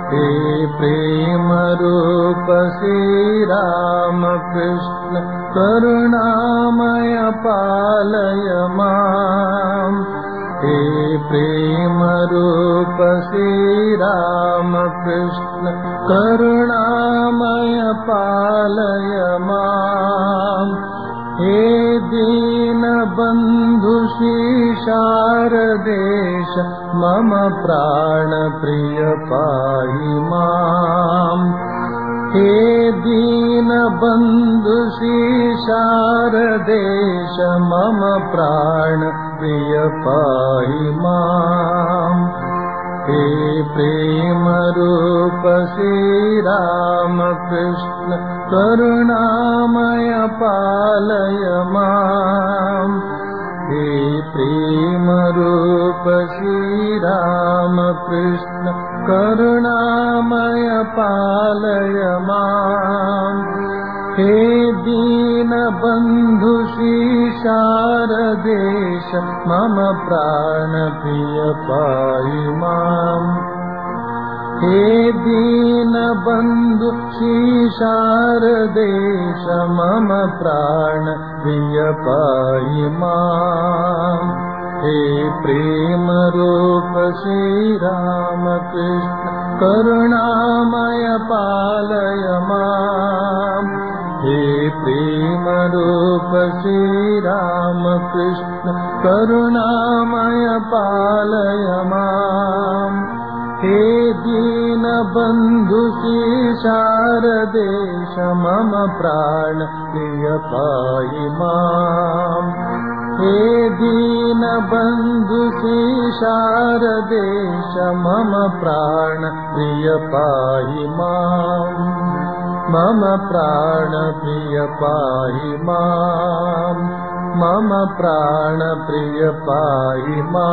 हे प्रेम रूप श्रीरामकृष्ण करुणामय पालय माम् हे प्रेम रूप श्रीरामकृष्ण करुणामय पालय माम् हे दीनबन्धु शारदेश मम प्राणप्रिय पाहि माम् हे दीनबन्धु शारदेश मम प्राणप्रिय पाहि माम् हे प्रेमरूप श्रीरामकृष्ण करुणामय पालय माम् हे प्रेमरूप श्रीरामकृष्ण करुणामय पालय माम् हे दीनबन्धु शारदेश मम प्राणप्रिय पाहि माम् हे दीनबन्धु शारदेश मम प्राणप्रिय पाहि माम् हे प्रेमरूप श्रीरामकृष्ण करुणामय पालय माम् हे प्रेमरूप श्रीरामकृष्ण करुणामय पालय माम् हे दीनबन्धु शारदेश मम प्राण प्रिय पाहि माम् हे दीनबन्धु शारदेश मम प्राण प्रिय पाहि माम् मम प्राण प्रिय पाहि माम् मम प्राण प्रिय पाहि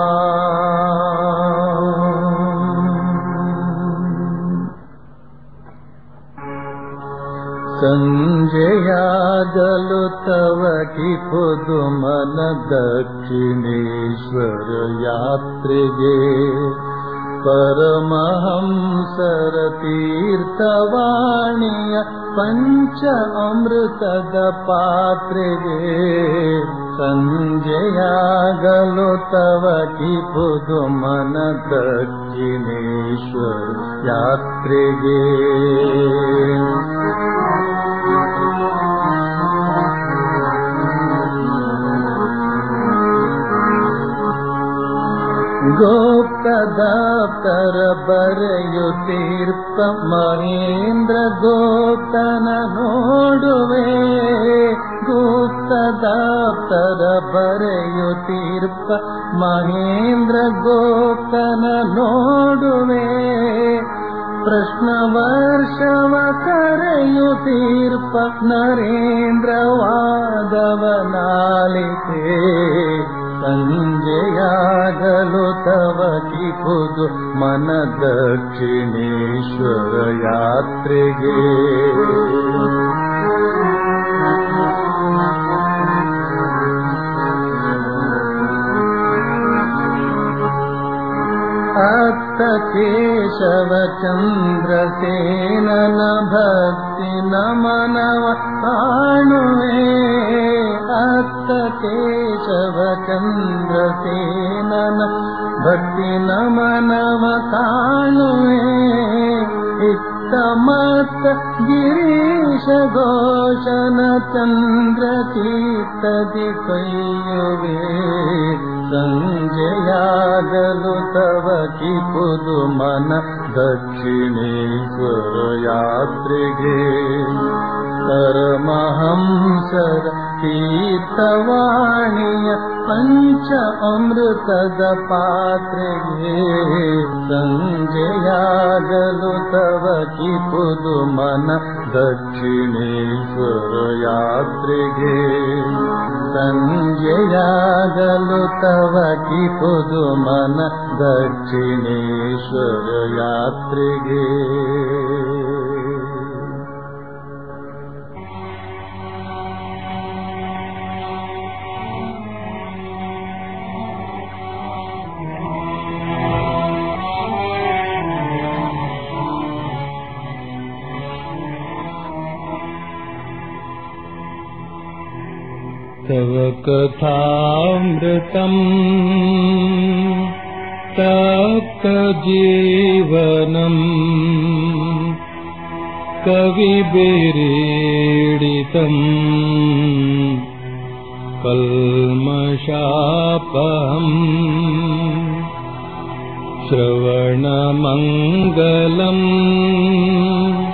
माम् ಸಂಜೆಯಾಗಲು ತವ ಕಿಪುದು ಮನ ದಕ್ಷಿಣೇಶ್ವರ ಯಾತ್ರೆಗೆ ಪರಮಹಂಸರ ತೀರ್ಥವಾಣಿಯ ಪಂಚ ಅಮೃತದ ಪಾತ್ರೆಗೆ ಸಂಜೆಯಾಗಲು ತವ ಕಿಪುದು ಮನ ದಕ್ಷಿಣೇಶ್ವರ ಯಾತ್ರೆಗೆ ಗೋಪ್ತದಾಪ್ತರ ಬರೆಯುತ್ತೀರ್ಪ ಮಹೇಂದ್ರ ಗೋಪ್ತನ ನೋಡುವೆ ಗುಪ್ತದಾಪ್ತರ ಬರೆಯುತ್ತೀರ್ಪ ಮಹೇಂದ್ರ ಗೋಪ್ತನ ನೋಡುವೆ ಪ್ರಶ್ನ ವರ್ಷವ ಕರೆಯುತ್ತೀರ್ಪ ನರೇಂದ್ರ ವಾದವನಾಲಿತೆ ಸಂಜೆಯಾಗಲು ತವ ಕಿಪುದು ಮನ ದಕ್ಷಿಣೇಶ್ವರ ಯಾತ್ರೆಗೆ ಅತ್ತ ಕೇಶವ ಚಂದ್ರಸೇನನ ಭಕ್ತಿ ನಮನವ ಕಾಣುವೆ ಅತ್ತ ಕೇಶವ ಚಂದ್ರಸೇನನ ಭಕ್ತಿ ನಮನವ ಕಾಣುವೆ ಇತ್ತ ಮತ್ತ ಗಿರೀಶ ಘೋಷನ ಚಂದ್ರ ಚೀತದಿ ಕೈಯುವೆ ಸಂಜೆಯಾಗಲು ತವ ಕಿಪುದು ಮನ ದಕ್ಷಿಣೇಶ್ವರ ಯಾತ್ರೆಗೆ ಪರಮಹಂಸರ ತೀರ್ಥವಾಣಿಯ ಪಂಚ ಅಮೃತದ ಪಾತ್ರೆಗೆ ಸಂಜೆಯಾಗಲು ತವ ಕಿಪುದು ಮನ ದಕ್ಷಿಣೇಶ್ವರ ಯಾತ್ರೆಗೆ ಸಂಜೆಯಾಗಲು ತವ ಕಿಪುದು ಮನ ದಕ್ಷಿಣೇಶ್ವರ ಯಾತ್ರೆಗೆ तव कथामृतम् तप्तजीवनम् कविभिरीडितम् कल्मषापहम् श्रवणमङ्गलम्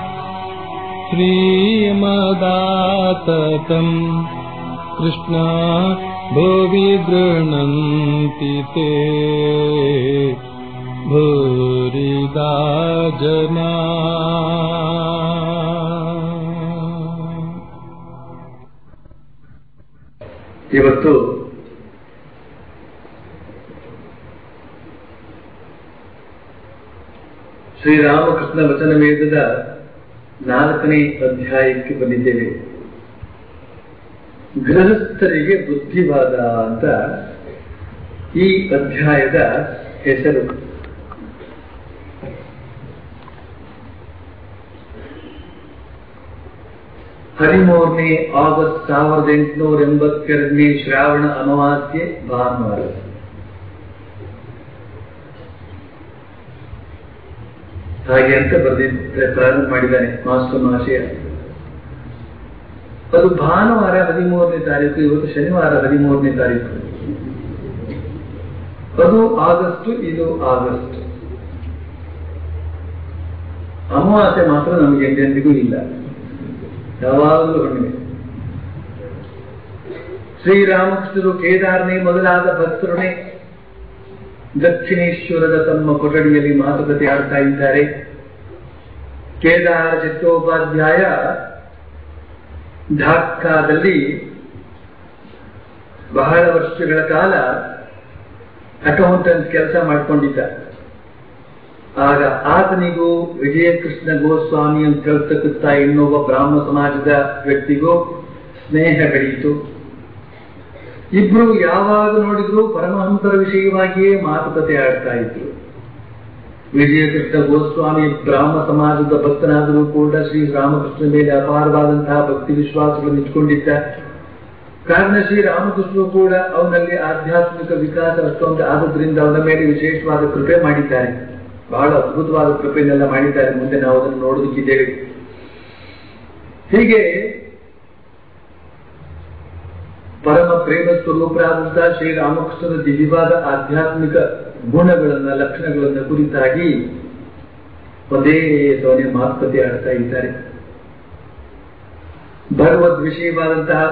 श्रीमदाततम् कृष्णा भुवि गृह्णन्ति ते भूरिदा जना ಇವತ್ತು ಶ್ರೀರಾಮಕೃಷ್ಣ ವಚನ ವೇದದ ನಾಲ್ಕನೇ ಅಧ್ಯಾಯಕ್ಕೆ ಬಂದಿದ್ದೇವೆ ಗೃಹಸ್ಥರಿಗೆ ಬುದ್ಧಿವಾದ ಅಂತ ಈ ಅಧ್ಯಾಯದ ಹೆಸರು ಹದಿಮೂರನೇ ಆಗಸ್ಟ್ ಸಾವಿರದ ಎಂಟುನೂರ ಎಂಬತ್ತೆರಡನೇ ಶ್ರಾವಣ ಅಮಾವಾಸ್ಯೆ ಭಾನುವಾರ ಹಾಗೆ ಅಂತ ಬರೆದಿದ್ದ ಪ್ರಾರಂಭ ಮಾಡಿದ್ದಾನೆ ಮಾಸ್ಟರ್ ಮಹಾಶಯ ಅದು ಭಾನುವಾರ ಹದಿಮೂರನೇ ತಾರೀಕು ಇವತ್ತು ಶನಿವಾರ ಹದಿಮೂರನೇ ತಾರೀಕು ಅದು ಆಗಸ್ಟ್ ಇದು ಆಗಸ್ಟ್ ಅಮಾವಾಸ್ಯೆ ಮಾತ್ರ ನಮಗೆ ಎಂದೆಂದಿಗೂ ಇಲ್ಲ ಯಾವಾಗಲೂ ಹುಣ್ಣಿಮೆ ಶ್ರೀರಾಮಕೃಷ್ಣರು ಕೇದಾರನೇ ಮೊದಲಾದ ಭಕ್ತರೊಡನೆ ದಕ್ಷಿಣೇಶ್ವರದ ತಮ್ಮ ಕೊಠಡಿಯಲ್ಲಿ ಮಾತುಕತೆ ಆಡ್ತಾ ಇದ್ದಾರೆ ಕೇದಾರ ಚಟ್ಟೋಪಾಧ್ಯಾಯ ಢಾಕಾದಲ್ಲಿ ಬಹಳ ವರ್ಷಗಳ ಕಾಲ ಅಕೌಂಟೆಂಟ್ ಕೆಲಸ ಮಾಡಿಕೊಂಡಿದ್ದ ಆಗ ಆತನಿಗೂ ವಿಜಯಕೃಷ್ಣ ಗೋಸ್ವಾಮಿ ಅಂತ ಹೇಳ್ತಕ್ಕಂಥ ಇನ್ನೊಬ್ಬ ಬ್ರಾಹ್ಮ ಸಮಾಜದ ವ್ಯಕ್ತಿಗೂ ಸ್ನೇಹ ಬೆಳೆಯಿತು ಇಬ್ರು ಯಾವಾಗ ನೋಡಿದ್ರು ಪರಮಹಂಸರ ವಿಷಯವಾಗಿಯೇ ಮಾತುಕತೆ ಆಡ್ತಾ ಇದ್ರು ವಿಜಯಕೃಷ್ಣ ಗೋಸ್ವಾಮಿ ಬ್ರಾಹ್ಮ ಸಮಾಜದ ಭಕ್ತನಾದರೂ ಕೂಡ ಶ್ರೀ ರಾಮಕೃಷ್ಣ ಮೇಲೆ ಅಪಾರವಾದಂತಹ ಭಕ್ತಿ ವಿಶ್ವಾಸಗಳನ್ನು ಇಟ್ಕೊಂಡಿದ್ದ ಕಾರಣ ಶ್ರೀ ರಾಮಕೃಷ್ಣರು ಕೂಡ ಅವನಲ್ಲಿ ಆಧ್ಯಾತ್ಮಿಕ ವಿಕಾಸ ಅಷ್ಟೊಂದು ಆದದ್ರಿಂದ ಅವನ ಮೇಲೆ ವಿಶೇಷವಾದ ಕೃಪೆ ಮಾಡಿದ್ದಾರೆ ಬಹಳ ಅದ್ಭುತವಾದ ಕೃಪೆಯನ್ನೆಲ್ಲ ಮಾಡಿದ್ದಾರೆ ಮುಂದೆ ನಾವು ಅದನ್ನು ನೋಡೋದಕ್ಕಿದ್ದೇವೆ ಹೀಗೆ ಪರಮ ಪ್ರೇಮ ಸ್ವರೂಪರಾದಂತಹ ಶ್ರೀರಾಮಕೃಷ್ಣನ ದಿವ್ಯವಾದ ಆಧ್ಯಾತ್ಮಿಕ ಗುಣಗಳನ್ನ ಲಕ್ಷಣಗಳನ್ನ ಕುರಿತಾಗಿ ಒಂದೇ ಸವನೆ ಮಾತುಕತೆ ಆಡ್ತಾ ಇದ್ದಾರೆ ಭಗವದ್ ವಿಷಯವಾದಂತಹ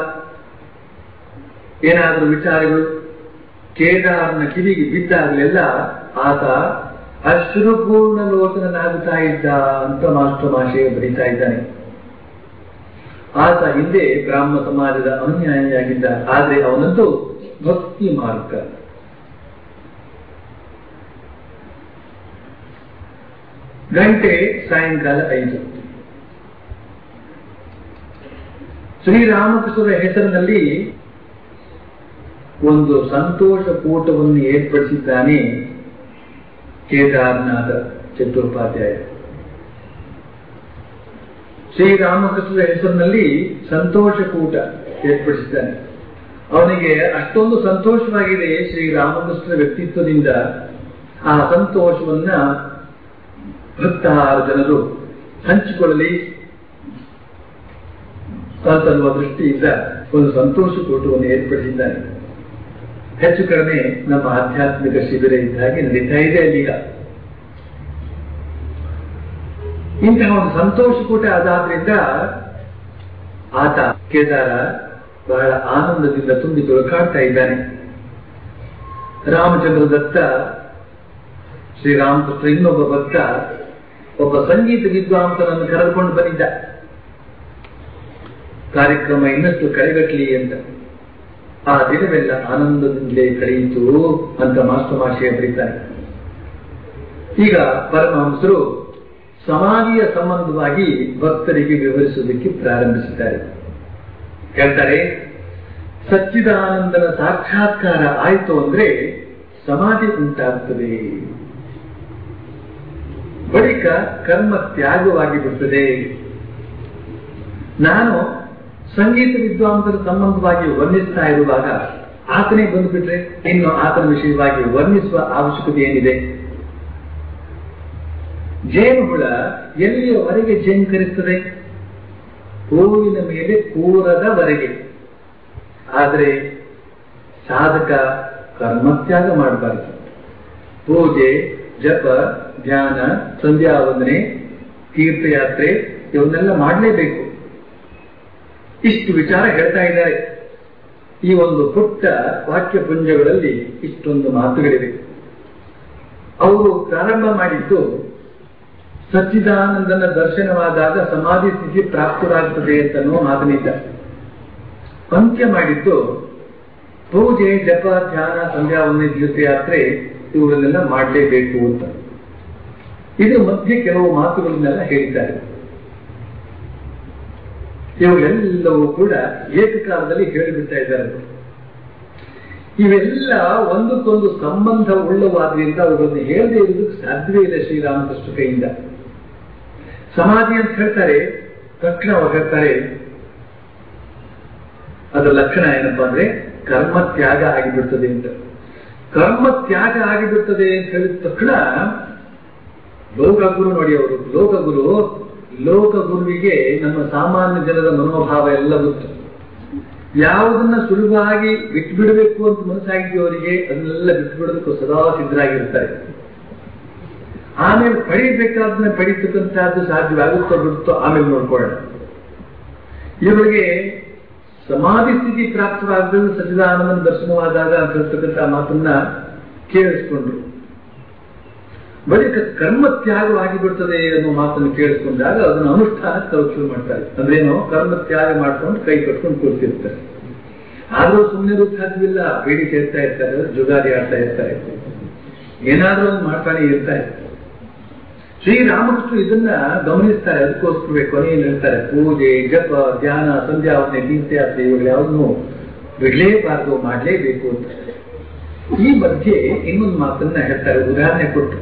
ಏನಾದರೂ ವಿಚಾರಗಳು ಕೇದಾರನ ಕಿವಿಗೆ ಬಿದ್ದಾಗಲೆಲ್ಲ ಆತ ಅಶ್ರುಪೂರ್ಣ ಲೋಚನನಾಗುತ್ತಾ ಇದ್ದ ಅಂತ ಮಾಸ್ಟರ್ ಮಾಶೆ ಬರೀತಾ ಇದ್ದಾನೆ ಆತ ಹಿಂದೆ ಬ್ರಾಹ್ಮ ಸಮಾಜದ ಅನುಯಾಯಿಯಾಗಿದ್ದ ಆದ್ರೆ ಅವನಂತೂ ಭಕ್ತಿ ಮಾರ್ಗ ಗಂಟೆ ಸಾಯಂಕಾಲ ಐದು ಶ್ರೀರಾಮಕೃಷ್ಣರ ಹೆಸರಿನಲ್ಲಿ ಒಂದು ಸಂತೋಷ ಕೂಟವನ್ನು ಏರ್ಪಡಿಸಿದ್ದಾನೆ ಕೇದಾರನಾಥ ಚಟ್ಟೋಪಾಧ್ಯಾಯ ಶ್ರೀರಾಮಕೃಷ್ಣರ ಹೆಸರಿನಲ್ಲಿ ಸಂತೋಷ ಕೂಟ ಏರ್ಪಡಿಸಿದ್ದಾನೆ ಅವನಿಗೆ ಅಷ್ಟೊಂದು ಸಂತೋಷವಾಗಿದೆ ಶ್ರೀರಾಮಕೃಷ್ಣರ ವ್ಯಕ್ತಿತ್ವದಿಂದ ಆ ಸಂತೋಷವನ್ನ ಭಕ್ತಾರು ಜನರು ಹಂಚಿಕೊಳ್ಳಲಿ ಅಂತನ್ನುವ ದೃಷ್ಟಿಯಿಂದ ಒಂದು ಸಂತೋಷ ಕೂಟವನ್ನು ಏರ್ಪಡಿಸಿದ್ದಾನೆ ಹೆಚ್ಚು ಕಡಿಮೆ ನಮ್ಮ ಆಧ್ಯಾತ್ಮಿಕ ಶಿಬಿರ ಇದ್ದ ಹಾಗೆ ನಡೀತಾ ಇದೆ ಅಲ್ಲೀಗ ಇಂತಹ ಒಂದು ಸಂತೋಷ ಕೂಟ ಆದಾದ್ರಿಂದ ಆತ ಕೇದಾರ ಬಹಳ ಆನಂದದಿಂದ ತುಂಬಿ ತುಳುಕಾಡ್ತಾ ಇದ್ದಾನೆ ರಾಮಚಂದ್ರ ದತ್ತ ಶ್ರೀರಾಮಕೃಷ್ಣ ಇನ್ನೊಬ್ಬ ಭಕ್ತ ಒಬ್ಬ ಸಂಗೀತ ವಿದ್ವಾಂಸನನ್ನು ಕರೆದುಕೊಂಡು ಬಂದಿದ್ದ ಕಾರ್ಯಕ್ರಮ ಇನ್ನಷ್ಟು ಕಳೆಗಟ್ಟಲಿ ಅಂತ ಆ ದಿನವೆಲ್ಲ ಆನಂದದಿಂದಲೇ ಕಳೆಯಿತು ಅಂತ ಮಾಸ್ಟರ್ ಮಾಶಯ ಬರೀತಾರೆ ಈಗ ಪರಮಹಂಸರು ಸಮಾಧಿಯ ಸಂಬಂಧವಾಗಿ ಭಕ್ತರಿಗೆ ವಿವರಿಸುವುದಕ್ಕೆ ಪ್ರಾರಂಭಿಸಿದ್ದಾರೆ ಹೇಳ್ತಾರೆ ಸಚ್ಚಿದಾನಂದನ ಸಾಕ್ಷಾತ್ಕಾರ ಆಯಿತು ಅಂದ್ರೆ ಸಮಾಧಿ ಉಂಟಾಗುತ್ತದೆ ಬಳಿಕ ಕರ್ಮ ತ್ಯಾಗವಾಗಿ ಬಿಡುತ್ತದೆ ನಾನು ಸಂಗೀತ ವಿದ್ವಾಂಸರ ಸಂಬಂಧವಾಗಿ ವರ್ಣಿಸ್ತಾ ಇರುವಾಗ ಆತನೇ ಬಂದುಬಿಟ್ರೆ ಇನ್ನು ಆತನ ವಿಷಯವಾಗಿ ವರ್ಣಿಸುವ ಅವಶ್ಯಕತೆ ಏನಿದೆ ಜೇನುಹುಳ ಎಲ್ಲಿಯವರೆಗೆ ಜೇಂಕರಿಸ್ತದೆ ಹೂವಿನ ಮೇಲೆ ಕೂರದವರೆಗೆ ಆದರೆ ಸಾಧಕ ಕರ್ಮತ್ಯಾಗ ಮಾಡಬಾರದು ಪೂಜೆ ಜಪ ಧ್ಯಾನ ಸಂಧ್ಯಾ ವಂದನೆ ತೀರ್ಥಯಾತ್ರೆ ಇವನ್ನೆಲ್ಲ ಮಾಡಲೇಬೇಕು ಇಷ್ಟು ವಿಚಾರ ಹೇಳ್ತಾ ಇದ್ದಾರೆ ಈ ಒಂದು ಪುಟ್ಟ ವಾಕ್ಯ ಪುಂಜಗಳಲ್ಲಿ ಇಷ್ಟೊಂದು ಮಾತುಗಳಿವೆ ಅವರು ಪ್ರಾರಂಭ ಮಾಡಿದ್ದು ಸಚ್ಚಿದಾನಂದನ ದರ್ಶನವಾದಾಗ ಸಮಾಧಿ ಸ್ಥಿತಿ ಪ್ರಾಪ್ತರಾಗ್ತದೆ ಅಂತ ಅನ್ನುವ ಮಾತನಿದ್ದ ಅಂತ್ಯ ಮಾಡಿದ್ದು ಪೂಜೆ ಜಪ ಧ್ಯಾನ ಸಂಧ್ಯಾ ವಂದನೆ ತೀರ್ಥಯಾತ್ರೆ ಇವುಗಳನ್ನೆಲ್ಲ ಮಾಡಲೇಬೇಕು ಅಂತ ಇದ್ರ ಮಧ್ಯೆ ಕೆಲವು ಮಾತುಗಳನ್ನೆಲ್ಲ ಹೇಳಿದ್ದಾರೆ ಇವುಗಳೆಲ್ಲವೂ ಕೂಡ ಏಕಕಾಲದಲ್ಲಿ ಹೇಳಿಬಿಡ್ತಾ ಇದ್ದಾರೆ ಇವೆಲ್ಲ ಒಂದಕ್ಕೊಂದು ಸಂಬಂಧ ಉಳ್ಳವಾದ್ರಿಂದ ಅವುಗಳನ್ನು ಹೇಳದೇ ಇರುವುದಕ್ಕೆ ಸಾಧ್ಯವೇ ಇಲ್ಲ ಶ್ರೀರಾಮಕೃಷ್ಣ ಕೈಯಿಂದ ಸಮಾಧಿ ಅಂತ ಹೇಳ್ತಾರೆ ತಕ್ಷಣ ಅವ್ರು ಹೇಳ್ತಾರೆ ಅದರ ಲಕ್ಷಣ ಏನಪ್ಪಾ ಅಂದ್ರೆ ಕರ್ಮ ತ್ಯಾಗ ಆಗಿಬಿಡ್ತದೆ ಅಂತ ಕರ್ಮ ತ್ಯಾಗ ಆಗಿಬಿಡ್ತದೆ ಅಂತ ಹೇಳಿದ ತಕ್ಷಣ ಲೋಕಗುರು ನೋಡಿ ಅವರು ಲೋಕಗುರು ಲೋಕಗುರುವಿಗೆ ನಮ್ಮ ಸಾಮಾನ್ಯ ಜನರ ಮನೋಭಾವ ಎಲ್ಲ ಗೊತ್ತು ಯಾವುದನ್ನ ಸುಲಭವಾಗಿ ಬಿಟ್ಬಿಡಬೇಕು ಅಂತ ಮನಸ್ಸಾಗಿದ್ದವರಿಗೆ ಅದನ್ನೆಲ್ಲ ಬಿಟ್ಬಿಡೋದಕ್ಕೂ ಸದಾ ಸಿದ್ಧರಾಗಿರ್ತಾರೆ ಆಮೇಲೆ ಪಡಿಬೇಕಾದನ್ನ ಪಡಿತಕ್ಕಂಥದ್ದು ಸಾಧ್ಯವಾಗುತ್ತೋ ಬಿಡುತ್ತೋ ಆಮೇಲೆ ನೋಡ್ಕೊಳ್ಳೋಣ ಇವರಿಗೆ ಸಮಾಧಿ ಸ್ಥಿತಿ ಪ್ರಾಪ್ತವಾಗದಲ್ಲಿ ಸಚ್ಚಿದಾನಂದನ ದರ್ಶನವಾದಾಗ ಅಂತ ಹೇಳ್ತಕ್ಕಂಥ ಮಾತನ್ನ ಕೇಳಿಸ್ಕೊಂಡ್ರು ಬಳಿಕ ಕರ್ಮ ತ್ಯಾಗವಾಗಿ ಬಿಡ್ತದೆ ಅನ್ನೋ ಮಾತನ್ನು ಕೇಳಿಸ್ಕೊಂಡಾಗ ಅದನ್ನು ಅನುಷ್ಠಾನಕ್ಕೆ ತರಕ್ ಶುರು ಮಾಡ್ತಾರೆ ಅಂದ್ರೇನು ಕರ್ಮ ತ್ಯಾಗ ಮಾಡ್ಕೊಂಡು ಕೈ ಕಟ್ಕೊಂಡು ಕೂರ್ತಿರ್ತಾರೆ ಆದ್ರೂ ಸುಮ್ಮನೆ ಸಾಧ್ಯವಿಲ್ಲ ಬೇಡಿ ಸೇರ್ತಾ ಇರ್ತಾರೆ ಜುಗಾರಿ ಆಡ್ತಾ ಇರ್ತಾರೆ ಏನಾದ್ರೂ ಒಂದು ಮಾಡ್ತಾನೆ ಇರ್ತಾರೆ ಶ್ರೀರಾಮಕೃಷ್ಣ ಇದನ್ನ ಗಮನಿಸ್ತಾರೆ ಅದಕ್ಕೋಸ್ಕರ ಕೊನೆಯಲ್ಲಿ ಹೇಳ್ತಾರೆ ಪೂಜೆ ಜಪ ಧ್ಯಾನ ಸಂಧ್ಯಾವನೆ ತೀರ್ಥಯಾತ್ರೆ ಇವುಗಳು ಯಾವುದನ್ನು ಬಿಡಲೇಬಾರದು ಮಾಡಲೇಬೇಕು ಅಂತ ಈ ಮಧ್ಯೆ ಇನ್ನೊಂದು ಮಾತನ್ನ ಹೇಳ್ತಾರೆ ಉದಾಹರಣೆ ಕೊಟ್ಟು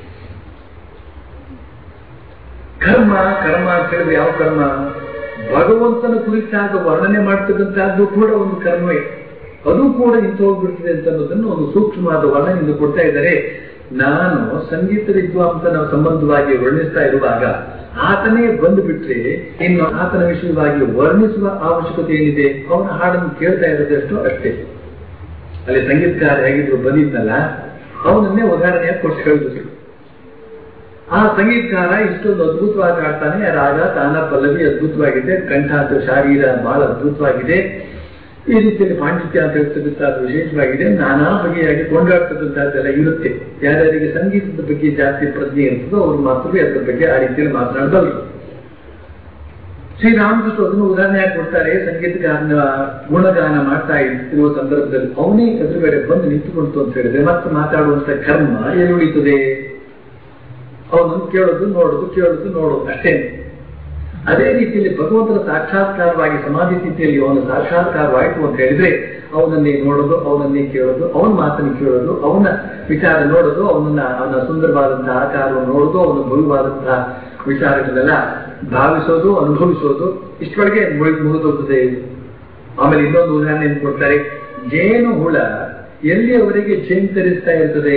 ಕರ್ಮ ಕರ್ಮ ಅಂತ ಹೇಳಿದ್ರೆ ಯಾವ ಕರ್ಮ ಭಗವಂತನ ಕುರಿತಾದ ವರ್ಣನೆ ಮಾಡ್ತಕ್ಕಂಥದ್ದು ಕೂಡ ಒಂದು ಕರ್ಮವೇ ಅದು ಕೂಡ ಇಂತ ಹೋಗ್ಬಿಡ್ತದೆ ಅಂತ ಅನ್ನೋದನ್ನು ಒಂದು ಸೂಕ್ಷ್ಮವಾದ ವರ್ಣನೆಯಿಂದ ಕೊಡ್ತಾ ಇದ್ದಾರೆ ನಾನು ಸಂಗೀತ ವಿದ್ವಾಂಸನ ಸಂಬಂಧವಾಗಿ ವರ್ಣಿಸ್ತಾ ಇರುವಾಗ ಆತನೇ ಬಂದು ಬಿಟ್ರೆ ಇನ್ನು ಆತನ ವಿಷಯವಾಗಿ ವರ್ಣಿಸುವ ಅವಶ್ಯಕತೆ ಏನಿದೆ ಅವನ ಹಾಡನ್ನು ಕೇಳ್ತಾ ಇರೋದಷ್ಟು ಅಷ್ಟೇ ಅಲ್ಲಿ ಸಂಗೀತಕಾರ ಹೇಗಿದ್ರು ಬಂದಿದ್ನಲ್ಲ ಅವನನ್ನೇ ಉದಾಹರಣೆಯಾಗಿ ಕೊಟ್ಟು ಹೇಳಿದ್ರು ಆ ಸಂಗೀತಕಾರ ಇಷ್ಟೊಂದು ಅದ್ಭುತವಾಗಿ ಆಡ್ತಾನೆ ರಾಗ ತಾನ ಪಲ್ಲವಿ ಅದ್ಭುತವಾಗಿದೆ ಕಂಠ ಅಂತ ಶಾರೀರ ಬಹಳ ಅದ್ಭುತವಾಗಿದೆ ಈ ರೀತಿಯಲ್ಲಿ ಪಾಂಡಿತ್ಯ ಅಂತ ಹೇಳ್ತಕ್ಕಂಥದ್ದು ವಿಶೇಷವಾಗಿದೆ ನಾನಾ ಬಗೆಯಾಗಿ ಕೊಂಡಾಡ್ತಕ್ಕಂಥದ್ದೆಲ್ಲ ಇರುತ್ತೆ ಯಾರ್ಯಾರಿಗೆ ಸಂಗೀತದ ಬಗ್ಗೆ ಜಾಸ್ತಿ ಪ್ರಜ್ಞೆ ಇರ್ತದೋ ಅವ್ರು ಮಾತ್ರ ಅದರ ಬಗ್ಗೆ ಆ ರೀತಿಯಲ್ಲಿ ಮಾತನಾಡಬಲ್ಲರು ಶ್ರೀರಾಮಕೃಷ್ಣ ಅದನ್ನು ಉದಾಹರಣೆಯಾಗಿ ಕೊಡ್ತಾರೆ ಸಂಗೀತಗಾರನ ಗುಣಗಾನ ಮಾಡ್ತಾ ಇರುವ ಸಂದರ್ಭದಲ್ಲಿ ಅವನೇ ಎದುರುಗಡೆ ಬಂದು ನಿಂತುಕೊಂತು ಅಂತ ಹೇಳಿದ್ರೆ ಮತ್ತೆ ಮಾತಾಡುವಂತ ಕರ್ಮ ಎಲ್ಲಿ ಉಳಿತದೆ ಅವನನ್ನು ಕೇಳೋದು ನೋಡೋದು ಕೇಳೋದು ನೋಡೋದು ಅಷ್ಟೇ ಅದೇ ರೀತಿಯಲ್ಲಿ ಭಗವಂತನ ಸಾಕ್ಷಾತ್ಕಾರವಾಗಿ ಸಮಾಧಿ ಸ್ಥಿತಿಯಲ್ಲಿ ಅವನ ಸಾಕ್ಷಾತ್ಕಾರವಾಯಿತು ಅಂತ ಹೇಳಿದ್ರೆ ಅವನನ್ನೇ ನೋಡೋದು ಅವನನ್ನೇ ಕೇಳೋದು ಅವನ ಮಾತನ್ನು ಕೇಳೋದು ಅವನ ವಿಚಾರ ನೋಡೋದು ಅವನನ್ನ ಅವನ ಸುಂದರವಾದಂತಹ ಆಕಾರವನ್ನು ನೋಡೋದು ಅವನ ಭವ್ಯವಾದಂತಹ ವಿಚಾರಗಳನ್ನೆಲ್ಲ ಭಾವಿಸೋದು ಅನುಭವಿಸೋದು ಇಷ್ಟೊಳಗೆ ಮುಳಿ ಮುಗಿದೋಗ್ತದೆ ಆಮೇಲೆ ಇನ್ನೊಂದು ಉದಾಹರಣೆ ಕೊಡ್ತಾರೆ ಜೇನು ಹುಳ ಎಲ್ಲಿಯವರೆಗೆ ಜೇಂತರಿಸ್ತಾ ಇರ್ತದೆ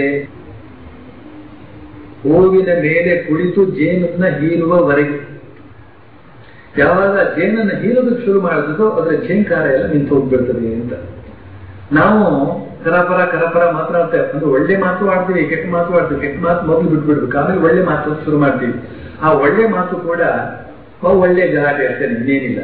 ಹೂವಿನ ಮೇಲೆ ಕುಳಿತು ಜೇನನ್ನ ಹೀರುವವರೆಗೆ ಯಾವಾಗ ಜೇನನ್ನ ಹೀರೋದಕ್ಕೆ ಶುರು ಮಾಡಿದ್ರೋ ಅದರ ಜೇಂಕಾರ ಎಲ್ಲ ನಿಂತು ಹೋಗ್ಬಿಡ್ತದೆ ಅಂತ ನಾವು ಕರಪರ ಕರಪರ ಮಾತನಾಡ್ತೇವೆ ಅಂದ್ರೆ ಒಳ್ಳೆ ಮಾತು ಆಡ್ತೀವಿ ಕೆಟ್ಟ ಮಾತು ಆಡ್ತೀವಿ ಕೆಟ್ಟ ಮಾತು ಮೊದಲು ಬಿಟ್ಬಿಡ್ಬೇಕು ಆಮೇಲೆ ಒಳ್ಳೆ ಮಾತು ಶುರು ಮಾಡ್ತೀವಿ ಆ ಒಳ್ಳೆ ಮಾತು ಕೂಡ ಒಳ್ಳೆ ಗಲಾಟೆ ಅಷ್ಟೇ ಇನ್ನೇನಿಲ್ಲ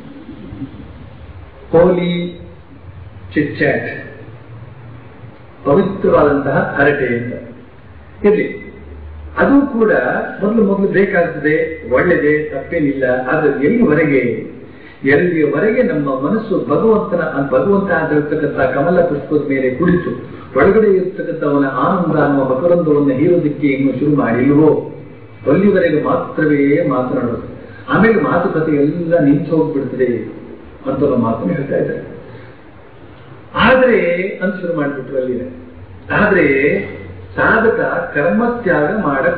ಹೋಲಿ ಚಿಟ್ ಚಾಟ್ ಪವಿತ್ರವಾದಂತಹ ಹರಟೆ ಅಂತ ಇರ್ಲಿ ಅದು ಕೂಡ ಮೊದಲು ಮೊದಲು ಬೇಕಾಗ್ತದೆ ಒಳ್ಳೆದೆ ತಪ್ಪೇನಿಲ್ಲ ಆದ್ರೆ ಎಲ್ಲಿವರೆಗೆ ಎಲ್ಲಿಯವರೆಗೆ ನಮ್ಮ ಮನಸ್ಸು ಭಗವಂತನ ಭಗವಂತ ಆಗಿರ್ತಕ್ಕಂಥ ಕಮಲ ಪುಷ್ಪದ ಮೇಲೆ ಕುಳಿತು ಒಳಗಡೆ ಇರ್ತಕ್ಕಂಥವನ ಆನಂದ ಅನ್ನುವ ಮಕರಂದವನ್ನು ಹೀರೋದಕ್ಕೆ ಇನ್ನು ಶುರು ಮಾಡಿಲ್ವೋ ಅಲ್ಲಿವರೆಗೆ ಮಾತ್ರವೇ ಮಾತನಾಡೋದು ಆಮೇಲೆ ಮಾತುಕತೆ ಎಲ್ಲ ನಿಂತು ಹೋಗ್ಬಿಡ್ತದೆ ಅಂತ ಮಾತನ್ನು ಹೇಳ್ತಾ ಇದ್ದಾರೆ ಆದ್ರೆ ಅಂತ ಶುರು ಮಾಡಿಬಿಟ್ರು ಅಲ್ಲಿ ಆದ್ರೆ ಸಾಧಕ ಕರ್ಮತ್ಯಾಗ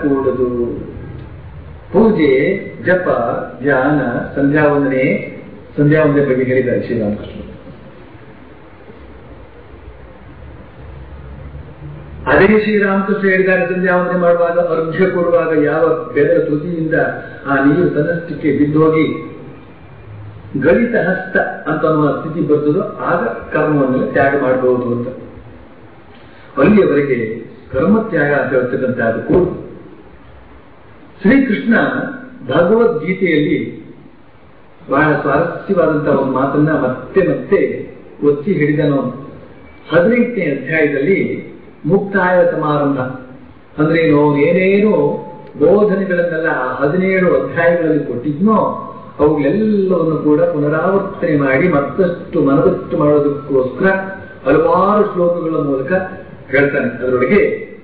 ಮಾಡಕೂಡದು ಪೂಜೆ ಜಪ ಧ್ಯಾನ ಸಂಧ್ಯಾವಂದನೆ ಸಂಧ್ಯಾ ಒಂದೇ ಬಗ್ಗೆ ಹೇಳಿದ್ದಾರೆ ಶ್ರೀರಾಮಕೃಷ್ಣ ಅದೇ ಶ್ರೀರಾಮಕೃಷ್ಣ ಹೇಳಿದ್ದಾರೆ ಸಂಧ್ಯಾ ವಂದನೆ ಮಾಡುವಾಗ ಅರ್ಘ್ಯ ಕೊಡುವಾಗ ಯಾವ ಬೆದರ ತುದಿಯಿಂದ ಆ ನೀರು ತನ್ನಷ್ಟಕ್ಕೆ ಬಿದ್ದೋಗಿ ಗಣಿತ ಹಸ್ತ ಅಂತ ಅನ್ನುವ ಸ್ಥಿತಿ ಬರ್ತದೋ ಆಗ ಕರ್ಮವನ್ನು ತ್ಯಾಗ ಮಾಡಬಹುದು ಅಂತ ಅಲ್ಲಿಯವರೆಗೆ ಕರ್ಮತ್ಯಾಗ ಅಂತ ಹೇಳ್ತಕ್ಕಂಥದ್ದು ಕೂಡ ಶ್ರೀಕೃಷ್ಣ ಭಗವದ್ಗೀತೆಯಲ್ಲಿ ಬಹಳ ಸ್ವಾರಸ್ಯವಾದಂತಹ ಒಂದು ಮಾತನ್ನ ಮತ್ತೆ ಮತ್ತೆ ಒತ್ತಿ ಹಿಡಿದನು ಹದಿನೆಂಟನೇ ಅಧ್ಯಾಯದಲ್ಲಿ ಮುಕ್ತಾಯ ಸಮಾರಂಭ ಅಂದ್ರೆ ಏನು ಏನೇನು ಬೋಧನೆಗಳನ್ನೆಲ್ಲ ಆ ಹದಿನೇಳು ಅಧ್ಯಾಯಗಳಲ್ಲಿ ಕೊಟ್ಟಿದ್ನೋ ಅವುಗಳೆಲ್ಲವನ್ನು ಕೂಡ ಪುನರಾವರ್ತನೆ ಮಾಡಿ ಮತ್ತಷ್ಟು ಮನದಟ್ಟು ಮಾಡೋದಕ್ಕೋಸ್ಕರ ಹಲವಾರು ಶ್ಲೋಕಗಳ ಮೂಲಕ ಹೇಳ್ತಾನೆ ಅದರೊಳಗೆ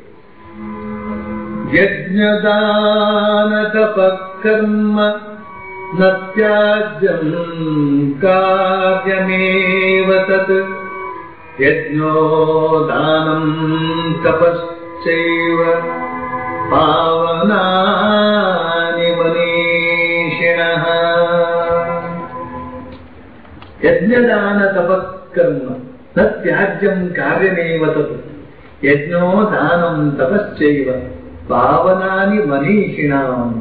ಯಜ್ಞದಾನ ತಪಕರ್ಮ ನ ತ್ಯಾಜ್ಯಂ ಕಾರ್ಯಮೇವ ತತ್ ಯಜ್ಞೋ ದಾನಂ ತಪಶ್ಚೈವ ಪಾವನಾನಿ ಮನೀಷಿಣಃ ಯಜ್ಞದಾನ ತಪಕರ್ಮ ನ ತ್ಯಾಜ್ಯಂ ಕಾರ್ಯಮೇವ ತತ್ ಯಜ್ಞೋ ದಾನಂ ತಪಶ್ಚೈವ ಪಾವನಾನಿ ಮನೀಷಿಣಾಂ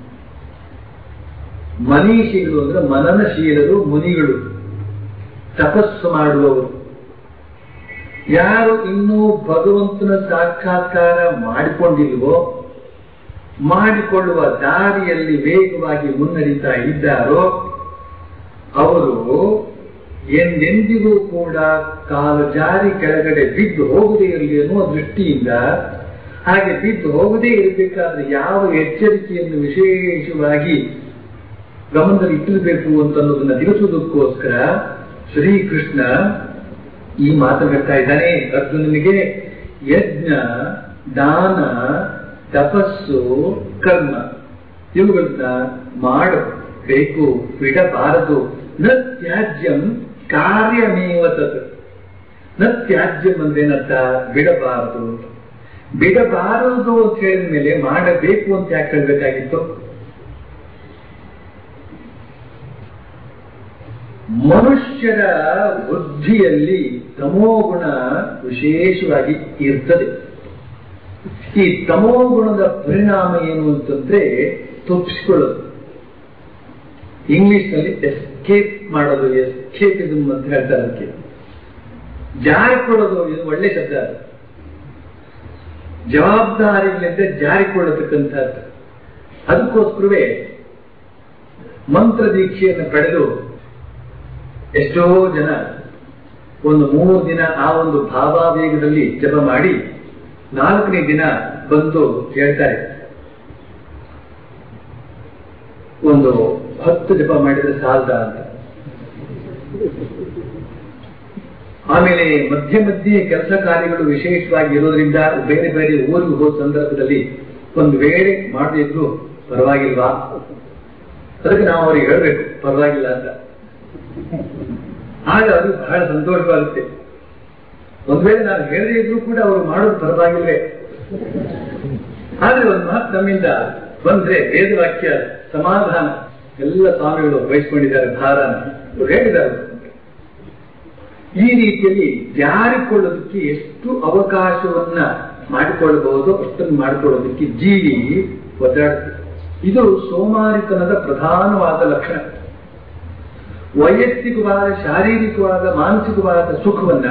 ಮನೀಷಿಗಳು ಅಂದ್ರೆ ಮನನಶೀಲರು ಮುನಿಗಳು ತಪಸ್ಸು ಮಾಡುವವರು ಯಾರು ಇನ್ನೂ ಭಗವಂತನ ಸಾಕ್ಷಾತ್ಕಾರ ಮಾಡಿಕೊಂಡಿಲ್ವೋ ಮಾಡಿಕೊಳ್ಳುವ ದಾರಿಯಲ್ಲಿ ವೇಗವಾಗಿ ಮುನ್ನಡೀತಾ ಇದ್ದಾರೋ ಅವರು ಎಂದೆಂದಿಗೂ ಕೂಡ ಕಾಲು ಜಾರಿ ಕೆಳಗಡೆ ಬಿದ್ದು ಹೋಗದೇ ಇರಲಿ ಅನ್ನುವ ದೃಷ್ಟಿಯಿಂದ ಹಾಗೆ ಬಿದ್ದು ಹೋಗದೇ ಇರಬೇಕಾದ್ರೆ ಯಾವ ಎಚ್ಚರಿಕೆಯನ್ನು ವಿಶೇಷವಾಗಿ ಗಮನದಲ್ಲಿ ಇಟ್ಟಿರಬೇಕು ಅಂತ ಅನ್ನೋದನ್ನ ತಿಳಿಸುವುದಕ್ಕೋಸ್ಕರ ಶ್ರೀಕೃಷ್ಣ ಈ ಮಾತು ಹೇಳ್ತಾ ಇದ್ದಾನೆ ಅರ್ಜುನನಿಗೆ ಯಜ್ಞ ದಾನ ತಪಸ್ಸು ಕರ್ಮ ಇವುಗಳನ್ನ ಮಾಡಬೇಕು ಬಿಡಬಾರದು ನ ತ್ಯಾಜ್ಯಂ ಕಾರ್ಯಮೇವ ತತ್ ನ ತ್ಯಾಜ್ಯಂ ಅಂದ್ರೇನಂತ ಬಿಡಬಾರದು ಅಂತ ಬಿಡಬಾರದು ಅಂತ ಹೇಳಿದ ಮೇಲೆ ಮಾಡಬೇಕು ಅಂತ ಯಾಕೆ ಹೇಳ್ಬೇಕಾಗಿತ್ತು ಮನುಷ್ಯರ ಬುದ್ಧಿಯಲ್ಲಿ ತಮೋಗುಣ ವಿಶೇಷವಾಗಿ ಇರ್ತದೆ ಈ ತಮೋಗುಣದ ಪರಿಣಾಮ ಏನು ಅಂತಂದ್ರೆ ತಪ್ಪಿಸಿಕೊಳ್ಳೋದು ಇಂಗ್ಲಿಷ್ ನಲ್ಲಿ ಎಸ್ಕೇಪ್ ಮಾಡೋದು ಎಸ್ಕೇಪಿಸಮ್ ಅಂತ ಹೇಳ್ತಾರೆ ಅದಕ್ಕೆ ಜಾರಿಕೊಳ್ಳೋದು ಇದು ಒಳ್ಳೆ ಶಬ್ದ ಅದು ಜವಾಬ್ದಾರಿಗಳಿಂದ ಜಾರಿಕೊಳ್ಳತಕ್ಕಂಥದ್ದು ಅದಕ್ಕೋಸ್ಕರವೇ ಮಂತ್ರ ದೀಕ್ಷೆಯನ್ನು ಪಡೆದು ಎಷ್ಟೋ ಜನ ಒಂದು ಮೂರು ದಿನ ಆ ಒಂದು ಭಾವಾವೇಗದಲ್ಲಿ ಜಪ ಮಾಡಿ ನಾಲ್ಕನೇ ದಿನ ಬಂದು ಹೇಳ್ತಾರೆ ಒಂದು ಹತ್ತು ಜಪ ಮಾಡಿದ್ರೆ ಸಾಲದ ಅಂತ ಆಮೇಲೆ ಮಧ್ಯೆ ಮಧ್ಯೆ ಕೆಲಸ ಕಾರ್ಯಗಳು ವಿಶೇಷವಾಗಿ ಇರೋದ್ರಿಂದ ಬೇರೆ ಬೇರೆ ಊರಿಗೆ ಹೋದ ಸಂದರ್ಭದಲ್ಲಿ ಒಂದು ವೇಳೆ ಮಾಡದಿದ್ರು ಪರವಾಗಿಲ್ವಾ ಅದಕ್ಕೆ ನಾವು ಅವ್ರಿಗೆ ಹೇಳ್ಬೇಕು ಪರವಾಗಿಲ್ಲ ಅಂತ ಆಗ ಅದು ಬಹಳ ಸಂತೋಷವಾಗುತ್ತೆ ಒಂದ್ ವೇಳೆ ನಾನು ಹೇಳದೇ ಇದ್ರು ಕೂಡ ಅವರು ಮಾಡೋದು ಪರವಾಗಿಲ್ವೇ ಆದ್ರೆ ಒಂದು ಮಾತು ನಮ್ಮಿಂದ ಬಂದ್ರೆ ವೇದವಾಕ್ಯ ಸಮಾಧಾನ ಎಲ್ಲ ಸ್ವಾಮಿಗಳು ವಹಿಸ್ಕೊಂಡಿದ್ದಾರೆ ಭಾರನ ಇವ್ರು ಹೇಳಿದ್ದಾರೆ ಈ ರೀತಿಯಲ್ಲಿ ಜಾರಿಕೊಳ್ಳೋದಕ್ಕೆ ಎಷ್ಟು ಅವಕಾಶವನ್ನ ಮಾಡಿಕೊಳ್ಳಬಹುದು ಅಷ್ಟನ್ನು ಮಾಡಿಕೊಳ್ಳೋದಕ್ಕೆ ಜೀವಿ ಒದ್ದಾಡುತ್ತೆ ಇದು ಸೋಮಾರಿತನದ ಪ್ರಧಾನವಾದ ಲಕ್ಷಣ ವೈಯಕ್ತಿಕವಾದ ಶಾರೀರಿಕವಾದ ಮಾನಸಿಕವಾದ ಸುಖವನ್ನ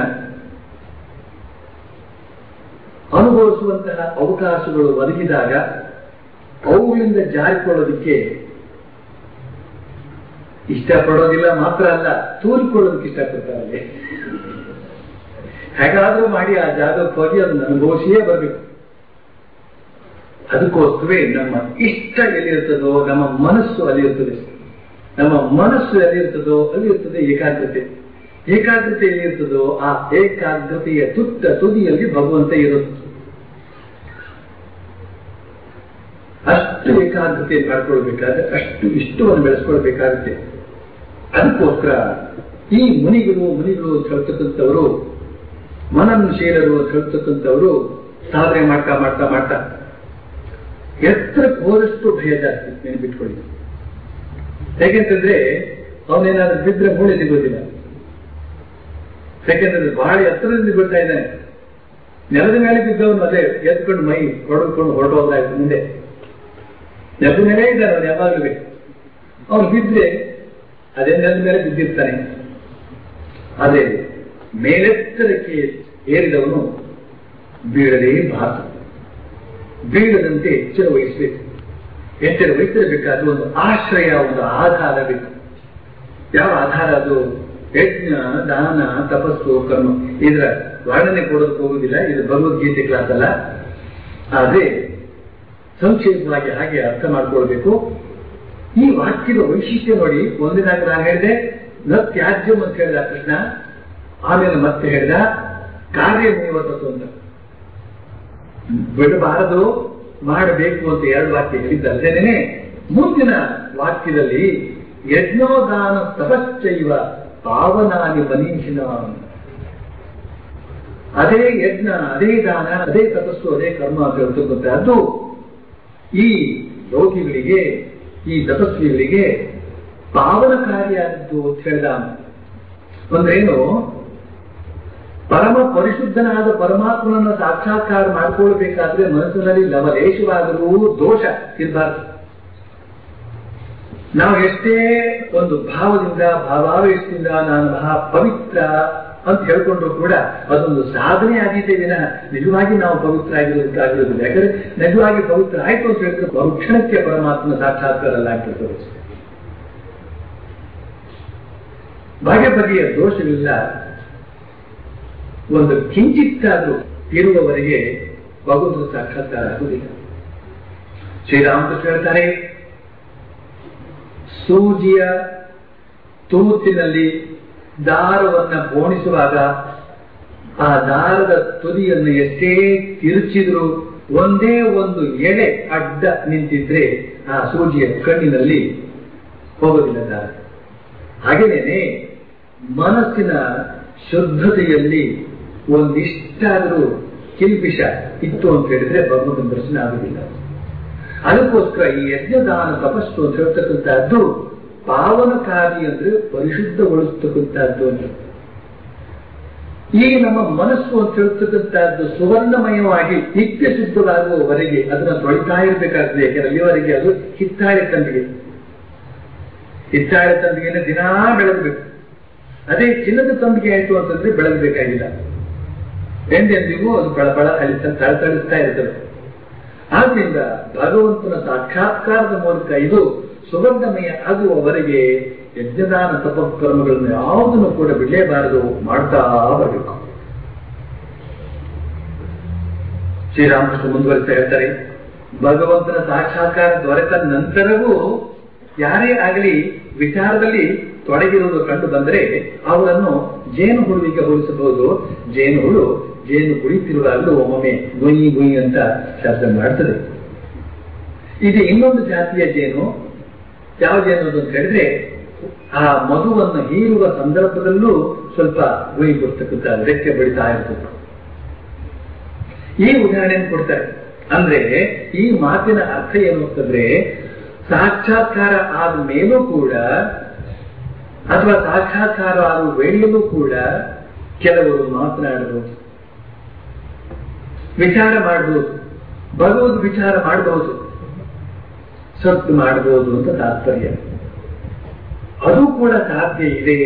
ಅನುಭವಿಸುವಂತಹ ಅವಕಾಶಗಳು ಒದಗಿದಾಗ ಅವುಗಳಿಂದ ಜಾರಿಕೊಳ್ಳೋದಕ್ಕೆ ಇಷ್ಟಪಡೋದಿಲ್ಲ ಮಾತ್ರ ಅಲ್ಲ ತೋರಿಕೊಳ್ಳೋದಕ್ಕೆ ಇಷ್ಟಪಡ್ತಾರೆ ಹೇಗಾದ್ರೂ ಮಾಡಿ ಆ ಜಾಗಕ್ಕೆ ಹೋಗಿ ಅದನ್ನು ಅನುಭವಿಸಿಯೇ ಬರಬೇಕು ಅದಕ್ಕೋಸ್ಕರವೇ ನಮ್ಮ ಇಷ್ಟ ಎಲ್ಲಿರ್ತದೋ ನಮ್ಮ ಮನಸ್ಸು ಅಲ್ಲಿರ್ತದೆ ನಮ್ಮ ಮನಸ್ಸು ಎಲ್ಲಿರ್ತದೋ ಅಲ್ಲಿರ್ತದೆ ಏಕಾಗ್ರತೆ ಏಕಾಗ್ರತೆ ಎಲ್ಲಿರ್ತದೋ ಆ ಏಕಾಗ್ರತೆಯ ತುತ್ತ ತುದಿಯಲ್ಲಿ ಭಗವಂತ ಇರುತ್ತೆ ಅಷ್ಟು ಏಕಾಗ್ರತೆ ಮಾಡ್ಕೊಳ್ಬೇಕಾದ್ರೆ ಅಷ್ಟು ಇಷ್ಟವನ್ನು ಬೆಳೆಸ್ಕೊಳ್ಬೇಕಾಗುತ್ತೆ ಅದಕ್ಕೋಸ್ಕರ ಈ ಮುನಿಗಳು ಮುನಿಗಳು ಅಂತ ಹೇಳ್ತಕ್ಕಂಥವರು ಮನನ್ಶೀಲರು ಅಂತ ಹೇಳ್ತಕ್ಕಂಥವರು ಸಾಧನೆ ಮಾಡ್ತಾ ಮಾಡ್ತಾ ಮಾಡ್ತಾ ಎತ್ತರಕ್ಕೆ ಹೋದಷ್ಟು ಭಯ ಜಾಸ್ತಿ ನೆನಪಿಟ್ಕೊಳ್ಳಿ ಹೇಗೆಂತಂದ್ರೆ ಅವನೇನಾದ್ರೂ ಬಿದ್ದರೆ ಮೂಳೆ ಸಿಗೋದಿಲ್ಲ ಯಾಕೆಂದ್ರೆ ಬಹಳ ಎತ್ತರದಿಂದ ಬೀಳ್ತಾ ಇದ್ದಾನೆ ನೆಲದ ಮೇಲೆ ಬಿದ್ದವನು ಅದೇ ಎತ್ಕೊಂಡು ಮೈ ಹೊಡೆದುಕೊಂಡು ಹೊರಟೋದಾಯ್ತು ಮುಂದೆ ನೆಲದ ಮೇಲೆ ಇದ್ದಾನೆ ಅವನು ಯಾವಾಗಲೂ ಅವನು ಬಿದ್ದರೆ ಅದೇ ನೆಲದ ಮೇಲೆ ಬಿದ್ದಿರ್ತಾನೆ ಅದೇ ಮೇಲೆತ್ತರಕ್ಕೆ ಏರಿದವನು ಬೀಳಲೇಬಾರದು ಬೀಳದಂತೆ ಎಚ್ಚರ ವಹಿಸಬೇಕು ಎಚ್ಚರ ವಹಿಸಿರಬೇಕಾದ್ರೆ ಒಂದು ಆಶ್ರಯ ಒಂದು ಆಧಾರ ಬೇಕು ಯಾವ ಆಧಾರ ಅದು ಯಜ್ಞ ದಾನ ತಪಸ್ಸು ಕರ್ಮ ಇದರ ವರ್ಣನೆ ಕೊಡೋದಕ್ಕೆ ಹೋಗುದಿಲ್ಲ ಇದು ಭಗವದ್ಗೀತೆ ಕ್ಲಾಸ್ ಅಲ್ಲ ಆದ್ರೆ ಸಂಕ್ಷೇಪವಾಗಿ ಹಾಗೆ ಅರ್ಥ ಮಾಡ್ಕೊಳ್ಬೇಕು ಈ ವಾಕ್ಯದ ವೈಶಿಷ್ಟ್ಯ ನೋಡಿ ಒಂದಿನಾಗ ನಾನು ಹೇಳಿದೆ ನ ತ್ಯಾಜ್ಯಂ ಅಂತ ಹೇಳಿದ ಕೃಷ್ಣ ಆಮೇಲೆ ಮತ್ತೆ ಹೇಳಿದ ಕಾರ್ಯ ನಿವರ್ತತು ಅಂತ ಬಿಡಬಾರದು ಮಾಡಬೇಕು ಅಂತ ಎರಡು ವಾಕ್ಯ ಹೇಳಿದ್ದಲ್ದೇನೆ ಮುಂದಿನ ವಾಕ್ಯದಲ್ಲಿ ಯಜ್ಞೋದಾನ ತಪಶ್ಚೈವ ಪಾವನಾನಿ ಮನೀಷಿನ ಅದೇ ಯಜ್ಞ ಅದೇ ದಾನ ಅದೇ ತಪಸ್ಸು ಅದೇ ಕರ್ಮ ಅಂತ ಹೇಳ್ತಕ್ಕಂಥದ್ದು ಈ ಯೋಗಿಗಳಿಗೆ ಈ ತಪಸ್ವಿಗಳಿಗೆ ಪಾವನಕಾರಿಯಾದದ್ದು ಅಂತ ಹೇಳ್ದ ಅಂದ್ರೇನು ಪರಮ ಪರಿಶುದ್ಧನಾದ ಪರಮಾತ್ಮನನ್ನು ಸಾಕ್ಷಾತ್ಕಾರ ಮಾಡ್ಕೊಳ್ಬೇಕಾದ್ರೆ ಮನಸ್ಸಿನಲ್ಲಿ ಲವಲೇಶವಾದರೂ ದೋಷ ಇರಬಾರ್ದು ನಾವು ಎಷ್ಟೇ ಒಂದು ಭಾವದಿಂದ ಭಾವಾವೇಶದಿಂದ ನಾನು ಮಹಾ ಪವಿತ್ರ ಅಂತ ಹೇಳ್ಕೊಂಡ್ರು ಕೂಡ ಅದೊಂದು ಸಾಧನೆ ಆಗಿದೆ ವಿನ ನಿಜವಾಗಿ ನಾವು ಪವಿತ್ರ ಆಗಿರೋದಕ್ಕಾಗಿರೋದಿಲ್ಲ ಯಾಕಂದ್ರೆ ನಿಜವಾಗಿ ಪವಿತ್ರ ಆಯ್ತು ಅಂತ ಹೇಳಿದ್ರೆ ಮರುಕ್ಷಣಕ್ಕೆ ಪರಮಾತ್ಮ ಸಾಕ್ಷಾತ್ಕಾರ ಆಗ್ತಿರ್ತದೆ ಬಗೆ ಬಗೆಯ ದೋಷವಿಲ್ಲ ಒಂದು ಕಿಂಚಿತ್ತಾದ್ರೂ ಇರುವವರೆಗೆ ಭಗವಂತನ ಸಾಕ್ಷಾತ್ಕಾರ ಆಗುವುದಿಲ್ಲ ಶ್ರೀರಾಮಕೃಷ್ಣ ಹೇಳ್ತಾರೆ ಸೂಜಿಯ ತೂತಿನಲ್ಲಿ ದಾರವನ್ನ ಬೋಣಿಸುವಾಗ ಆ ದಾರದ ತುದಿಯನ್ನು ಎಷ್ಟೇ ತಿರುಚಿದ್ರು ಒಂದೇ ಒಂದು ಎಳೆ ಅಡ್ಡ ನಿಂತಿದ್ರೆ ಆ ಸೂಜಿಯ ಕಣ್ಣಿನಲ್ಲಿ ಹೋಗೋದಿಲ್ಲ ದಾರ ಹಾಗೇನೇನೆ ಮನಸ್ಸಿನ ಶುದ್ಧತೆಯಲ್ಲಿ ಒಂದಿಷ್ಟಾದರೂ ಕಿಲ್ಪಿಷ ಇತ್ತು ಅಂತ ಹೇಳಿದ್ರೆ ಭಗವಂತನ ದರ್ಶನ ಆಗುದಿಲ್ಲ ಅದಕ್ಕೋಸ್ಕರ ಈ ಯಜ್ಞದಾನ ತಪಸ್ಸು ಅಂತ ಹೇಳ್ತಕ್ಕಂಥದ್ದು ಪಾವನಕಾರಿ ಅಂದ್ರೆ ಪರಿಶುದ್ಧಗೊಳಿಸ್ತಕ್ಕಂಥದ್ದು ಅಂತ ಈ ನಮ್ಮ ಮನಸ್ಸು ಅಂತ ಹೇಳ್ತಕ್ಕಂಥದ್ದು ಸುವರ್ಣಮಯವಾಗಿ ನಿತ್ಯ ಶುದ್ಧವಾಗುವವರೆಗೆ ಅದನ್ನ ತೊಳಿತಾ ಇರಬೇಕಾಗ್ತದೆ ಯಾಕಂದ್ರೆ ಅಲ್ಲಿವರೆಗೆ ಅದು ಹಿತ್ತಾಳೆ ತಂದಿಗೆ ಹಿತ್ತಾಳೆ ತಂದಿಗೆನ ದಿನಾ ಬೆಳಗಬೇಕು ಅದೇ ಚಿನ್ನದ ತಂಬಿಗೆ ಆಯ್ತು ಅಂತಂದ್ರೆ ಬೆಳಗಬೇಕಾಗಿಲ್ಲ ಎಂದೆಂದಿಗೂ ಅದು ಬಳಬಳ ಅಲಿತ ತಳತಳಿಸ್ತಾ ಇರ್ತದೆ ಆದ್ರಿಂದ ಭಗವಂತನ ಸಾಕ್ಷಾತ್ಕಾರದ ಮೂಲಕ ಇದು ಸುಗಂಧಮಯ ಆಗುವವರೆಗೆ ಯಜ್ಞದಾನ ತಪಕರ್ಮಗಳನ್ನು ಯಾವುದನ್ನು ಕೂಡ ಬಿಡಲೇಬಾರದು ಮಾಡ್ತಾ ಬರಬೇಕು ಶ್ರೀರಾಮಕೃಷ್ಣ ಮುಂದುವರಿಸ್ತಾ ಹೇಳ್ತಾರೆ ಭಗವಂತನ ಸಾಕ್ಷಾತ್ಕಾರ ದೊರೆತ ನಂತರವೂ ಯಾರೇ ಆಗಲಿ ವಿಚಾರದಲ್ಲಿ ತೊಡಗಿರುವುದು ಕಂಡು ಬಂದರೆ ಅವರನ್ನು ಜೇನು ಹುಳುವಿಗೆ ಹೋಲಿಸಬಹುದು ಜೇನು ಹುಳು ಜೇನು ಕುಡಿತಿರುವಾಗಲೂ ಒಮ್ಮೊಮ್ಮೆ ಗುಯಿ ಗುಯಿ ಅಂತ ಶಬ್ದ ಮಾಡ್ತದೆ ಇದು ಇನ್ನೊಂದು ಜಾತಿಯ ಜೇನು ಯಾವ ಜೇನು ಅಂತ ಹೇಳಿದ್ರೆ ಆ ಮಧುವನ್ನು ಹೀರುವ ಸಂದರ್ಭದಲ್ಲೂ ಸ್ವಲ್ಪ ಗುಯಿ ಕೊಡ್ತಕ್ಕಂಥ ರೆಕ್ಕೆ ಬಡಿತಾ ಇರ್ತದೆ ಈ ಉದಾಹರಣೆ ಕೊಡ್ತಾರೆ ಅಂದ್ರೆ ಈ ಮಾತಿನ ಅರ್ಥ ಏನು ಅಂತಂದ್ರೆ ಸಾಕ್ಷಾತ್ಕಾರ ಆದ ಮೇಲೂ ಕೂಡ ಅಥವಾ ಸಾಕ್ಷಾತ್ಕಾರ ಆಗುವ ವೇಳೆಯಲ್ಲೂ ಕೂಡ ಕೆಲವರು ಮಾತನಾಡಬಹುದು ವಿಚಾರ ಮಾಡಬಹುದು ಭಗವದ್ ವಿಚಾರ ಮಾಡಬಹುದು ಸತ್ತು ಮಾಡಬಹುದು ಅಂತ ತಾತ್ಪರ್ಯ ಅದು ಕೂಡ ಸಾಧ್ಯ ಇದೆ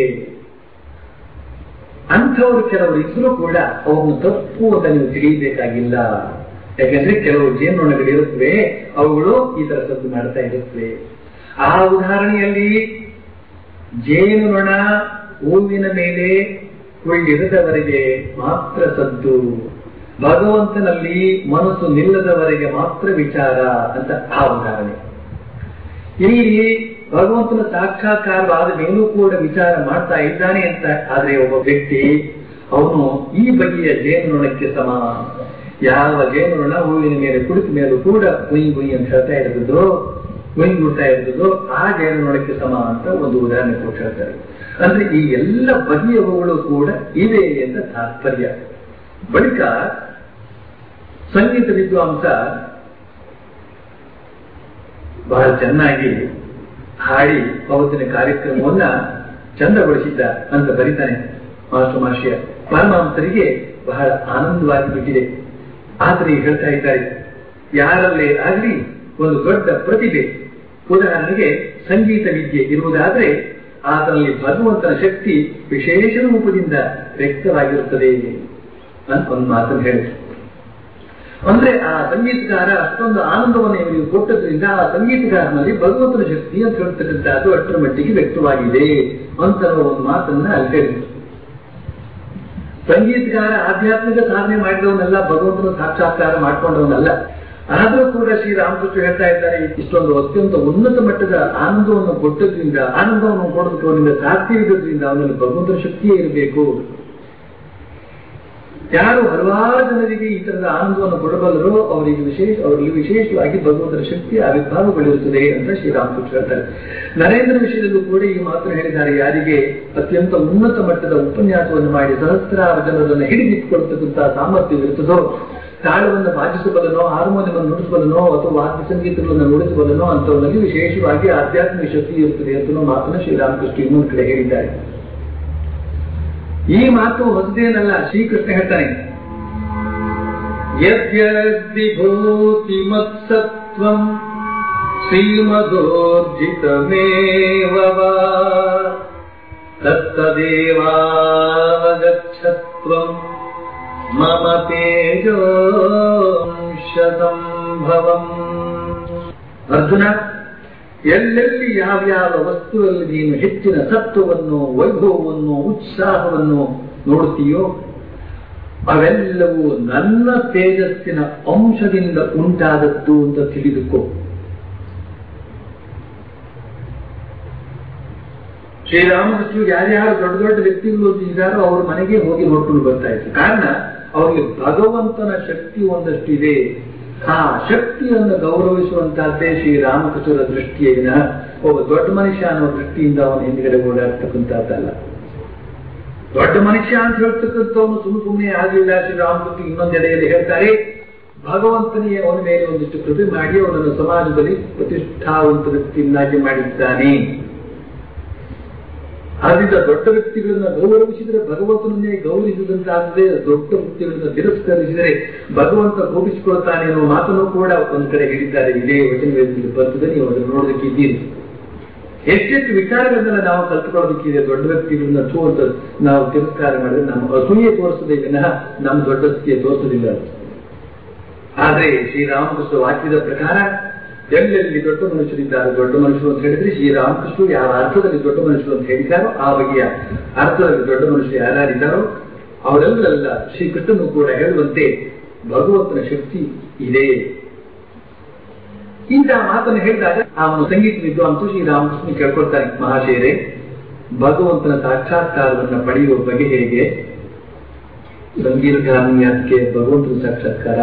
ಅಂಥವ್ರು ಕೆಲವರು ಇದ್ರೂ ಕೂಡ ಅವನ್ನು ತಪ್ಪು ಅಂತ ನೀವು ತಿಳಿಯಬೇಕಾಗಿಲ್ಲ ಯಾಕಂದ್ರೆ ಕೆಲವು ಜೇನುನೊಣಗಳಿರುತ್ತವೆ ಅವುಗಳು ಈ ತರ ಸದ್ದು ಮಾಡ್ತಾ ಇರುತ್ತವೆ ಆ ಉದಾಹರಣೆಯಲ್ಲಿ ಜೇನುನೊಣ ಹೂವಿನ ಮೇಲೆ ಕುಳ್ಳಿರದವರೆಗೆ ಮಾತ್ರ ಸದ್ದು ಭಗವಂತನಲ್ಲಿ ಮನಸ್ಸು ನಿಲ್ಲದವರೆಗೆ ಮಾತ್ರ ವಿಚಾರ ಅಂತ ಆ ಉದಾಹರಣೆ ಇಲ್ಲಿ ಭಗವಂತನ ಸಾಕ್ಷಾತ್ಕಾರವಾದ ಮೇಲೂ ಕೂಡ ವಿಚಾರ ಮಾಡ್ತಾ ಇದ್ದಾನೆ ಅಂತ ಆದ್ರೆ ಒಬ್ಬ ವ್ಯಕ್ತಿ ಅವನು ಈ ಬಗೆಯ ಜೇನುನೊಣಕ್ಕೆ ಸಮ ಯಾವ ಜೇನುನೊಣ ಹೂವಿನ ಮೇಲೆ ಕುಳಿತ ಮೇಲೂ ಕೂಡ ಗುಯಿ ಗುಯಿ ಅಂತ ಹೇಳ್ತಾ ಇರ್ತದೋ ಗುಯಿ ಗುಡ್ತಾ ಇರ್ತದೋ ಆ ಜೇನುನೊಣಕ್ಕೆ ಸಮ ಅಂತ ಒಂದು ಉದಾಹರಣೆ ಕೊಟ್ಟು ಹೇಳ್ತಾರೆ ಅಂದ್ರೆ ಈ ಎಲ್ಲ ಬಗೆಯವುಗಳು ಕೂಡ ಇವೆ ಅಂತ ತಾತ್ಪರ್ಯ ಬಳಿಕ ಸಂಗೀತ ವಿದ್ವಾಂಸ ಬಹಳ ಚೆನ್ನಾಗಿ ಹಾಡಿ ಅವತ್ತಿನ ಕಾರ್ಯಕ್ರಮವನ್ನ ಚಂದಗೊಳಿಸಿದ್ದ ಅಂತ ಬರೀತಾನೆ ಮಾಸ್ಟರ್ ಮಾಷಿಯ ಪರಮಹಂಸರಿಗೆ ಬಹಳ ಆನಂದವಾಗಿ ಬಿಟ್ಟಿದೆ ಆದ್ರೆ ಹೇಳ್ತಾ ಇದ್ದಾರೆ ಯಾರಲ್ಲೇ ಆಗಲಿ ಒಂದು ದೊಡ್ಡ ಪ್ರತಿಭೆ ಉದಾಹರಣೆಗೆ ಸಂಗೀತ ವಿದ್ಯೆ ಇರುವುದಾದ್ರೆ ಆತನಲ್ಲಿ ಭಗವಂತನ ಶಕ್ತಿ ವಿಶೇಷ ರೂಪದಿಂದ ವ್ಯಕ್ತವಾಗಿರುತ್ತದೆ ಅಂತ ಒಂದು ಮಾತನ್ನು ಹೇಳಿದ್ರು ಅಂದ್ರೆ ಆ ಸಂಗೀತಗಾರ ಅಷ್ಟೊಂದು ಆನಂದವನ್ನು ಇವರಿಗೆ ಕೊಟ್ಟದ್ರಿಂದ ಆ ಸಂಗೀತಗಾರನಲ್ಲಿ ಭಗವಂತನ ಶಕ್ತಿ ಅಂತ ಹೇಳ್ತಕ್ಕಂಥದ್ದು ಅಷ್ಟರ ಮಟ್ಟಿಗೆ ವ್ಯಕ್ತವಾಗಿದೆ ಅಂತ ಒಂದು ಮಾತನ್ನ ಅಲ್ಲಿ ಹೇಳಿದ್ರು ಸಂಗೀತಗಾರ ಆಧ್ಯಾತ್ಮಿಕ ಸಾಧನೆ ಮಾಡಿದವನಲ್ಲ ಭಗವಂತನ ಸಾಕ್ಷಾತ್ಕಾರ ಮಾಡ್ಕೊಂಡವನಲ್ಲ ಆದರೂ ಕೂಡ ಶ್ರೀರಾಮಕೃಷ್ಣ ಹೇಳ್ತಾ ಇದ್ದಾರೆ ಇಷ್ಟೊಂದು ಅತ್ಯಂತ ಉನ್ನತ ಮಟ್ಟದ ಆನಂದವನ್ನು ಕೊಟ್ಟದ್ರಿಂದ ಆನಂದವನ್ನು ಕೊಡೋದಕ್ಕೆ ಅವನಿಂದ ಸಾಧ್ಯ ಇರೋದ್ರಿಂದ ಅವನಲ್ಲಿ ಭಗವಂತನ ಶಕ್ತಿಯೇ ಇರಬೇಕು ಯಾರು ಹಲವಾರು ಜನರಿಗೆ ಈ ತರದ ಆನಂದವನ್ನು ಕೊಡಬಲ್ಲರೋ ಅವರಿಗೆ ವಿಶೇಷ ಅವರಲ್ಲಿ ವಿಶೇಷವಾಗಿ ಭಗವಂತನ ಶಕ್ತಿ ಆವಿರ್ಭಾವಗಳಿರುತ್ತದೆ ಅಂತ ಶ್ರೀರಾಮಕೃಷ್ಣ ಹೇಳ್ತಾರೆ ನರೇಂದ್ರ ವಿಷಯದಲ್ಲೂ ಕೂಡ ಈ ಮಾತು ಹೇಳಿದ್ದಾರೆ ಯಾರಿಗೆ ಅತ್ಯಂತ ಉನ್ನತ ಮಟ್ಟದ ಉಪನ್ಯಾಸವನ್ನು ಮಾಡಿ ಸಹಸ್ರಾರು ಜನರನ್ನು ಹಿಡಿದಿಟ್ಟುಕೊಳ್ತಕ್ಕಂತಹ ಸಾಮರ್ಥ್ಯವಿರುತ್ತದೋ ತಾಳವನ್ನು ಬಾಜಿಸಬಲ್ಲನೋ ಹಾರ್ಮೋನಿಯಂ ನುಡಿಸಬಲ್ಲನೋ ಅಥವಾ ವಾದ್ಯ ಸಂಗೀತಗಳನ್ನು ನುಡಿಸಬಲ್ಲನೋ ಅಂತವರಲ್ಲಿ ವಿಶೇಷವಾಗಿ ಆಧ್ಯಾತ್ಮಿಕ ಶಕ್ತಿ ಇರುತ್ತದೆ ಅಂತ ಮಾತನ್ನು ಶ್ರೀರಾಮಕೃಷ್ಣ ಇನ್ನೊಂದು ಕಡೆ ಹೇಳಿದ್ದಾರೆ ಈ ಮಾತು ಹೊಸದೇನಲ್ಲ ಶ್ರೀಕೃಷ್ಣ ಹೇಳ್ತಾನೆ ಯದ್ಯದ್ವಿಭೂತಿ ಮತ್ಸತ್ವಂ ಶ್ರೀಮದೋರ್ಜಿತಮೇವ ವಾ ತತ್ತದೇವಾವಗಚ್ಚತ್ವಂ ಮಮ ತೇಜೋಂಶ ಸಂಭವಂ ಅರ್ಜುನ ಎಲ್ಲೆಲ್ಲಿ ಯಾವ್ಯಾವ ವಸ್ತುವಲ್ಲಿ ನೀನು ಹೆಚ್ಚಿನ ಸತ್ವವನ್ನು ವೈಭವವನ್ನು ಉತ್ಸಾಹವನ್ನು ನೋಡುತ್ತೀಯೋ ಅವೆಲ್ಲವೂ ನನ್ನ ತೇಜಸ್ಸಿನ ಅಂಶದಿಂದ ಉಂಟಾದದ್ದು ಅಂತ ತಿಳಿದುಕೋ ಶ್ರೀರಾಮಕೃಷ್ಣ ಯಾರ್ಯಾರು ದೊಡ್ಡ ದೊಡ್ಡ ವ್ಯಕ್ತಿಗಳು ಇದ್ದಾರೋ ಅವ್ರ ಮನೆಗೆ ಹೋಗಿ ನೋಡ್ಕೊಂಡು ಬರ್ತಾ ಇದ್ರು ಕಾರಣ ಅವರಿಗೆ ಭಗವಂತನ ಶಕ್ತಿ ಒಂದಷ್ಟು ಇದೆ ಆ ಶಕ್ತಿಯನ್ನು ಗೌರವಿಸುವಂತಹದ್ದೇ ಶ್ರೀರಾಮಕೃಷ್ಣರ ದೃಷ್ಟಿಯೇನ ಒಬ್ಬ ದೊಡ್ಡ ಮನುಷ್ಯ ಅನ್ನೋ ದೃಷ್ಟಿಯಿಂದ ಅವನ ಹಿಂದ್ಗಡೆ ಓಡಾಡ್ತಕ್ಕಂಥದ್ದಲ್ಲ ದೊಡ್ಡ ಮನುಷ್ಯ ಅಂತ ಹೇಳ್ತಕ್ಕಂಥವನು ಸುಮ್ಮ ಸುಮ್ಮನೆ ಆಗಲಿಲ್ಲ ಶ್ರೀರಾಮಕೃಷ್ಣ ಇನ್ನೊಂದೆಡೆಯಲ್ಲಿ ಹೇಳ್ತಾರೆ ಭಗವಂತನಿಗೆ ಅವನ ಮೇಲೆ ಒಂದಿಷ್ಟು ಕೃಪೆ ಮಾಡಿ ಅವನನ್ನು ಸಮಾಜದಲ್ಲಿ ಪ್ರತಿಷ್ಠಾವಂತ ವ್ಯಕ್ತಿಯನ್ನಾಗಿ ಮಾಡಿದ್ದಾನೆ ಆದ್ರಿಂದ ದೊಡ್ಡ ವ್ಯಕ್ತಿಗಳನ್ನ ಗೌರವಿಸಿದರೆ ಭಗವಂತನನ್ನೇ ಗೌರವಿಸಿದಂತಾಗದೆ ದೊಡ್ಡ ವ್ಯಕ್ತಿಗಳನ್ನ ತಿರಸ್ಕರಿಸಿದರೆ ಭಗವಂತ ಕೋಪಿಸಿಕೊಳ್ತಾನೆ ಅನ್ನೋ ಮಾತನ್ನು ಕೂಡ ಒಂದ್ ಕಡೆ ಹೇಳಿದ್ದಾರೆ ಇದೇ ವಚನಗಳಲ್ಲಿ ಬರ್ತದೆ ನೀವು ಅದನ್ನು ನೋಡೋದಕ್ಕೆ ಇದ್ದೀರಿ ಎಷ್ಟೆಷ್ಟು ವಿಚಾರಗಳನ್ನೆಲ್ಲ ನಾವು ಕಲ್ತ್ಕೊಳ್ಳೋದಕ್ಕಿದೆ ದೊಡ್ಡ ವ್ಯಕ್ತಿಗಳನ್ನ ಥೂ ಅಂತ ನಾವು ತಿರಸ್ಕಾರ ಮಾಡಿದ್ರೆ ನಮ್ಮ ಅಸೂಯೆ ತೋರಿಸದೆ ವಿನಃ ನಮ್ಮ ದೊಡ್ಡಸ್ತಿಗೆ ತೋರಿಸೋದಿಲ್ಲ ಆದ್ರೆ ಶ್ರೀರಾಮಕೃಷ್ಣ ವಾಕ್ಯದ ಪ್ರಕಾರ ಎಲ್ಲೆಲ್ಲಿ ದೊಡ್ಡ ಮನುಷ್ಯರಿದ್ದಾರೆ ದೊಡ್ಡ ಮನುಷ್ಯರು ಅಂತ ಹೇಳಿದ್ರೆ ಶ್ರೀರಾಮಕೃಷ್ಣ ಯಾವ ಅರ್ಥದಲ್ಲಿ ದೊಡ್ಡ ಮನುಷ್ಯರು ಅಂತ ಹೇಳಿದ್ದಾರೋ ಆ ಬಗೆಯ ಅರ್ಥದಲ್ಲಿ ದೊಡ್ಡ ಮನುಷ್ಯರು ಯಾರ್ಯಾರಿದ್ದಾರೋ ಅವರೆಲ್ಲ ಶ್ರೀಕೃಷ್ಣನು ಕೂಡ ಹೇಳುವಂತೆ ಭಗವಂತನ ಶಕ್ತಿ ಇದೆ ಇಂತಹ ಮಾತನ್ನು ಹೇಳಿದಾಗ ಅವನು ಸಂಗೀತ ವಿದ್ವಾಂಸು ಶ್ರೀರಾಮಕೃಷ್ಣ ಕೇಳ್ಕೊಳ್ತಾನೆ ಮಹಾಶಯರೇ ಭಗವಂತನ ಸಾಕ್ಷಾತ್ಕಾರವನ್ನು ಪಡೆಯುವ ಬಗೆ ಹೇಗೆ ಸಂಗೀತಗಾರನಿಯಾದಕ್ಕೆ ಭಗವಂತನ ಸಾಕ್ಷಾತ್ಕಾರ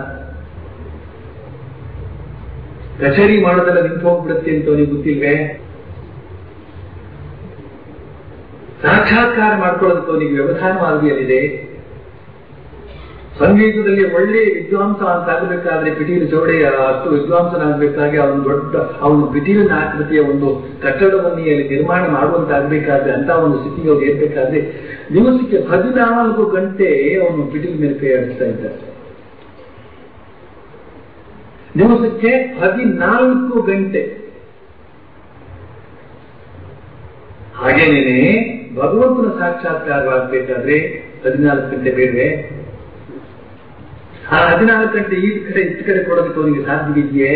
ಕಚೇರಿ ಮಾಡೋದೆಲ್ಲ ನಿಂತು ಹೋಗ್ಬಿಡುತ್ತೆ ಅಂತ ಅವನಿಗೆ ಗೊತ್ತಿಲ್ವೇ ಸಾಕ್ಷಾತ್ಕಾರ ಮಾಡ್ಕೊಳ್ಳೋದಕ್ಕೆ ಅವನಿಗೆ ವ್ಯವಧಾನ ಮಾರ್ಗದಲ್ಲಿದೆ ಸಂಗೀತದಲ್ಲಿ ಒಳ್ಳೆ ವಿದ್ವಾಂಸ ಅಂತ ಆಗಬೇಕಾದ್ರೆ ಪಿಟೀಲು ಚೌಡೆಯ ಅಷ್ಟು ವಿದ್ವಾಂಸನಾಗಬೇಕಾಗಿ ಅವನು ದೊಡ್ಡ ಅವನು ಪಿಟೀಲಿನ ಆಕೃತಿಯ ಒಂದು ಕಟ್ಟಡವನ್ನು ಅಲ್ಲಿ ನಿರ್ಮಾಣ ಮಾಡುವಂತಾಗಬೇಕಾದ್ರೆ ಅಂತ ಒಂದು ಸ್ಥಿತಿಗೆ ಅವ್ರು ಏರ್ಬೇಕಾದ್ರೆ ದಿವಸಕ್ಕೆ ಹದಿನಾಲ್ಕು ಗಂಟೆ ಅವನು ಪಿಟೀಲ್ ಮೇಲೆ ಕೈ ಆಡಿಸ್ತಾ ಇದ್ದಾರೆ ದಿವಸಕ್ಕೆ ಹದಿನಾಲ್ಕು ಗಂಟೆ ಹಾಗೇನೇನೆ ಭಗವಂತನ ಸಾಕ್ಷಾತ್ಕಾರವಾಗಬೇಕಾದ್ರೆ ಹದಿನಾಲ್ಕು ಗಂಟೆ ಬೇಡವೆ ಆ ಹದಿನಾಲ್ಕು ಗಂಟೆ ಈ ಕಡೆ ಇಷ್ಟು ಕಡೆ ಕೊಡೋದಕ್ಕೆ ಅವನಿಗೆ ಸಾಧ್ಯವಿದೆಯೇ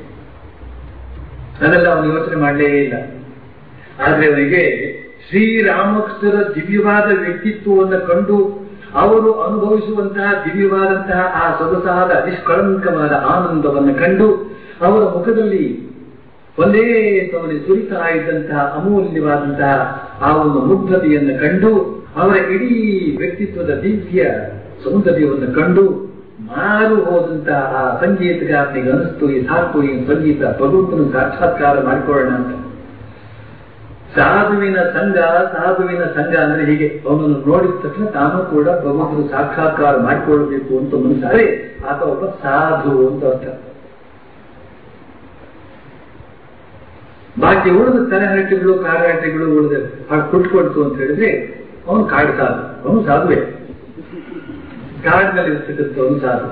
ಅದೆಲ್ಲ ಅವನು ಯೋಚನೆ ಮಾಡಲೇ ಇಲ್ಲ ಆದ್ರೆ ಅವನಿಗೆ ಶ್ರೀರಾಮಕೃಷ್ಣರ ದಿವ್ಯವಾದ ವ್ಯಕ್ತಿತ್ವವನ್ನು ಕಂಡು ಅವರು ಅನುಭವಿಸುವಂತಹ ದಿವ್ಯವಾದಂತಹ ಆ ಸೊಗಸಾದ ನಿಷ್ಕಳಂಕವಾದ ಆನಂದವನ್ನು ಕಂಡು ಅವರ ಮುಖದಲ್ಲಿ ಒಂದೇ ಸಮನೆ ಸುರಿತಾ ಇದ್ದಂತಹ ಅಮೂಲ್ಯವಾದಂತಹ ಆ ಒಂದು ಮುಗ್ಧತೆಯನ್ನು ಕಂಡು ಅವರ ಇಡೀ ವ್ಯಕ್ತಿತ್ವದ ದಿವ್ಯ ಸೌಂದರ್ಯವನ್ನು ಕಂಡು ಮಾರು ಹೋದಂತಹ ಆ ಸಂಗೀತಗಾರನಿಗೆ ಅನಿಸ್ತು ಈ ಸಾಕು ಈ ಸಂಗೀತ ಭಗವಂತನ ಸಾಕ್ಷಾತ್ಕಾರ ಮಾಡಿಕೊಳ್ಳೋಣ ಅಂತ ಸಾಧುವಿನ ಸಂಘ ಸಾಧುವಿನ ಸಂಘ ಅಂದ್ರೆ ಹೀಗೆ ಅವನನ್ನು ನೋಡಿದ ತಕ್ಷಣ ತಾನು ಕೂಡ ಭಗವಂತನ ಸಾಕ್ಷಾತ್ಕಾರ ಮಾಡಿಕೊಳ್ಳಬೇಕು ಅಂತ ಮನಸ್ಸಾರೆ ಆತ ಒಬ್ಬ ಸಾಧು ಅಂತ ಅರ್ಥ ಬಾಕಿ ಉಳಿದ ತಲೆಹರಟೆಗಳು ಕಾರಹರಟೆಗಳು ಉಳಿದ ಹಾಗೆ ಕುಟ್ಕೊಳ್ತು ಅಂತ ಹೇಳಿದ್ರೆ ಅವನು ಕಾಡು ಸಾಧು ಅವನು ಸಾಧುವೆ ಕಾಡಿನಲ್ಲಿ ಇರ್ತಕ್ಕಂಥವನು ಸಾಧು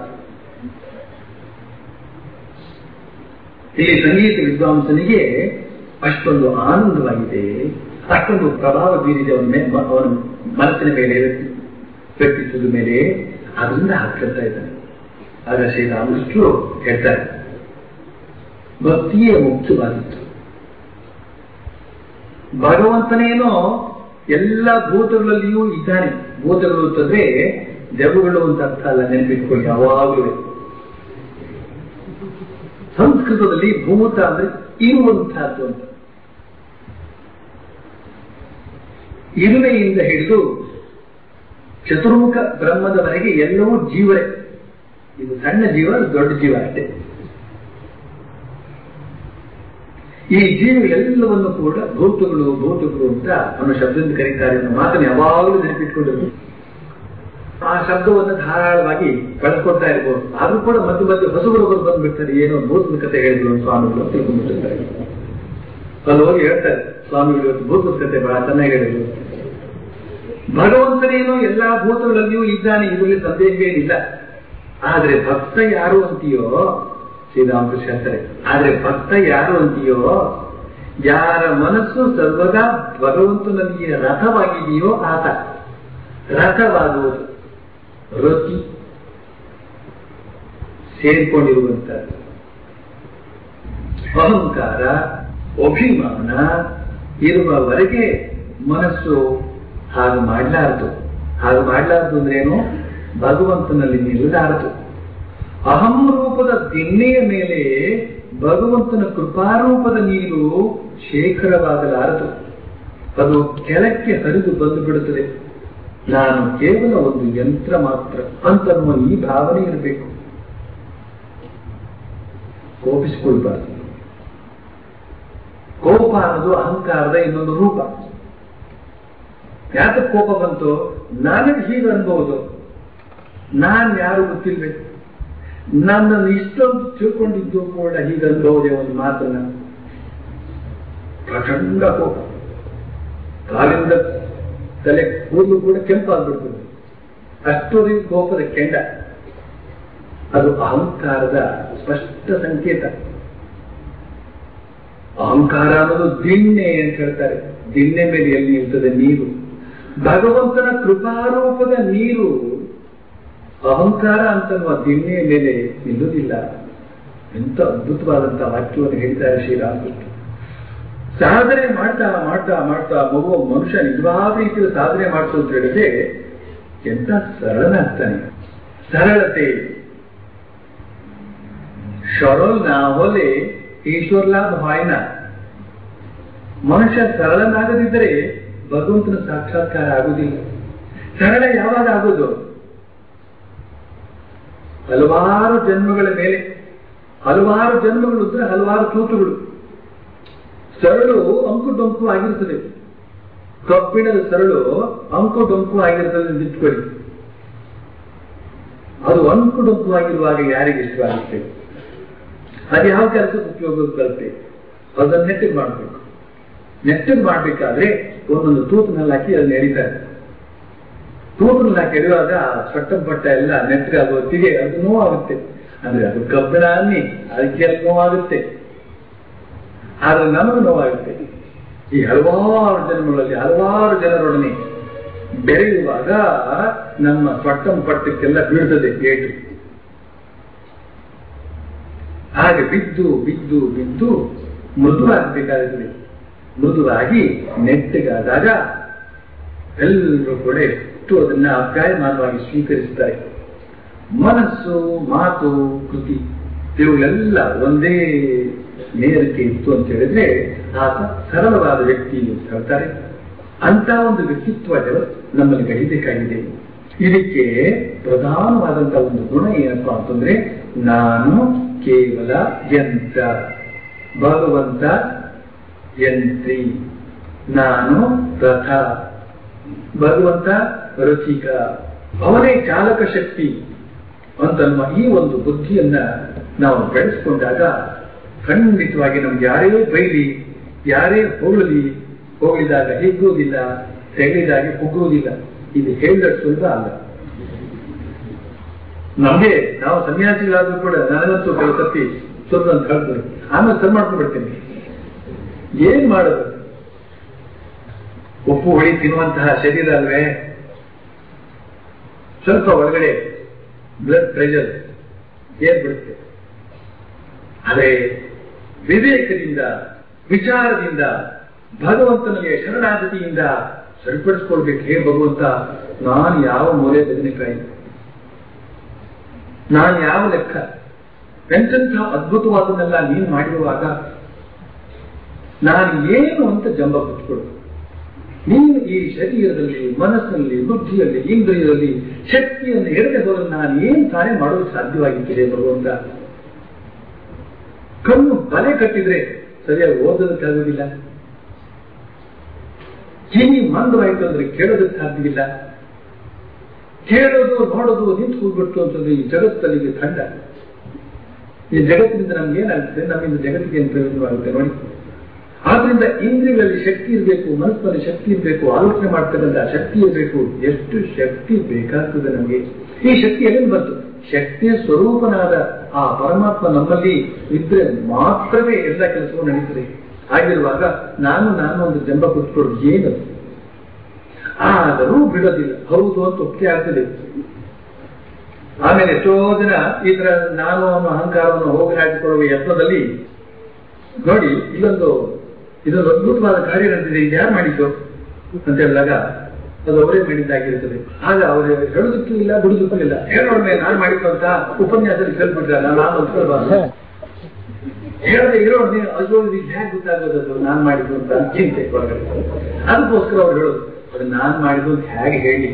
ಇಲ್ಲಿ ಸಂಗೀತ ವಿದ್ವಾಂಸನಿಗೆ ಅಷ್ಟೊಂದು ಆನಂದವಾಗಿದೆ ಅಷ್ಟೊಂದು ಪ್ರಭಾವ ಬೀರಿದೆ ಅವನ ಮೇ- ಅವನ ಮನಸ್ಸಿನ ಮೇಲೆ ವ್ಯಕ್ತಿ- ವ್ಯಕ್ತಿತ್ವದ ಮೇಲೆ ಅದರಿಂದ ಹಾಕ್ತಾ ಇದ್ದಾನೆ ಆಗ ಶ್ರೀರಾಮಕೃಷ್ಣರು ಹೇಳ್ತಾರೆ ಭಕ್ತಿಯೇ ಮುಖ್ಯವಾಗಿತ್ತು ಭಗವಂತನೇನೋ ಎಲ್ಲ ಭೂತಗಳಲ್ಲಿಯೂ ಇದ್ದಾನೆ ಭೂತಗಳು ಅಂತಂದ್ರೆ ದೆವ್ವಗಳು ಅಂತ ಅರ್ಥ ಅಲ್ಲ ನೆನಪಿಟ್ಕೊಳ್ಳಿ ಯಾವಾಗಲೂ ಸಂಸ್ಕೃತದಲ್ಲಿ ಭೂತ ಅಂದ್ರೆ ಇರುವಂತಹದ್ದು ಅಂತ ಇರುವೆಯಿಂದ ಹಿಡಿದು ಚತುರ್ಮುಖ ಬ್ರಹ್ಮದವರೆಗೆ ಎಲ್ಲವೂ ಜೀವರೇ ಇದು ಸಣ್ಣ ಜೀವ ಅದು ದೊಡ್ಡ ಜೀವ ಅಷ್ಟೇ ಈ ಜೀವ ಎಲ್ಲವನ್ನು ಕೂಡ ಭೂತಗಳು ಭೂತಗಳು ಅಂತ ಅನ್ನೋ ಶಬ್ದದಿಂದ ಕರೀತಾರೆ ಅನ್ನೋ ಮಾತನ್ನು ಯಾವಾಗಲೂ ನೆನಪಿಟ್ಕೊಂಡಿರ್ಬೋದು ಆ ಶಬ್ದವನ್ನು ಧಾರಾಳವಾಗಿ ಬಳಸ್ಕೊಡ್ತಾ ಇರ್ಬೋದು ಆದ್ರೂ ಕೂಡ ಮಧ್ಯ ಮಧ್ಯೆ ಹೊಸಬರೊಬ್ಬರು ಬಂದ್ಬಿಡ್ತಾರೆ ಏನೋ ಭೂತದ ಕಥೆ ಹೇಳಿದ್ರು ಸ್ವಾಮಿಗಳು ಅಂತ ತಿಳ್ಕೊಂಡ್ಬಿಟ್ಟಿರ್ತಾರೆ ಅಲ್ಲಿ ಹೋಗಿ ಹೇಳ್ತಾರೆ ಸ್ವಾಮಿಗಳು ಇವತ್ತು ಭೂತದ ಕಥೆ ಬಹಳ ಚೆನ್ನಾಗಿ ಹೇಳಿದ್ರು ಭಗವಂತನೇನೋ ಎಲ್ಲಾ ಭೂತಗಳಲ್ಲಿಯೂ ಇದ್ದಾನೆ ಇದರಲ್ಲಿ ಸಂದೇಹವೇನಿಲ್ಲ ಆದ್ರೆ ಭಕ್ತ ಯಾರು ಅಂತೀಯೋ ಶ್ರೀರಾಮಕೃಷ್ಣ ಹೇಳ್ತಾರೆ ಆದ್ರೆ ಭಕ್ತ ಯಾರು ಅಂತೀಯೋ ಯಾರ ಮನಸ್ಸು ಸರ್ವದಾ ಭಗವಂತನಲ್ಲಿ ರಥವಾಗಿದೆಯೋ ಆತ ರಥವಾಗುವುದು ರತಿ ಸೇರಿಕೊಂಡಿರುವಂತದ್ದು ಅಹಂಕಾರ ಅಭಿಮಾನ ಇರುವವರೆಗೆ ಮನಸ್ಸು ಹಾಗೆ ಮಾಡಲಾರದು ಹಾಗೆ ಮಾಡಲಾರದು ಅಂದ್ರೇನು ಭಗವಂತನಲ್ಲಿ ನಿಲ್ಲಲಾರದು ಅಹಂ ರೂಪದ ದಿನ್ನೆಯ ಮೇಲೆ ಭಗವಂತನ ಕೃಪಾರೂಪದ ನೀರು ಶೇಖರವಾಗಲಾರದು ಅದು ಕೆಳಕ್ಕೆ ಹರಿದು ಬಂದು ಬಿಡುತ್ತದೆ ನಾನು ಕೇವಲ ಒಂದು ಯಂತ್ರ ಮಾತ್ರ ಅಂತನ್ನುವ ಈ ಭಾವನೆ ಇರಬೇಕು ಕೋಪಿಸಿಕೊಳ್ಬಾರ್ದು ಕೋಪ ಅನ್ನೋದು ಅಹಂಕಾರದ ಇನ್ನೊಂದು ರೂಪ ಯಾಕೆ ಕೋಪ ಬಂತು ನನಗೆ ಹೀಗೆ ಅನ್ಬಹುದು ನಾನ್ ಯಾರು ಗೊತ್ತಿಲ್ವೇ ನನ್ನನ್ನು ಇಷ್ಟೊಂದು ತಿಳ್ಕೊಂಡಿದ್ದು ಕೂಡ ಹೀಗೆ ಅನ್ಬಹುದೇ ಒಂದು ಮಾತನ್ನ ಪ್ರಚಂಡ ಕೋಪ ಕಾಲಿಂದ ತಲೆ ಕೂದಲು ಕೂಡ ಕೆಂಪಾಗ್ಬಿಡ್ತದೆ ಅಷ್ಟೊಂದು ಕೋಪದ ಕೆಂಡ ಅದು ಅಹಂಕಾರದ ಸ್ಪಷ್ಟ ಸಂಕೇತ ಅಹಂಕಾರ ಅನ್ನೋದು ದಿಣ್ಣೆ ಅಂತ ಹೇಳ್ತಾರೆ ದಿಣ್ಣೆ ಮೇಲೆ ಎಲ್ಲಿ ನಿಲ್ತದೆ ನೀರು ಭಗವಂತನ ಕೃಪಾರೂಪದ ನೀರು ಅಹಂಕಾರ ಅಂತನ್ನುವ ದಿಣ್ಣೆಯ ಮೇಲೆ ನಿಲ್ಲುವುದಿಲ್ಲ ಎಂತ ಅದ್ಭುತವಾದಂತಹ ವಾಕ್ಯವನ್ನು ಹೇಳ್ತಾರೆ ಶ್ರೀರಾಮಕೃಷ್ಣ ಸಾಧನೆ ಮಾಡ್ತಾ ಮಾಡ್ತಾ ಮಾಡ್ತಾ ಮಗು ಮನುಷ್ಯ ನಿಜವಾದ ರೀತಿಯಲ್ಲಿ ಸಾಧನೆ ಮಾಡ್ತು ಅಂತ ಹೇಳಿದ್ರೆ ಎಂತ ಸರಳನಾಗ್ತಾನೆ ಸರಳತೆ সরল না হলে ಈಶ್ವರ ಲಾಭ হয় না ಮನುಷ್ಯ ಸರಳನಾಗದಿದ್ದರೆ ಭಗವಂತನ ಸಾಕ್ಷಾತ್ಕಾರ ಆಗುವುದಿಲ್ಲ ಸರಳ ಯಾವಾಗ ಆಗೋದು ಹಲವಾರು ಜನ್ಮಗಳ ಮೇಲೆ ಹಲವಾರು ಜನ್ಮಗಳು ಅಂದ್ರೆ ಹಲವಾರು ತೂತುಗಳು ಸರಳು ಅಂಕು ಡೊಂಕು ಆಗಿರ್ತದೆ ಕಬ್ಬಿಣದ ಸರಳು ಅಂಕು ಡೊಂಕು ಆಗಿರ್ತದೆ ಅಂತ ಇಟ್ಕೊಳ್ಳಿ ಅದು ಅಂಕು ಡೊಂಕು ಆಗಿರುವಾಗ ಯಾರಿಗೆ ಇಷ್ಟವಾಗುತ್ತೆ ಅದು ಯಾವ ಕೆಲಸಕ್ಕೆ ಉಪಯೋಗ ಬರುತ್ತೆ ಅದನ್ನ ನೆಟ್ಟಿಗೆ ಮಾಡಬೇಕು ನೆಟ್ಟಿಗೆ ಮಾಡಬೇಕಾದ್ರೆ ಒಂದೊಂದು ತೂತಿನಲ್ಲಿ ಹಾಕಿ ಅದನ್ನ ಎಳಿತಾರೆ ತೂತಿನಲ್ಲಿ ಹಾಕಿ ಎಳೆಯುವಾಗ ಸೊಟ್ಟ ಪಟ್ಟ ಎಲ್ಲ ನೆಟ್ಟಿಗೆ ಆಗುವ ಹೊತ್ತಿಗೆ ಅದು ನೋವಾಗುತ್ತೆ ಅಂದ್ರೆ ಅದು ಕಬ್ಬಿಣ ಅನ್ನಿ ಅದಕ್ಕೆ ನೋವಾಗುತ್ತೆ ಆದ್ರೆ ನಮಗೆ ನೋವಾಗುತ್ತೆ ಈ ಹಲವಾರು ಜನ್ಮಗಳಲ್ಲಿ ಹಲವಾರು ಜನರೊಡನೆ ಬೆರೆಯುವಾಗ ನಮ್ಮ ಸೊಟ್ಟಂ ಪಟ್ಟಕ್ಕೆಲ್ಲ ಬೀಳ್ತದೆ ಏಟು ಹಾಗೆ ಬಿದ್ದು ಬಿದ್ದು ಬಿದ್ದು ಮೃದುವಾಗಬೇಕಾಗುತ್ತದೆ ಮೃದುವಾಗಿ ನೆಟ್ಟಗಾದಾಗ ಎಲ್ಲರೂ ಕೂಡ ಎಷ್ಟು ಅದನ್ನ ಅಪ್ಯಾಯಮಾನವಾಗಿ ಸ್ವೀಕರಿಸುತ್ತಾರೆ ಮನಸ್ಸು ಮಾತು ಕೃತಿ ಇವುಗಳೆಲ್ಲ ಒಂದೇ ನೇರಕ್ಕೆ ಇತ್ತು ಅಂತ ಹೇಳಿದ್ರೆ ಆತ ಸರಳವಾದ ವ್ಯಕ್ತಿ ಅಂತ ಹೇಳ್ತಾರೆ ಅಂತ ಒಂದು ವ್ಯಕ್ತಿತ್ವ ನಮ್ಮಲ್ಲಿ ಗಡಿಬೇಕಾಗಿದೆ ಇದಕ್ಕೆ ಪ್ರಧಾನವಾದಂತಹ ಒಂದು ಗುಣ ಏನಪ್ಪಾ ಅಂತಂದ್ರೆ ನಾನು ಕೇವಲ ಯಂತ್ರ ಭಗವಂತ ಯಂತ್ರಿ ನಾನು ರಥ ಭಗವಂತ ರಥಿಕ ಅವನೇ ಚಾಲಕ ಶಕ್ತಿ ಅಂತನ್ನುವ ಈ ಒಂದು ಬುದ್ಧಿಯನ್ನ ನಾವು ಬೆಳೆಸ್ಕೊಂಡಾಗ ಖಂಡಿತವಾಗಿ ನಮ್ಗೆ ಯಾರೇ ಬೈಲಿ ಯಾರೇ ಹೊಗಳಿ ಹೋಗಲಿದಾಗ ಹಿಗ್ಗುವುದಿಲ್ಲ ತೆಗಳಿದಾಗ ಕುಗ್ಗುವುದಿಲ್ಲ ಇದು ಹೇಳಿದಷ್ಟು ಸುಲಭ ಅಲ್ಲ ನಮ್ಗೆ ನಾವು ಸನ್ಯಾಸಿಗಳಾದ್ರೂ ಕೂಡ ನನಗಂತೂ ಕೆಲವು ಸತಿ ಸ್ವಲ್ಪ ಅಂತ ಹೇಳ್ತಾರೆ ಆಮೇಲೆ ಸರ್ ಮಾಡ್ಕೊಂಡ್ಬಿಡ್ತೇನೆ ಏನ್ ಮಾಡೋದು ಉಪ್ಪು ಹುಳಿ ತಿನ್ನುವಂತಹ ಶರೀರ ಅಲ್ವೇ ಸ್ವಲ್ಪ ಒಳಗಡೆ ಬ್ಲಡ್ ಪ್ರೆಷರ್ ಏರ್ಬಿಡುತ್ತೆ ಆದರೆ ವಿವೇಕದಿಂದ ವಿಚಾರದಿಂದ ಭಗವಂತನಿಗೆ ಶರಣಾಗತಿಯಿಂದ ಸರಿಪಡಿಸ್ಕೊಳ್ಬೇಕು ಹೇ ಭಗವಂತ ನಾನು ಯಾವ ಮೂಲೆ ಬದನೆಕಾಯಿ ನಾನು ಯಾವ ಲೆಕ್ಕ ಎಂತೆಂಥ ಅದ್ಭುತವಾದನ್ನೆಲ್ಲ ನೀನು ಮಾಡಿರುವಾಗ ನಾನು ಏನು ಅಂತ ಜಂಬ ಕುತ್ಕೊಡು ನೀನು ಈ ಶರೀರದಲ್ಲಿ ಮನಸ್ಸಿನಲ್ಲಿ ಬುದ್ಧಿಯಲ್ಲಿ ಇಂದ್ರಿಯದಲ್ಲಿ ಶಕ್ತಿಯನ್ನು ಹೇಳದೆ ಹೋದ್ರೆ ನಾನು ಏನು ತಾನೇ ಮಾಡೋದು ಸಾಧ್ಯವಾಗಿದ್ದರೆ ಭಗವಂತ ಕಣ್ಣು ಬಲೆ ಕಟ್ಟಿದ್ರೆ ಸರಿಯಾಗಿ ಓದೋದಕ್ಕಾಗುವುದಿಲ್ಲ ಕಿವಿ ಮಂದವಾಯಿತು ಅಂದ್ರೆ ಕೇಳೋದಕ್ಕೆ ಸಾಧ್ಯವಿಲ್ಲ ಕೇಳೋದು ನೋಡೋದು ನಿಂತು ಕೂಗ್ಬಿಟ್ಟು ಅಂತಂದ್ರೆ ಈ ಜಗತ್ತಲ್ಲಿ ಖಂಡ ಈ ಜಗತ್ತಿನಿಂದ ನಮ್ಗೆ ಏನಾಗುತ್ತೆ ನಮ್ಮಿಂದ ಜಗತ್ತಿಗೆ ಏನು ಪ್ರಯೋಜನವಾಗುತ್ತೆ ನೋಡಿ ಆದ್ರಿಂದ ಇಂದ್ರಿಯಗಳಲ್ಲಿ ಶಕ್ತಿ ಇರಬೇಕು ಮನಸ್ಸಿನಲ್ಲಿ ಶಕ್ತಿ ಇರಬೇಕು ಆಲೋಚನೆ ಮಾಡ್ತಕ್ಕಂಥ ಶಕ್ತಿ ಇರಬೇಕು ಎಷ್ಟು ಶಕ್ತಿ ಬೇಕಾಗ್ತದೆ ನಮಗೆ ಈ ಶಕ್ತಿ ಎಲ್ಲಿಂದ ಬಂತು ಶಕ್ತಿಯ ಸ್ವರೂಪನಾದ ಆ ಪರಮಾತ್ಮ ನಮ್ಮಲ್ಲಿ ಇದ್ರೆ ಮಾತ್ರವೇ ಎಲ್ಲ ಕೆಲಸವೂ ನಡೀತದೆ ಹಾಗಿರುವಾಗ ನಾನು ನಾನು ಒಂದು ಜಂಬ ಕುತ್ಕೊಳ್ಳೋದು ಏನು ಆದರೂ ಬಿಡೋದಿಲ್ಲ ಹೌದು ಅಂತ ಒಪ್ಪಿಗೆ ಆಗ್ತದೆ ಆಮೇಲೆ ಎಷ್ಟೋ ಜನ ಈ ತರ ನಾನು ಅನ್ನೋ ಅಹಂಕಾರವನ್ನು ಹೋಗಿ ಹಾಕಿಕೊಳ್ಳುವ ಯತ್ನದಲ್ಲಿ ನೋಡಿ ಇಲ್ಲೊಂದು ಇದೊಂದು ಅದ್ಭುತವಾದ ಕಾರ್ಯ ನಡೆದಿದೆ ಇದು ಯಾರು ಮಾಡಿದ್ದು ಅಂತ ಹೇಳಿದಾಗ ಅದು ಅವರೇ ಮಾಡಿದ್ದಾಗಿರುತ್ತದೆ ಆಗ ಅವರು ಹೇಳೋದಕ್ಕೂ ಇಲ್ಲ ಬಿಡುದಕ್ಕೂ ಇಲ್ಲ ಹೇಳೋಣ ನಾನು ಮಾಡಿದ್ದು ಅಂತ ಉಪನ್ಯಾಸದಲ್ಲಿ ಕೇಳ್ಬಿಟ್ರಲ್ಲ ನಾನು ಅಂದ್ಕೊಳ್ಬಾರ್ದು ಹೇಳದೆ ಇರೋಣ ನೀವು ಅಯ್ಯೋ ಇದು ಹೇಗೆ ಗೊತ್ತಾಗೋದು ಅದು ನಾನು ಮಾಡಿದ್ದು ಅಂತ ಚಿಂತೆ ಒಳಗಡೆ ಅದಕ್ಕೋಸ್ಕರ ಅವ್ರು ಹೇಳೋದು ಅದು ನಾನು ಮಾಡಿದ್ದು ಅಂತ ಹೇಗೆ ಹೇಳಿ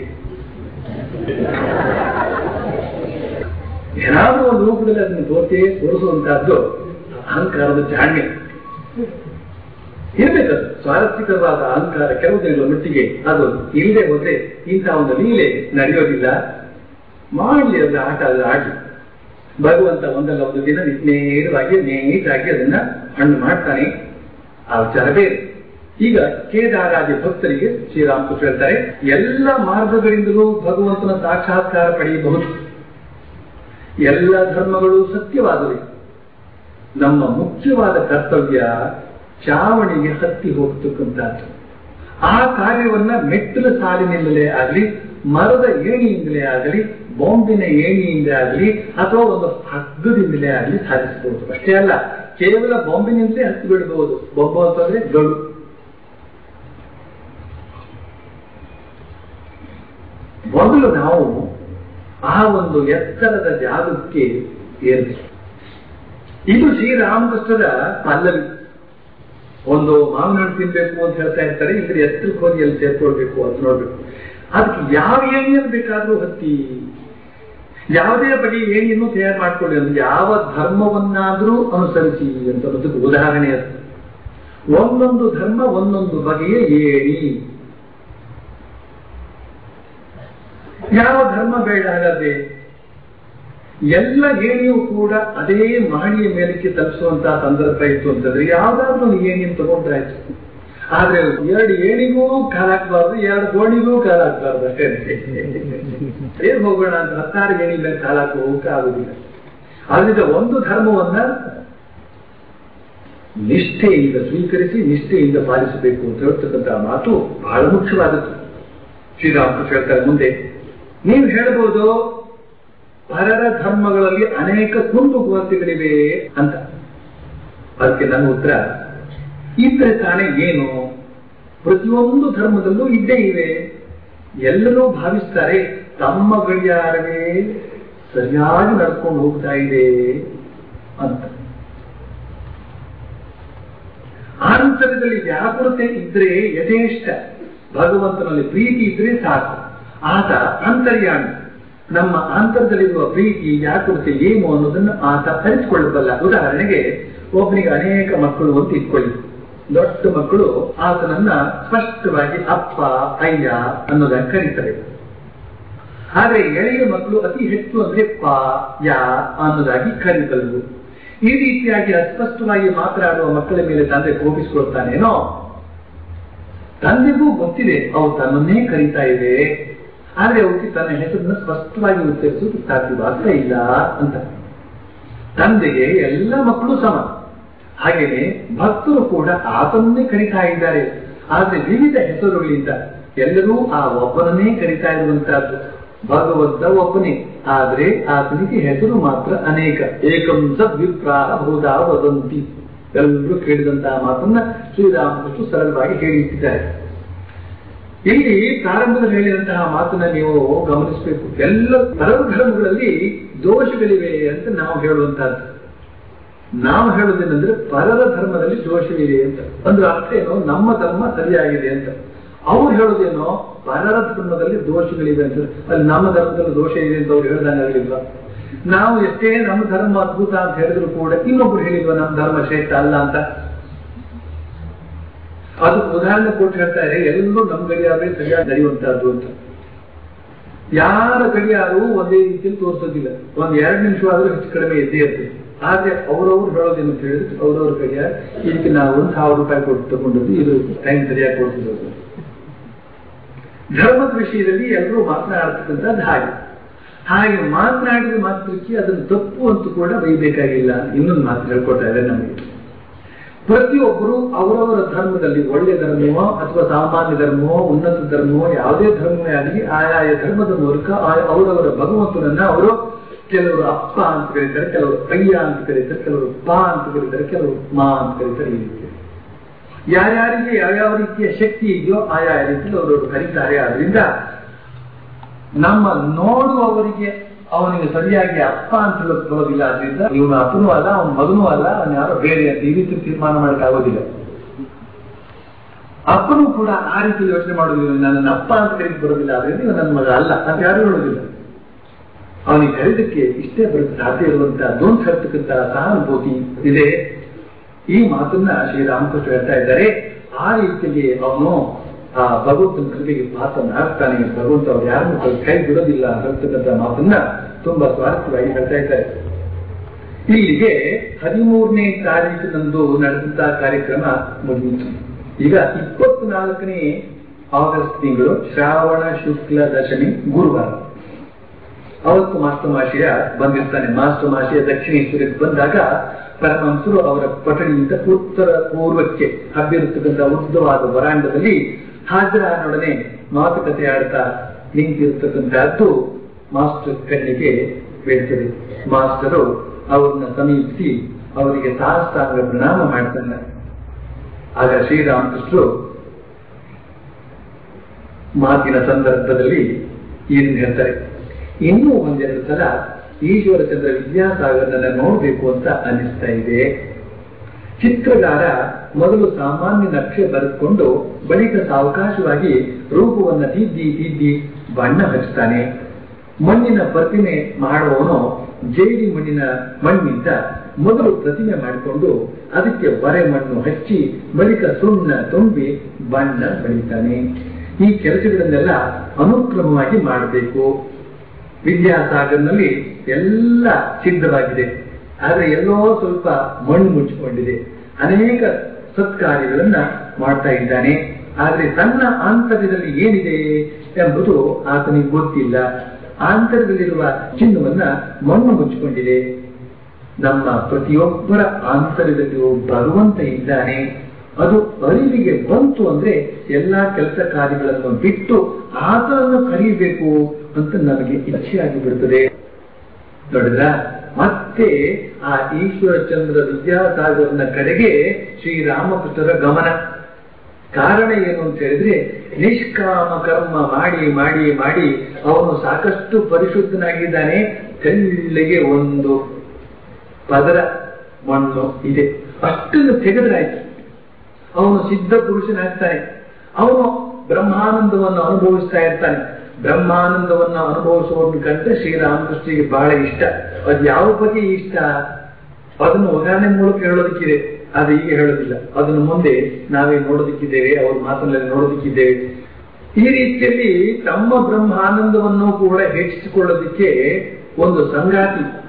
ಏನಾದ್ರೂ ಒಂದು ರೂಪದಲ್ಲಿ ಅದನ್ನು ತೋರಿಸಿ ತೋರಿಸುವಂತಹದ್ದು ಅಹಂಕಾರದ ಜಾಣ್ಮೆ ಇರ್ಬೇಕದು ಸ್ವಾರಸ್ಯಕರವಾದ ಅಹಂಕಾರ ಕೆಲವು ದಿನಗಳ ಮಟ್ಟಿಗೆ ಅದು ಇಲ್ಲದೆ ಹೋದ್ರೆ ಇಂತಹ ಒಂದು ಲೀಲೆ ನಡೆಯೋದಿಲ್ಲ ಮಾಡಲಿ ಅದರ ಆಟ ಅದರ ಆಡಿ ಭಗವಂತ ಒಂದಲ್ಲ ಒಂದು ದಿನ ನೇರವಾಗಿ ನೇಟಾಗಿ ಅದನ್ನ ಹಣ್ಣು ಮಾಡ್ತಾನೆ ಆ ವಿಚಾರ ಬೇರೆ ಈಗ ಕೇದಾರಾದಿ ಭಕ್ತರಿಗೆ ಶ್ರೀರಾಮಕೃಷ್ಣ ಹೇಳ್ತಾರೆ ಎಲ್ಲ ಮಾರ್ಗಗಳಿಂದಲೂ ಭಗವಂತನ ಸಾಕ್ಷಾತ್ಕಾರ ಪಡೆಯಬಹುದು ಎಲ್ಲ ಧರ್ಮಗಳು ಸತ್ಯವಾದವೆ ನಮ್ಮ ಮುಖ್ಯವಾದ ಕರ್ತವ್ಯ ಚಾವಣಿಗೆ ಹತ್ತಿ ಹೋಗ್ತಕ್ಕಂಥದ್ದು ಆ ಕಾರ್ಯವನ್ನ ಮೆಟ್ಟಲ ಸಾಲಿನಿಂದಲೇ ಆಗಲಿ ಮರದ ಏಣಿಯಿಂದಲೇ ಆಗಲಿ ಬಾಂಬಿನ ಏಣಿಯಿಂದ ಆಗಲಿ ಅಥವಾ ಒಂದು ಹಗ್ಗದಿಂದಲೇ ಆಗಲಿ ಸಾಧಿಸಬಹುದು ಅಷ್ಟೇ ಅಲ್ಲ ಕೇವಲ ಬಾಂಬಿನಿಂದಲೇ ಹತ್ತಿ ಬಿಡಬಹುದು ಬೊಂಬು ಅಂತಂದ್ರೆ ಗಡು ಮೊದಲು ನಾವು ಆ ಒಂದು ಎತ್ತರದ ಜಾಗಕ್ಕೆ ಏರಬೇಕು ಇದು ಶ್ರೀರಾಮಕೃಷ್ಣರ ಪಲ್ಲವಿ ಒಂದು ಮಾವಿನ ಹಣ್ಣು ತಿನ್ಬೇಕು ಅಂತ ಹೇಳ್ತಾ ಇರ್ತಾರೆ ಇದ್ರ ಎತ್ತರಕ್ಕೆ ಹೋಗಿ ಎಲ್ಲಿ ಸೇರ್ಕೊಳ್ಬೇಕು ಅಂತ ನೋಡ್ಬೇಕು ಅದಕ್ಕೆ ಯಾವ ಏಣಿಯನ್ನು ಬೇಕಾದ್ರೂ ಹತ್ತಿ ಯಾವುದೇ ಬಗೆ ಏಣಿಯನ್ನು ತಯಾರು ಮಾಡ್ಕೊಳ್ಳಿ ಅಂದ್ರೆ ಯಾವ ಧರ್ಮವನ್ನಾದ್ರೂ ಅನುಸರಿಸಿ ಅಂತ ಅನ್ನೋದಕ್ಕೆ ಉದಾಹರಣೆ ಅದು ಒಂದೊಂದು ಧರ್ಮ ಒಂದೊಂದು ಬಗೆಯ ಏಣಿ ಯಾವ ಧರ್ಮ ಬೇಡ ಹಾಗಾದ್ರೆ ಎಲ್ಲ ಏಣಿಯೂ ಕೂಡ ಅದೇ ಮಹಡಿಯ ಮೇಲಕ್ಕೆ ತಲುಪಿಸುವಂತಹ ಸಂದರ್ಭ ಇತ್ತು ಅಂತಂದ್ರೆ ಯಾವ್ದಾದ್ರು ಒಂದು ಏಣಿಯನ್ನು ತಗೊಂಡ್ರೆ ಆಯ್ತು ಆದ್ರೆ ಎರಡು ಏಣಿಗೂ ಕಾಲಾಕ್ಬಾರ್ದು ಎರಡು ಗೋಣಿಗೂ ಕಾಲಾಕ್ಬಾರ್ದು ಅಷ್ಟೇ ಏನ್ ಹೋಗೋಣ ಅಂತ ಹತ್ತಾರು ಏಣಿ ಮೇಲೆ ಕಾಲಾಕ ಹೋಗಕ್ಕೆ ಆಗುದಿಲ್ಲ ಆದ್ರಿಂದ ಒಂದು ಧರ್ಮವನ್ನ ನಿಷ್ಠೆಯಿಂದ ಸ್ವೀಕರಿಸಿ ನಿಷ್ಠೆಯಿಂದ ಪಾಲಿಸಬೇಕು ಅಂತ ಹೇಳ್ತಕ್ಕಂತಹ ಮಾತು ಬಹಳ ಮುಖ್ಯವಾದದ್ದು ಶ್ರೀರಾಮಕೃಷ್ಣ ಹೇಳ್ತಾರೆ ಮುಂದೆ ನೀವು ಹೇಳ್ಬೋದು ಪರರ ಧರ್ಮಗಳಲ್ಲಿ ಅನೇಕ ಕುಂದುಗುವಂತಿಗಳಿವೆ ಅಂತ ಅದಕ್ಕೆ ನನ್ನ ಉತ್ತರ ಇದ್ರೆ ತಾನೇ ಏನು ಪ್ರತಿಯೊಂದು ಧರ್ಮದಲ್ಲೂ ಇದ್ದೇ ಇವೆ ಎಲ್ಲರೂ ಭಾವಿಸ್ತಾರೆ ತಮ್ಮ ಗಡಿಯಾರವೇ ಸರಿಯಾಗಿ ನಡ್ಕೊಂಡು ಹೋಗ್ತಾ ಇದೆ ಅಂತ ಆಂತರದಲ್ಲಿ ವ್ಯಾಕುಲತೆ ಇದ್ರೆ ಯಥೇಷ್ಟ ಭಗವಂತನಲ್ಲಿ ಪ್ರೀತಿ ಇದ್ರೆ ಸಾಕು ಆತ ಅಂತರ್ಯಾಮಿ ನಮ್ಮ ಅಂತರದಲ್ಲಿರುವ ಪ್ರೀತಿ ವ್ಯಾಕುಲತೆ ಏನು ಅನ್ನೋದನ್ನು ಆತ ಅರಿತುಕೊಳ್ಳಬಲ್ಲ ಉದಾಹರಣೆಗೆ ಒಬ್ಬನಿಗೆ ಅನೇಕ ಮಕ್ಕಳು ಅಂತ ಇಟ್ಕೊಳ್ಳಿ ದೊಡ್ಡ ಮಕ್ಕಳು ಆತನನ್ನ ಸ್ಪಷ್ಟವಾಗಿ ಅಪ್ಪ ಅಯ್ಯ ಅನ್ನೋದನ್ನ ಕರೀತಾರೆ ಆದ್ರೆ ಎಳೆಯ ಮಕ್ಕಳು ಅತಿ ಹೆಚ್ಚು ಅಂದ್ರೆ ಪ ಯಾ ಅನ್ನೋದಾಗಿ ಕರೀಬಲ್ಲವು ಈ ರೀತಿಯಾಗಿ ಅಸ್ಪಷ್ಟವಾಗಿ ಮಾತನಾಡುವ ಮಕ್ಕಳ ಮೇಲೆ ತಂದೆ ಕೋಪಿಸಿಕೊಳ್ತಾನೇನೋ ತಂದೆಗೂ ಗೊತ್ತಿದೆ ಅವು ತನ್ನನ್ನೇ ಕರೀತಾ ಇದೆ ಆದ್ರೆ ಅವಕ್ಕೆ ತನ್ನ ಹೆಸರನ್ನು ಸ್ಪಷ್ಟವಾಗಿ ಉಚ್ಚರಿಸುವುದು ಸಾಧ್ಯವಾಗ್ತಾ ಇಲ್ಲ ಅಂತ ತಂದೆಗೆ ಎಲ್ಲ ಮಕ್ಕಳು ಸಮ ಹಾಗೆಯೇ ಭಕ್ತರು ಕೂಡ ಆತನನ್ನೇ ಕರೀತಾ ಇದ್ದಾರೆ ಆದ್ರೆ ವಿವಿಧ ಹೆಸರುಗಳಿಂದ ಎಲ್ಲರೂ ಆ ಒಬ್ಬನನ್ನೇ ಕರೀತಾ ಇರುವಂತಹದ್ದು ಭಗವಂತ ಒಬ್ಬನೇ ಆದ್ರೆ ಆತನಿಗೆ ಹೆಸರು ಮಾತ್ರ ಅನೇಕ ಏಕಂ ಸದ್ವಿಪ್ರಾಹ ಬಹುದಾ ವದಂತಿ ಎಲ್ಲರೂ ಕೇಳಿದಂತಹ ಮಾತನ್ನ ಶ್ರೀರಾಮಕೃಷ್ಣ ಸರಳವಾಗಿ ಹೇಳಿಟ್ಟಿದ್ದಾರೆ ಇಲ್ಲಿ ಪ್ರಾರಂಭದಲ್ಲಿ ಹೇಳಿದಂತಹ ಮಾತನ್ನ ನೀವು ಗಮನಿಸಬೇಕು ಎಲ್ಲ ಪರಧರ್ಮಗಳಲ್ಲಿ ದೋಷಗಳಿವೆ ಅಂತ ನಾವು ಹೇಳುವಂತಹದ್ದು ನಾವು ಹೇಳೋದೇನೆಂದ್ರೆ ಪರರ ಧರ್ಮದಲ್ಲಿ ದೋಷವಿದೆ ಅಂತ ಒಂದು ಅರ್ಥ ಏನೋ ನಮ್ಮ ಧರ್ಮ ಸರಿಯಾಗಿದೆ ಅಂತ ಅವ್ರು ಹೇಳೋದೇನೋ ಪರರ ಧರ್ಮದಲ್ಲಿ ದೋಷಗಳಿವೆ ಅಂತ ಅಲ್ಲಿ ನಮ್ಮ ಧರ್ಮದಲ್ಲಿ ದೋಷ ಇದೆ ಅಂತ ಅವ್ರು ಹೇಳ್ದಂಗಾಗಲಿಲ್ವ ನಾವು ಎಷ್ಟೇ ನಮ್ಮ ಧರ್ಮ ಅದ್ಭುತ ಅಂತ ಹೇಳಿದ್ರು ಕೂಡ ಇನ್ನೊಬ್ರು ಹೇಳಿಲ್ವ ನಮ್ಮ ಧರ್ಮ ಶ್ರೇಷ್ಠ ಅಲ್ಲ ಅಂತ ಅದು ಉದಾಹರಣೆ ಕೊಟ್ಟು ಹೇಳ್ತಾರೆ ಎಲ್ಲರೂ ನಮ್ಮ ಗಡಿಯಾರೇ ಸರಿಯಾಗಿ ನಡೆಯುವಂತಹದ್ದು ಅಂತ ಯಾರ ಗಡಿಯಾರು ಒಂದೇ ರೀತಿಯಲ್ಲಿ ತೋರಿಸೋದಿಲ್ಲ ಒಂದ್ ಎರಡು ನಿಮಿಷ ಆದ್ರೂ ಹೆಚ್ಚು ಕಡಿಮೆ ಇದ್ದೇ ಇರ್ತದೆ ಆದ್ರೆ ಅವ್ರವ್ರು ಹೇಳೋದೇನು ಅಂತ ಹೇಳಿದ್ರೆ ಅವ್ರವ್ರ ಗಡಿಯಾರ ಇದಕ್ಕೆ ನಾವು ಒಂದು ಸಾವಿರ ರೂಪಾಯಿ ಕೊಟ್ಟು ತಗೊಂಡದ್ದು ಇದು ಟೈಮ್ ಸರಿಯಾಗಿ ಕೊಡ್ತಿರೋದು ಧರ್ಮದ ವಿಷಯದಲ್ಲಿ ಎಲ್ಲರೂ ಮಾತನಾಡ್ತಕ್ಕಂಥದ್ದು ಹಾಗೆ ಹಾಗೆ ಮಾತನಾಡಿದ ಮಾತ್ರಕ್ಕೆ ಅದನ್ನು ತಪ್ಪು ಅಂತ ಕೂಡ ಬೈಬೇಕಾಗಿಲ್ಲ ಇನ್ನೊಂದು ಮಾತು ಹೇಳ್ಕೊಡ್ತಾ ಇದೆ ನಮಗೆ ಪ್ರತಿಯೊಬ್ಬರು ಅವರವರ ಧರ್ಮದಲ್ಲಿ ಒಳ್ಳೆ ಧರ್ಮವೋ ಅಥವಾ ಸಾಮಾನ್ಯ ಧರ್ಮವೋ ಉನ್ನತ ಧರ್ಮವೋ ಯಾವುದೇ ಧರ್ಮವೇ ಆಗಲಿ ಆಯಾಯ ಧರ್ಮದ ಮೂಲಕ ಅವರವರ ಭಗವಂತನನ್ನ ಅವರು ಕೆಲವರು ಅಪ್ಪ ಅಂತ ಕರೀತಾರೆ ಕೆಲವರು ಅಯ್ಯ ಅಂತ ಕರೀತಾರೆ ಕೆಲವರು ಪಾ ಅಂತ ಕರೀತಾರೆ ಕೆಲವರು ಮಾ ಅಂತ ಕರೀತಾರೆ ಈ ರೀತಿ ಯಾರ್ಯಾರಿಗೆ ಯಾವ್ಯಾವ ರೀತಿಯ ಶಕ್ತಿ ಇದೆಯೋ ಆಯಾ ರೀತಿಯಲ್ಲಿ ಅವರವರು ಕರೀತಾರೆ ಆದ್ರಿಂದ ನಮ್ಮ ನೋಡುವವರಿಗೆ ಅವನಿಗೆ ಸರಿಯಾಗಿ ಅಪ್ಪ ಅಂತ ಹೇಳಕ್ ಬರೋದಿಲ್ಲ ಆದ್ರಿಂದ ಇವನು ಅಪ್ಪನೂ ಅಲ್ಲ ಅವನ ಮಗನೂ ಅಲ್ಲ ಅವನು ಯಾರೋ ಬೇರೆ ಅಂತ ಈ ರೀತಿ ತೀರ್ಮಾನ ಮಾಡಕ್ ಆಗೋದಿಲ್ಲ ಅಪ್ಪನೂ ಕೂಡ ಆ ರೀತಿ ಯೋಚನೆ ಮಾಡೋದಿಲ್ಲ ನನ್ನ ಅಪ್ಪ ಅಂತ ಕರೀಕ್ ಬರೋದಿಲ್ಲ ಆದ್ರಿಂದ ಇವ ನನ್ನ ಮಗ ಅಲ್ಲ ಅಂತ ಯಾರು ಹೇಳೋದಿಲ್ಲ ಅವನಿಗೆ ಕರೀದಕ್ಕೆ ಇಷ್ಟೇ ಬರುತ್ತೆ ಸಾಧ್ಯ ಇರುವಂತಹ ದೋನ್ ಹೇಳ್ತಕ್ಕಂತಹ ಸಹಾನುಭೂತಿ ಇದೆ ಈ ಮಾತನ್ನ ಶ್ರೀರಾಮಕೃಷ್ಣ ಹೇಳ್ತಾ ಇದ್ದಾರೆ ಆ ರೀತಿಯಲ್ಲಿ ಅವನು ಆ ಭಗವಂತನ ಕೃಪೆಗೆ ಪಾತ್ರನಾಗ್ತಾನೆ ಭಗವಂತ ಅವ್ರು ಯಾರನ್ನು ಕೈ ಬಿಡೋದಿಲ್ಲ ಹೇಳ್ತಕ್ಕಂಥ ಮಾತನ್ನ ತುಂಬಾ ಸ್ವಾರಸ್ಯವಾಗಿ ಹೇಳ್ತಾ ಇದ್ದಾರೆ ಇಲ್ಲಿಗೆ ಹದಿಮೂರನೇ ತಾರೀಕಿನಂದು ನಡೆದಂತಹ ಕಾರ್ಯಕ್ರಮ ಮುಗಿಯಿತು ಈಗ ಇಪ್ಪತ್ನಾಲ್ಕನೇ ಆಗಸ್ಟ್ ತಿಂಗಳು ಶ್ರಾವಣ ಶುಕ್ಲ ದಶಮಿ ಗುರುವಾರ ಅವತ್ತು ಮಾಸ್ಟರ್ ಮಾಶಿಯ ಬಂದಿರ್ತಾನೆ ಮಾಸ್ಟರ್ ಮಾಶಿಯ ದಕ್ಷಿಣೇಶ್ವರಕ್ಕೆ ಬಂದಾಗ ಪರಮಹಂಸರು ಅವರ ಪಠಣಿಯಿಂದ ಉತ್ತರ ಪೂರ್ವಕ್ಕೆ ಹಬ್ಬಿರತಕ್ಕಂಥ ಉದ್ದವಾದ ವರಾಂಡದಲ್ಲಿ ಹಾಜರಾನೊಡನೆ ಮಾತುಕತೆ ಆಡ್ತಾ ನಿಂತಿರತಕ್ಕಂತಹದ್ದು ಮಾಸ್ಟರ್ ಕಣ್ಣಿಗೆ ಬೀಳ್ತದೆ ಮಾಸ್ಟರು ಅವರನ್ನ ಸಮೀಪಿಸಿ ಅವರಿಗೆ ಸಹಸ್ರಾಂಗ ಪ್ರಣಾಮ ಮಾಡ್ತಾನೆ ಆಗ ಶ್ರೀರಾಮಕೃಷ್ಣರು ಮಾತಿನ ಸಂದರ್ಭದಲ್ಲಿ ಏನು ಹೇಳ್ತಾರೆ ಇನ್ನೂ ಒಂದೆರಡು ಸಲ ಈಶ್ವರಚಂದ್ರ ವಿದ್ಯಾಸಾಗರನನ್ನ ನೋಡಬೇಕು ಅಂತ ಅನಿಸ್ತಾ ಇದೆ ಚಿತ್ರಗಾರ ಮೊದಲು ಸಾಮಾನ್ಯ ನಕ್ಷೆ ಬರೆದುಕೊಂಡು ಬಳಿಕ ಸಾವಕಾಶವಾಗಿ ರೂಪವನ್ನ ತಿದ್ದಿ ತಿದ್ದಿ ಬಣ್ಣ ಹಚ್ತಾನೆ ಮಣ್ಣಿನ ಪ್ರತಿಮೆ ಮಾಡುವವನು ಜೇಡಿ ಮಣ್ಣಿನ ಮಣ್ಣಿಂದ ಮೊದಲು ಪ್ರತಿಮೆ ಮಾಡಿಕೊಂಡು ಅದಕ್ಕೆ ಬರೆ ಮಣ್ಣು ಹಚ್ಚಿ ಬಳಿಕ ಸುಣ್ಣ ತುಂಬಿ ಬಣ್ಣ ಬಳಿತಾನೆ ಈ ಕೆಲಸಗಳನ್ನೆಲ್ಲ ಅನುಕ್ರಮವಾಗಿ ಮಾಡಬೇಕು ವಿದ್ಯಾಸಾಗರ್ನಲ್ಲಿ ಎಲ್ಲ ಸಿದ್ಧವಾಗಿದೆ ಆದ್ರೆ ಎಲ್ಲೋ ಸ್ವಲ್ಪ ಮಣ್ಣು ಮುಚ್ಚಿಕೊಂಡಿದೆ ಅನೇಕ ಸತ್ಕಾರ್ಯಗಳನ್ನ ಮಾಡ್ತಾ ಇದ್ದಾನೆ ಆದ್ರೆ ತನ್ನ ಆಂತರ್ಯದಲ್ಲಿ ಏನಿದೆ ಎಂಬುದು ಆತನಿಗೆ ಗೊತ್ತಿಲ್ಲ ಆಂತರ್ಯದಲ್ಲಿರುವ ಚಿನ್ನವನ್ನ ಮಣ್ಣು ಮುಚ್ಚಿಕೊಂಡಿದೆ ನಮ್ಮ ಪ್ರತಿಯೊಬ್ಬರ ಆಂತರ್ಯದಲ್ಲಿಯೂ ಭಗವಂತ ಇದ್ದಾನೆ ಅದು ಅರಿವಿಗೆ ಬಂತು ಅಂದ್ರೆ ಎಲ್ಲಾ ಕೆಲಸ ಕಾರ್ಯಗಳನ್ನು ಬಿಟ್ಟು ಆತನನ್ನು ಕರೀಬೇಕು ಅಂತ ನಮಗೆ ಇಚ್ಛೆಯಾಗಿ ಬಿಡುತ್ತದೆ ನೋಡಿದ್ರ ಮತ್ತೆ ಆ ಈಶ್ವರ ಚಂದ್ರ ವಿದ್ಯಾಸಾಗರನ ಕಡೆಗೆ ಶ್ರೀರಾಮಕೃಷ್ಣರ ಗಮನ ಕಾರಣ ಏನು ಅಂತ ಹೇಳಿದ್ರೆ ನಿಷ್ಕಾಮ ಕರ್ಮ ಮಾಡಿ ಮಾಡಿ ಮಾಡಿ ಅವನು ಸಾಕಷ್ಟು ಪರಿಶುದ್ಧನಾಗಿದ್ದಾನೆ ತೆಳ್ಳಿಗೆ ಒಂದು ಪದರ ಮಣ್ಣು ಇದೆ ಅಷ್ಟನ್ನು ತೆಗೆದ್ರಾಯ್ತು ಅವನು ಸಿದ್ಧ ಪುರುಷನಾಗ್ತಾನೆ ಅವನು ಬ್ರಹ್ಮಾನಂದವನ್ನು ಅನುಭವಿಸ್ತಾ ಇರ್ತಾನೆ ಬ್ರಹ್ಮಾನಂದವನ್ನು ಅನುಭವಿಸುವುದನ್ನು ಕಂಡ್ರೆ ಶ್ರೀರಾಮಕೃಷ್ಣರಿಗೆ ಬಹಳ ಇಷ್ಟ ಅದು ಯಾವ ಬಗ್ಗೆ ಇಷ್ಟ ಅದನ್ನು ಉದಾಹರಣೆ ಮೂಲಕ ಹೇಳೋದಕ್ಕಿದೆ ಅದು ಈಗ ಹೇಳೋದಿಲ್ಲ ಅದನ್ನು ಮುಂದೆ ನಾವೇ ನೋಡೋದಕ್ಕಿದ್ದೇವೆ ಅವ್ರ ಮಾತನಲ್ಲಿ ನೋಡೋದಕ್ಕಿದ್ದೇವೆ ಈ ರೀತಿಯಲ್ಲಿ ತಮ್ಮ ಬ್ರಹ್ಮಾನಂದವನ್ನು ಕೂಡ ಹೆಚ್ಚಿಸಿಕೊಳ್ಳೋದಕ್ಕೆ ಒಂದು ಸಂಗಾತಿ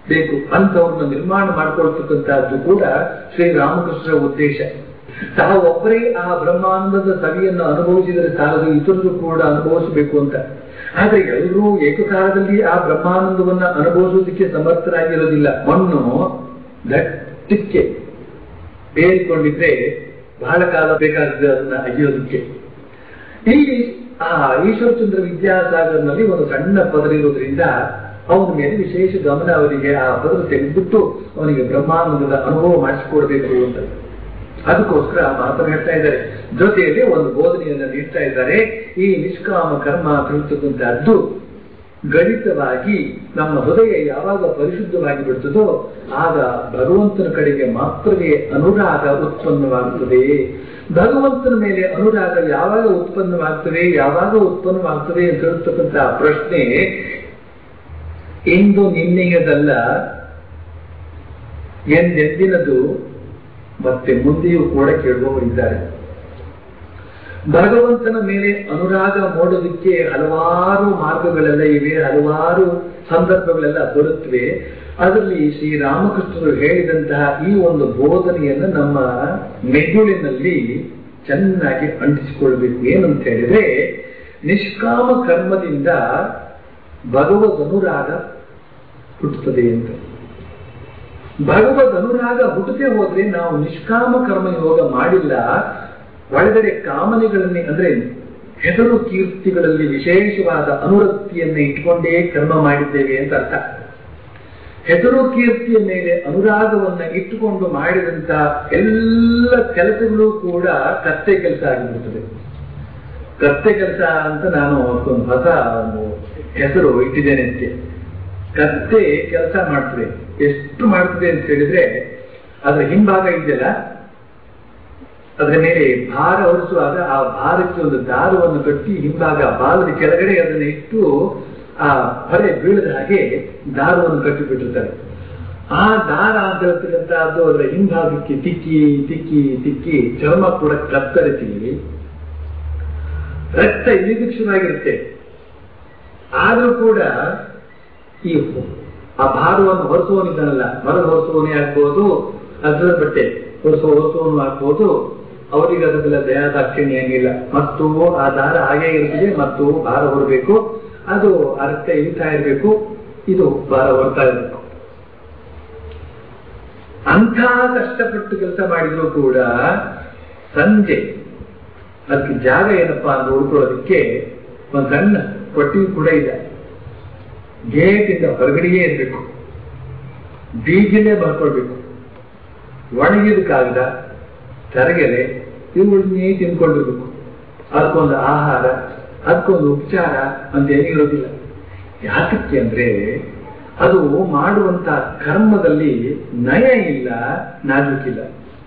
ಬೇಕು ಅಂತವ್ರನ್ನ ನಿರ್ಮಾಣ ಮಾಡ್ಕೊಳ್ತಕ್ಕಂತಹದ್ದು ಕೂಡ ಶ್ರೀರಾಮಕೃಷ್ಣರ ಉದ್ದೇಶ ತಾವು ಒಬ್ಬರೇ ಆ ಬ್ರಹ್ಮಾನಂದದ ಸವಿಯನ್ನು ಅನುಭವಿಸಿದರೆ ಸಾಲದು ಇತರರು ಕೂಡ ಅನುಭವಿಸಬೇಕು ಅಂತ ಆದ್ರೆ ಎಲ್ಲರೂ ಏಕಕಾಲದಲ್ಲಿ ಆ ಬ್ರಹ್ಮಾನಂದವನ್ನ ಅನುಭವಿಸೋದಕ್ಕೆ ಸಮರ್ಥರಾಗಿರೋದಿಲ್ಲ ಮಣ್ಣು ದಟ್ಟಕ್ಕೆ ಬೇರಿಕೊಂಡಿದ್ರೆ ಬಹಳ ಕಾಲ ಬೇಕಾಗ್ತದೆ ಅದನ್ನ ಅಗಿಯೋದಕ್ಕೆ ಇಲ್ಲಿ ಆ ಈಶ್ವರಚಂದ್ರ ವಿದ್ಯಾಸಾಗರ್ನಲ್ಲಿ ಒಂದು ಸಣ್ಣ ಪದರ ಇರೋದ್ರಿಂದ ಅವನ ಮೇಲೆ ವಿಶೇಷ ಗಮನ ಅವರಿಗೆ ಆ ಪದರ ತೆಗೆದುಬಿಟ್ಟು ಅವನಿಗೆ ಬ್ರಹ್ಮಾನಂದದ ಅನುಭವ ಮಾಡಿಸಿಕೊಡ್ಬೇಕು ಅಂತ ಅದಕ್ಕೋಸ್ಕರ ಮಾತನ್ನು ಹೇಳ್ತಾ ಇದ್ದಾರೆ ಜೊತೆಯಲ್ಲಿ ಒಂದು ಬೋಧನೆಯನ್ನ ನೀಡ್ತಾ ಇದ್ದಾರೆ ಈ ನಿಷ್ಕಾಮ ಕರ್ಮ ತಿಳಿತಕ್ಕಂಥದ್ದು ಗಣಿತವಾಗಿ ನಮ್ಮ ಹೃದಯ ಯಾವಾಗ ಪರಿಶುದ್ಧವಾಗಿ ಬಿಡ್ತದೋ ಆಗ ಭಗವಂತನ ಕಡೆಗೆ ಮಾತ್ರವೇ ಅನುರಾಗ ಉತ್ಪನ್ನವಾಗುತ್ತದೆ ಭಗವಂತನ ಮೇಲೆ ಅನುರಾಗ ಯಾವಾಗ ಉತ್ಪನ್ನವಾಗ್ತದೆ ಯಾವಾಗ ಉತ್ಪನ್ನವಾಗ್ತದೆ ಅಂತ ಹೇಳ್ತಕ್ಕಂಥ ಪ್ರಶ್ನೆ ಇಂದು ನಿನ್ನೆಯದಲ್ಲ ಎಂದೆಂದಿನದು ಮತ್ತೆ ಮುಂದೆಯೂ ಕೂಡ ಕೇಳುವವರಿದ್ದಾರೆ ಭಗವಂತನ ಮೇಲೆ ಅನುರಾಗ ಮಾಡೋದಕ್ಕೆ ಹಲವಾರು ಮಾರ್ಗಗಳೆಲ್ಲ ಇವೆ ಹಲವಾರು ಸಂದರ್ಭಗಳೆಲ್ಲ ಬರುತ್ತವೆ ಅದರಲ್ಲಿ ಶ್ರೀರಾಮಕೃಷ್ಣರು ಹೇಳಿದಂತಹ ಈ ಒಂದು ಬೋಧನೆಯನ್ನು ನಮ್ಮ ಮೆದುಳಿನಲ್ಲಿ ಚೆನ್ನಾಗಿ ಅಂಟಿಸಿಕೊಳ್ಬೇಕು ಏನಂತ ಹೇಳಿದ್ರೆ ನಿಷ್ಕಾಮ ಕರ್ಮದಿಂದ ಭಗವದ್ ಅನುರಾಗ ಹುಟ್ಟುತ್ತದೆ ಅಂತ ಭಗವದ್ ಅನುರಾಗ ಹುಟ್ಟದೆ ಹೋದ್ರೆ ನಾವು ನಿಷ್ಕಾಮ ಕರ್ಮ ಯೋಗ ಮಾಡಿಲ್ಲ ಒಳಗಡೆ ಕಾಮನೆಗಳನ್ನೇ ಅಂದ್ರೆ ಹೆಸರು ಕೀರ್ತಿಗಳಲ್ಲಿ ವಿಶೇಷವಾದ ಅನುರಕ್ತಿಯನ್ನ ಇಟ್ಕೊಂಡೇ ಕರ್ಮ ಮಾಡಿದ್ದೇವೆ ಅಂತ ಅರ್ಥ ಹೆಸರು ಕೀರ್ತಿಯ ಮೇಲೆ ಅನುರಾಗವನ್ನ ಇಟ್ಟುಕೊಂಡು ಮಾಡಿದಂತ ಎಲ್ಲ ಕೆಲಸಗಳು ಕೂಡ ಕತ್ತೆ ಕೆಲಸ ಆಗಿಬಿಡುತ್ತದೆ ಕತ್ತೆ ಕೆಲಸ ಅಂತ ನಾನು ಒಂದು ಹೊಸ ಒಂದು ಹೆಸರು ಇಟ್ಟಿದ್ದೇನೆ ಅದಕ್ಕೆ ಕತ್ತೆ ಕೆಲಸ ಮಾಡ್ತದೆ ಎಷ್ಟು ಮಾಡ್ತದೆ ಅಂತ ಹೇಳಿದ್ರೆ ಅದರ ಹಿಂಭಾಗ ಇದೆಯಲ್ಲ ಅದರ ಮೇಲೆ ಭಾರ ಹೊರಿಸುವಾಗ ಆ ಭಾರಕ್ಕೆ ಒಂದು ದಾರವನ್ನು ಕಟ್ಟಿ ಹಿಂಭಾಗ ಬಾಲದ ಕೆಳಗಡೆ ಅದನ್ನು ಇಟ್ಟು ಆ ಹೊರೆ ಬೀಳದ ಹಾಗೆ ದಾರವನ್ನು ಕಟ್ಟಿಬಿಟ್ಟಿರ್ತಾರೆ ಆ ದಾರ ಅಂತ ಹೇಳ್ತಕ್ಕಂಥದ್ದು ಅದರ ಹಿಂಭಾಗಕ್ಕೆ ತಿಕ್ಕಿ ತಿಕ್ಕಿ ತಿಕ್ಕಿ ಚರ್ಮ ಕೂಡ ಕತ್ತರಿಸಿ ರಕ್ತ ಇಳಿದಕ್ಕೆ ಶುರುವಾಗಿರುತ್ತೆ ಆದ್ರೂ ಕೂಡ ಈ ಆ ಭಾರವನ್ನು ಹೊರಿಸುವವನಿದ್ದಾನಲ್ಲ ಮರದ ಹೊರಿಸುವವನೇ ಆಗ್ಬೋದು ಅದರ ಬಟ್ಟೆ ಹೊರಿಸುವ ಹೊರಿಸುವವನು ಆಗ್ಬೋದು ಅವರಿಗೆ ಅದಕ್ಕೆಲ್ಲ ದಯಾ ದಾಕ್ಷಿಣ್ಯ ಏನಿಲ್ಲ ಮತ್ತು ಆ ದಾರ ಹಾಗೆ ಇರ್ತದೆ ಮತ್ತು ಭಾರ ಹೊರಬೇಕು ಅದು ಅರ್ಥ ಇಳಿತಾ ಇರಬೇಕು ಇದು ಭಾರ ಹೊರತಾ ಇರಬೇಕು ಅಂಥ ಕಷ್ಟಪಟ್ಟು ಕೆಲಸ ಮಾಡಿದ್ರು ಕೂಡ ಸಂಜೆ ಅದಕ್ಕೆ ಜಾಗ ಏನಪ್ಪಾ ಅಂತ ಉಳ್ಕೊಳ್ಳೋದಕ್ಕೆ ಒಂದು ಸಣ್ಣ ಕೊಟ್ಟಿ ಕೂಡ ಇದೆ ಗೇಟಿಂದ ಹೊರಗಡೆಯೇ ಇರಬೇಕು ಬೀಜನೇ ಬರ್ಕೊಳ್ಬೇಕು ಒಣಗಿದ ಕಾಗದ ತರಗೆಲೆ ಇವುಗಳನ್ನೇ ತಿನ್ಕೊಂಡಿರ್ಬೇಕು ಅದಕ್ಕೊಂದು ಆಹಾರ ಅದಕ್ಕೊಂದು ಉಪಚಾರ ಅಂತ ಏನಿರೋದಿಲ್ಲ ಯಾತಕ್ಕೆ ಅಂದ್ರೆ ಅದು ಮಾಡುವಂತ ಕರ್ಮದಲ್ಲಿ ನಯ ಇಲ್ಲ ನಾಜೂಕಿಲ್ಲ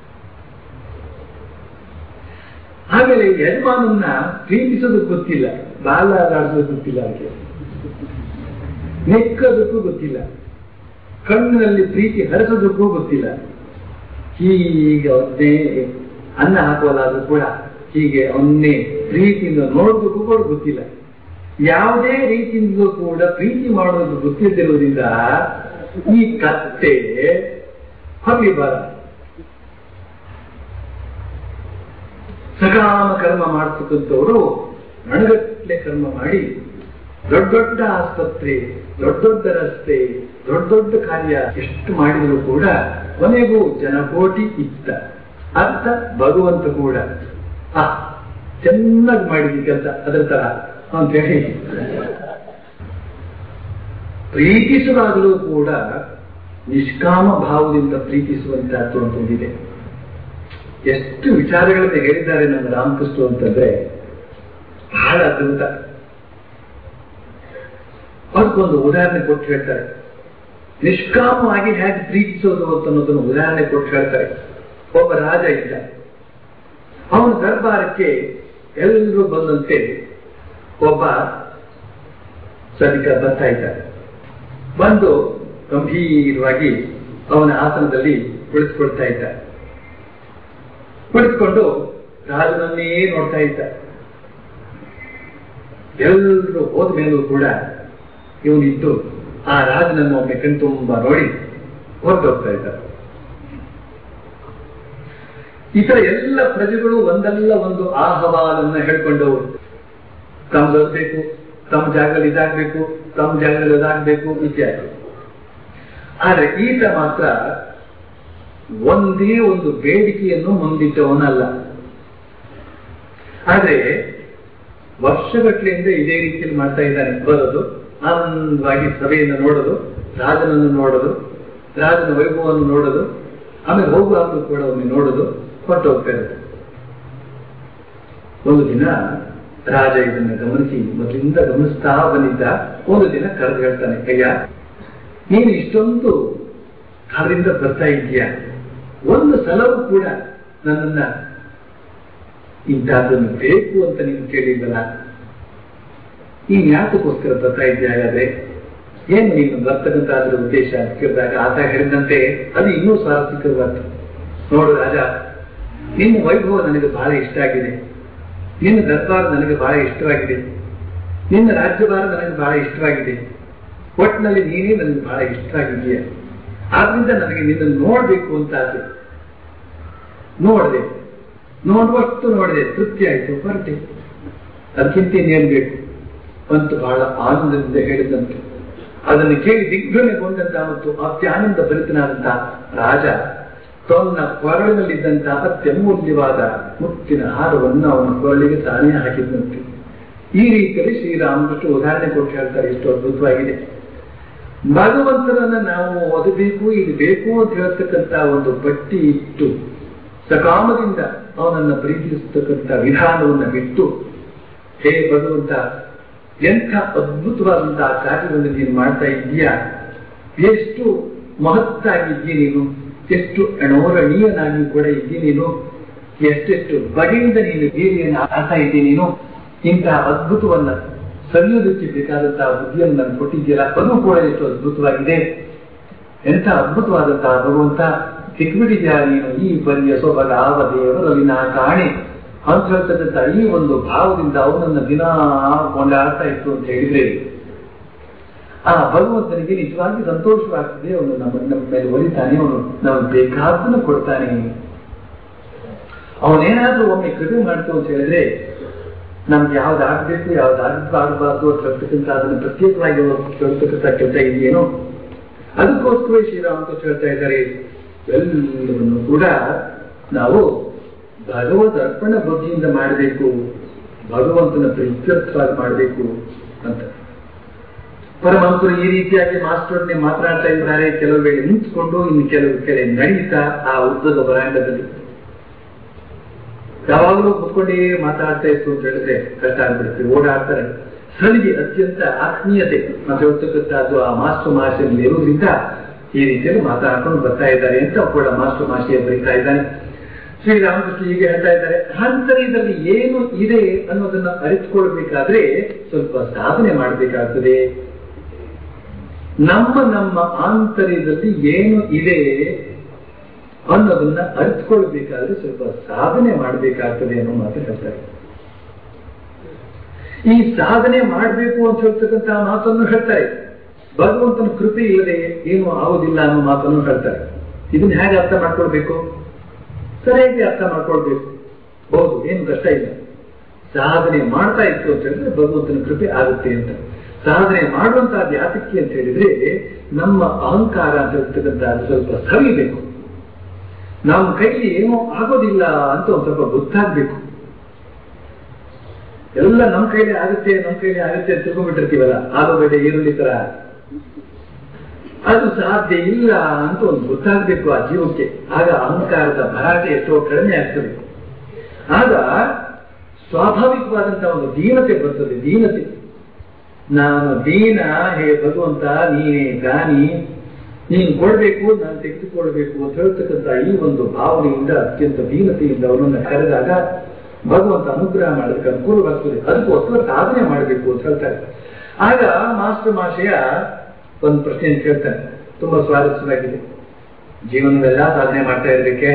ಆಮೇಲೆ ಯಜಮಾನನ್ನ ಪ್ರೀತಿಸೋದಕ್ಕೆ ಗೊತ್ತಿಲ್ಲ ಬಾಲ ಆಡಿಸೋದಕ್ಕೆ ಗೊತ್ತಿಲ್ಲ ಅದಕ್ಕೆ ನೆಕ್ಕೋದಕ್ಕೂ ಗೊತ್ತಿಲ್ಲ ಕಣ್ಣಿನಲ್ಲಿ ಪ್ರೀತಿ ಹರಿಸೋದಕ್ಕೂ ಗೊತ್ತಿಲ್ಲ ಹೀಗೆ ಅವನ್ನೇ ಅನ್ನ ಹಾಕುವಲ್ಲಾದ್ರೂ ಕೂಡ ಹೀಗೆ ಅವನ್ನೇ ಪ್ರೀತಿಯಿಂದ ನೋಡೋದಕ್ಕೂ ಕೂಡ ಗೊತ್ತಿಲ್ಲ ಯಾವುದೇ ರೀತಿಯಿಂದಲೂ ಕೂಡ ಪ್ರೀತಿ ಮಾಡೋದು ಗೊತ್ತಿದ್ದಿರುವುದರಿಂದ ಈ ಕತ್ತೆ ಹೊರಲಿ ಬರ ಸಕಾಮ ಕರ್ಮ ಮಾಡ್ತಕ್ಕಂಥವರು ನಣಗಟ್ಲೆ ಕರ್ಮ ಮಾಡಿ ದೊಡ್ಡ ದೊಡ್ಡ ಆಸ್ಪತ್ರೆ ದೊಡ್ಡ ದೊಡ್ಡ ರಸ್ತೆ ದೊಡ್ಡ ದೊಡ್ಡ ಕಾರ್ಯ ಎಷ್ಟು ಮಾಡಿದರೂ ಕೂಡ ಕೊನೆಗೂ ಜನಕೋಟಿ ಇತ್ತ ಅರ್ಥ ಭಗವಂತ ಕೂಡ ಆ ಚೆನ್ನಾಗಿ ಮಾಡಿದ ಕೆಲಸ ಅದರ ತರ ಅಂತ ಹೇಳಿ ಪ್ರೀತಿಸುವಾಗಲೂ ಕೂಡ ನಿಷ್ಕಾಮ ಭಾವದಿಂದ ಪ್ರೀತಿಸುವಂತಹದ್ದು ಅಂತ ಒಂದಿದೆ ಎಷ್ಟು ವಿಚಾರಗಳನ್ನು ಹೇಳಿದ್ದಾರೆ ನಮ್ಮ ರಾಮಕೃಷ್ಣ ಅಂತಂದ್ರೆ ಬಹಳ ಅದ್ಭುತ ಅದಕ್ಕೊಂದು ಉದಾಹರಣೆ ಕೊಟ್ಟು ಹೇಳ್ತಾರೆ ನಿಷ್ಕಾಮವಾಗಿ ಹೇಗೆ ಪ್ರೀತಿಸೋದು ಅಂತ ಅನ್ನೋದನ್ನು ಉದಾಹರಣೆ ಕೊಟ್ಟು ಹೇಳ್ತಾರೆ ಒಬ್ಬ ರಾಜ ಇದ್ದ ಅವನ ದರ್ಬಾರಕ್ಕೆ ಎಲ್ಲರೂ ಬಂದಂತೆ ಒಬ್ಬ ಸದಿಕ ಬರ್ತಾ ಇದ್ದಾರೆ ಬಂದು ಗಂಭೀರವಾಗಿ ಅವನ ಆಸನದಲ್ಲಿ ಕುಳಿತುಕೊಳ್ತಾ ಇದ್ದ ಕುಳಿತುಕೊಂಡು ರಾಜನನ್ನೇ ನೋಡ್ತಾ ಇದ್ದ ಎಲ್ಲರೂ ಹೋದ ಮೇಲೂ ಕೂಡ ಇವನಿದ್ದು ಆ ರಾಜನನ್ನು ಒಮ್ಮೆ ಕಣ್ತುಂಬ ನೋಡಿ ಹೊರಟೋಗ್ತಾ ಇದ್ದಾರೆ ಇತರ ಎಲ್ಲ ಪ್ರಜೆಗಳು ಒಂದಲ್ಲ ಒಂದು ಆಹ್ವಾನನ್ನ ಹೇಳ್ಕೊಂಡವರು ತಮ್ದು ಬೇಕು ತಮ್ಮ ಜಾಗದಲ್ಲಿ ಇದಾಗಬೇಕು ತಮ್ಮ ಜಾಗದಲ್ಲಿ ಅದಾಗಬೇಕು ಇತ್ಯಾದಿ ಆದ್ರೆ ಈತ ಮಾತ್ರ ಒಂದೇ ಒಂದು ಬೇಡಿಕೆಯನ್ನು ಮುಂದಿಟ್ಟವನಲ್ಲ ಆದ್ರೆ ವರ್ಷಗಟ್ಟಲೆಯಿಂದ ಇದೇ ರೀತಿಯಲ್ಲಿ ಮಾಡ್ತಾ ಇದ್ದಾನೆ ಬರೋದು ಆನಂದವಾಗಿ ಸಭೆಯನ್ನು ನೋಡೋದು ರಾಜನನ್ನು ನೋಡೋದು ರಾಜನ ವೈಭವವನ್ನು ನೋಡೋದು ಆಮೇಲೆ ಹೋಗುವಾಗಲೂ ಕೂಡ ಒಮ್ಮೆ ನೋಡೋದು ಹೊರಟು ಹೋಗ್ತಾ ಇರೋದು ಒಂದು ದಿನ ರಾಜ ಇದನ್ನು ಗಮನಿಸಿ ಮೊದಲಿಂದ ಗಮನಿಸ್ತಾ ಬಂದಿದ್ದ ಒಂದು ದಿನ ಕರೆದು ಹೇಳ್ತಾನೆ ಅಯ್ಯ ನೀನು ಇಷ್ಟೊಂದು ಕಾಲದಿಂದ ಬರ್ತಾ ಇದೀಯ ಒಂದು ಸಲವೂ ಕೂಡ ನನ್ನನ್ನ ಇಂಥದ್ದನ್ನು ಬೇಕು ಅಂತ ನೀನು ಕೇಳಿದ್ದಲ್ಲ ನೀನ್ ಯಾತಕ್ಕೋಸ್ಕರ ಬರ್ತಾ ಇದೆಯಾ ಹಾಗಾದ್ರೆ ಏನು ನೀನು ಬರ್ತಕ್ಕಂತ ಅದರ ಉದ್ದೇಶ ಅಂತ ಕೇಳಿದಾಗ ಆತ ಹೇಳಿದಂತೆ ಅದು ಇನ್ನೂ ಸ್ವಾರಸ್ಯಕರವಾಗ್ತದೆ ನೋಡು ರಾಜ ನಿನ್ನ ವೈಭವ ನನಗೆ ಬಹಳ ಇಷ್ಟ ಆಗಿದೆ ನಿನ್ನ ದರ್ಬಾರ್ ನನಗೆ ಬಹಳ ಇಷ್ಟವಾಗಿದೆ ನಿನ್ನ ರಾಜ್ಯಭಾರ ನನಗೆ ಬಹಳ ಇಷ್ಟವಾಗಿದೆ ಒಟ್ಟಿನಲ್ಲಿ ನೀನೇ ನನಗೆ ಬಹಳ ಇಷ್ಟವಾಗಿದೆಯಾ ಆದ್ರಿಂದ ನನಗೆ ನಿನ್ನನ್ನು ನೋಡ್ಬೇಕು ಅಂತ ಆಸೆ ನೋಡಿದೆ ನೋಡುವಷ್ಟು ನೋಡಿದೆ ತೃಪ್ತಿ ಆಯ್ತು ಹೊರಟೆ ಅದಕ್ಕಿಂತ ಇನ್ನೇನ್ ಬೇಕು ಅಂತ ಬಹಳ ಆನಂದದಿಂದ ಹೇಳಿದಂತೆ ಅದನ್ನು ಕೇಳಿ ದಿಗ್ಭ್ರಮೆಗೊಂಡಂತ ಮತ್ತು ಅತ್ಯಾನಂದ ಭರಿತನಾದಂತ ರಾಜ ತನ್ನ ಕೊರಳಿನಲ್ಲಿದ್ದಂತಹ ಅತ್ಯಮೂಲ್ಯವಾದ ಮುತ್ತಿನ ಹಾರವನ್ನು ಅವನ ಕೊರಳಿಗೆ ತಾನೇ ಹಾಕಿದಂತೆ ಈ ರೀತಿಯಲ್ಲಿ ಶ್ರೀರಾಮಕೃಷ್ಣ ಉದಾಹರಣೆ ಕೊಟ್ಟು ಹೇಳ್ತಾರೆ ಎಷ್ಟು ಅದ್ಭುತವಾಗಿದೆ ಭಗವಂತನನ್ನ ನಾವು ಓದಬೇಕು ಇದು ಬೇಕು ಅಂತ ಹೇಳ್ತಕ್ಕಂತ ಒಂದು ಪಟ್ಟಿ ಇಟ್ಟು ಸಕಾಮದಿಂದ ಅವನನ್ನ ಪ್ರೀತಿಸತಕ್ಕಂಥ ವಿಧಾನವನ್ನು ಬಿಟ್ಟು ಹೇ ಭಗವಂತ ಎಂಥ ಅದ್ಭುತವಾದಂತಹ ಕಾರ್ಯವನ್ನು ನೀನು ಮಾಡ್ತಾ ಇದ್ದೀಯಾ ಎಷ್ಟು ಮಹತ್ತಾಗಿದ್ದೀಯ ನೀನು ಎಷ್ಟು ಅಣೋರಣೀಯನಾಗಿ ಕೂಡ ಇದ್ದೀ ನೀನು ಎಷ್ಟೆಷ್ಟು ಬಗೆಯಿಂದ ನೀನು ಬೀರಿಯನ್ನು ಆಡ್ತಾ ಇದ್ದೀ ನೀನು ಇಂತಹ ಅದ್ಭುತವನ್ನ ಸವಿಯೋದಕ್ಕೆ ಬೇಕಾದಂತಹ ಬುದ್ಧಿಯನ್ನು ನಾನು ಕೊಟ್ಟಿದ್ದೀರಾ ಅದು ಕೂಡ ಎಷ್ಟು ಅದ್ಭುತವಾಗಿದೆ ಎಂಥ ಅದ್ಭುತವಾದಂತಹ ಭಗವಂತ ಸಿಕ್ಬಿಟ್ಟಿದ್ಯಾ ನೀನು ಈ ಬರಿಯ ಸೊಬಗ ಆವ ದೇವರಲ್ಲಿ ನಾ ಕಾಣೆ ಅಂತ ಹೇಳ್ತಕ್ಕಂಥ ಈ ಒಂದು ಭಾವದಿಂದ ಅವನನ್ನ ದಿನ ಕೊಂಡಾಡ್ತಾ ಇತ್ತು ಅಂತ ಹೇಳಿದ್ರೆ ಆ ಭಗವಂತನಿಗೆ ನಿಜವಾಗಿ ಸಂತೋಷವಾಗ್ತದೆ ಅವನು ನಮ್ಮ ನಮ್ಮ ಮೇಲೆ ಒಲಿತಾನೆ ಅವನು ನಮಗೆ ಬೇಕಾದ್ದನ್ನು ಕೊಡ್ತಾನೆ ಅವನೇನಾದ್ರೂ ಒಮ್ಮೆ ಕಡಿಮೆ ಮಾಡ್ತು ಅಂತ ಹೇಳಿದ್ರೆ ನಮ್ಗೆ ಯಾವ್ದು ಆಗ್ಬೇಕು ಯಾವ್ದು ಆಗಬಾರ್ದು ಅಂತ ಹೇಳ್ತಕ್ಕಂಥ ಅದನ್ನು ಪ್ರತ್ಯೇಕವಾಗಿ ಹೇಳ್ತಕ್ಕಂಥ ಕೆಲಸ ಇದೆಯೇನೋ ಅದಕ್ಕೋಸ್ಕರ ಶ್ರೀರಾಮಕೃಷ್ಣ ಹೇಳ್ತಾ ಇದ್ದಾರೆ ಎಲ್ಲವನ್ನು ಕೂಡ ನಾವು ಭಗವದ್ ಅರ್ಪಣ ಬುದ್ಧಿಯಿಂದ ಮಾಡಬೇಕು ಭಗವಂತನ ಪ್ರೀತ್ಯರ್ಥವಾಗಿ ಮಾಡಬೇಕು ಅಂತ ಪರಮಹಂಸರು ಈ ರೀತಿಯಾಗಿ ಮಾಸ್ಟರ್ನೇ ಮಾತನಾಡ್ತಾ ಇದ್ದಾರೆ ಕೆಲವು ವೇಳೆ ನಿಂತ್ಕೊಂಡು ಇನ್ನು ಕೆಲವು ಕೆಲ ನಡೀತಾ ಆ ಉದ್ದದ ಬರಾಂಗದಲ್ಲಿ ಯಾವಾಗಲೂ ಕುತ್ಕೊಂಡೇ ಮಾತಾಡ್ತಾ ಇತ್ತು ಅಂತ ಹೇಳಿದ್ರೆ ಕಷ್ಟ ಆಗ್ಬಿಡುತ್ತೆ ಓಡಾಡ್ತಾರೆ ಸಲಿಗೆ ಅತ್ಯಂತ ಆತ್ಮೀಯತೆ ಅಂತ ಹೇಳ್ತಕ್ಕಂಥದ್ದು ಆ ಮಾಸ್ಟರ್ ಮಾಷೆಯಲ್ಲಿ ಇರುವುದರಿಂದ ಈ ರೀತಿಯಲ್ಲಿ ಮಾತಾಡ್ಕೊಂಡು ಬರ್ತಾ ಇದ್ದಾರೆ ಅಂತ ಕೂಡ ಮಾಸ್ಟರ್ ಮಾಷಿಯ ಬರೀತಾ ಇದ್ದಾನೆ ಶ್ರೀರಾಮಕೃಷ್ಣ ಹೀಗೆ ಹೇಳ್ತಾ ಇದ್ದಾರೆ ಆಂತರ್ಯದಲ್ಲಿ ಏನು ಇದೆ ಅನ್ನೋದನ್ನ ಅರಿತುಕೊಳ್ಬೇಕಾದ್ರೆ ಸ್ವಲ್ಪ ಸಾಧನೆ ಮಾಡಬೇಕಾಗ್ತದೆ ನಮ್ಮ ನಮ್ಮ ಆಂತರ್ಯದಲ್ಲಿ ಏನು ಇದೆ ಅನ್ನೋದನ್ನ ಅರಿತುಕೊಳ್ಬೇಕಾದ್ರೆ ಸ್ವಲ್ಪ ಸಾಧನೆ ಮಾಡಬೇಕಾಗ್ತದೆ ಅನ್ನೋ ಮಾತು ಹೇಳ್ತಾರೆ ಈ ಸಾಧನೆ ಮಾಡಬೇಕು ಅಂತ ಹೇಳ್ತಕ್ಕಂಥ ಮಾತನ್ನು ಹೇಳ್ತಾರೆ ಭಗವಂತನ ಕೃಪೆ ಇಲ್ಲದೆ ಏನು ಆಗುದಿಲ್ಲ ಅನ್ನೋ ಮಾತನ್ನು ಹೇಳ್ತಾರೆ ಇದನ್ನ ಹೇಗೆ ಅರ್ಥ ಮಾಡ್ಕೊಳ್ಬೇಕು ಸರಿಯಾಗಿ ಅರ್ಥ ಮಾಡ್ಕೊಳ್ಬೇಕು ಹೌದು ಏನು ಕಷ್ಟ ಇಲ್ಲ ಸಾಧನೆ ಮಾಡ್ತಾ ಇತ್ತು ಅಂತ ಹೇಳಿದ್ರೆ ಭಗವಂತನ ಕೃಪೆ ಆಗುತ್ತೆ ಅಂತ ಸಾಧನೆ ಮಾಡುವಂತಹ ಯಾತಕ್ಕೆ ಅಂತ ಹೇಳಿದ್ರೆ ನಮ್ಮ ಅಹಂಕಾರ ಅಂತ ಹೇಳ್ತಕ್ಕಂಥ ಸ್ವಲ್ಪ ಸವಿಬೇಕು ನಮ್ಮ ಕೈಲಿ ಏನೋ ಆಗೋದಿಲ್ಲ ಅಂತ ಒಂದ್ ಸ್ವಲ್ಪ ಗೊತ್ತಾಗ್ಬೇಕು ಎಲ್ಲ ನಮ್ಮ ಕೈಲಿ ಆಗುತ್ತೆ ನಮ್ಮ ಕೈಲಿ ಆಗುತ್ತೆ ಅಂತ ತಿಳ್ಕೊಂಡ್ಬಿಟ್ಟಿರ್ತೀವಲ್ಲ ಆಲೂಗಡ್ಡೆ ಈರುಳ್ಳಿ ತರ ಅದು ಸಾಧ್ಯ ಇಲ್ಲ ಅಂತ ಒಂದು ಗೊತ್ತಾಗಬೇಕು ಆ ಜೀವಕ್ಕೆ ಆಗ ಅಹಂಕಾರದ ಭರಾಟೆ ಎಷ್ಟೋ ಕಡಿಮೆ ಆಗ್ತದೆ ಆಗ ಸ್ವಾಭಾವಿಕವಾದಂತಹ ಒಂದು ದೀನತೆ ಬರ್ತದೆ ದೀನತೆ ನಾನು ದೀನ ಹೇ ಭಗವಂತ ನೀನೇ ದಾನಿ ನೀನು ಕೊಡ್ಬೇಕು ನಾನು ತೆಗೆದುಕೊಳ್ಬೇಕು ಅಂತ ಹೇಳ್ತಕ್ಕಂಥ ಈ ಒಂದು ಭಾವನೆಯಿಂದ ಅತ್ಯಂತ ದೀನತೆಯಿಂದ ಅವನನ್ನ ಕರೆದಾಗ ಭಗವಂತ ಅನುಗ್ರಹ ಮಾಡೋದಕ್ಕೆ ಅನುಕೂಲವಾಗ್ತದೆ ಅದಕ್ಕೋಸ್ಕರ ಸಾಧನೆ ಮಾಡಬೇಕು ಅಂತ ಹೇಳ್ತಾರೆ ಆಗ ಮಾಸ್ಟರ್ ಮಾಷೆಯ ಒಂದು ಪ್ರಶ್ನೆ ಕೇಳ್ತಾನೆ ತುಂಬಾ ಸ್ವಾರಸ್ಯವಾಗಿದೆ ಜೀವನವೆಲ್ಲ ಸಾಧನೆ ಮಾಡ್ತಾ ಇರ್ಬೇಕೆ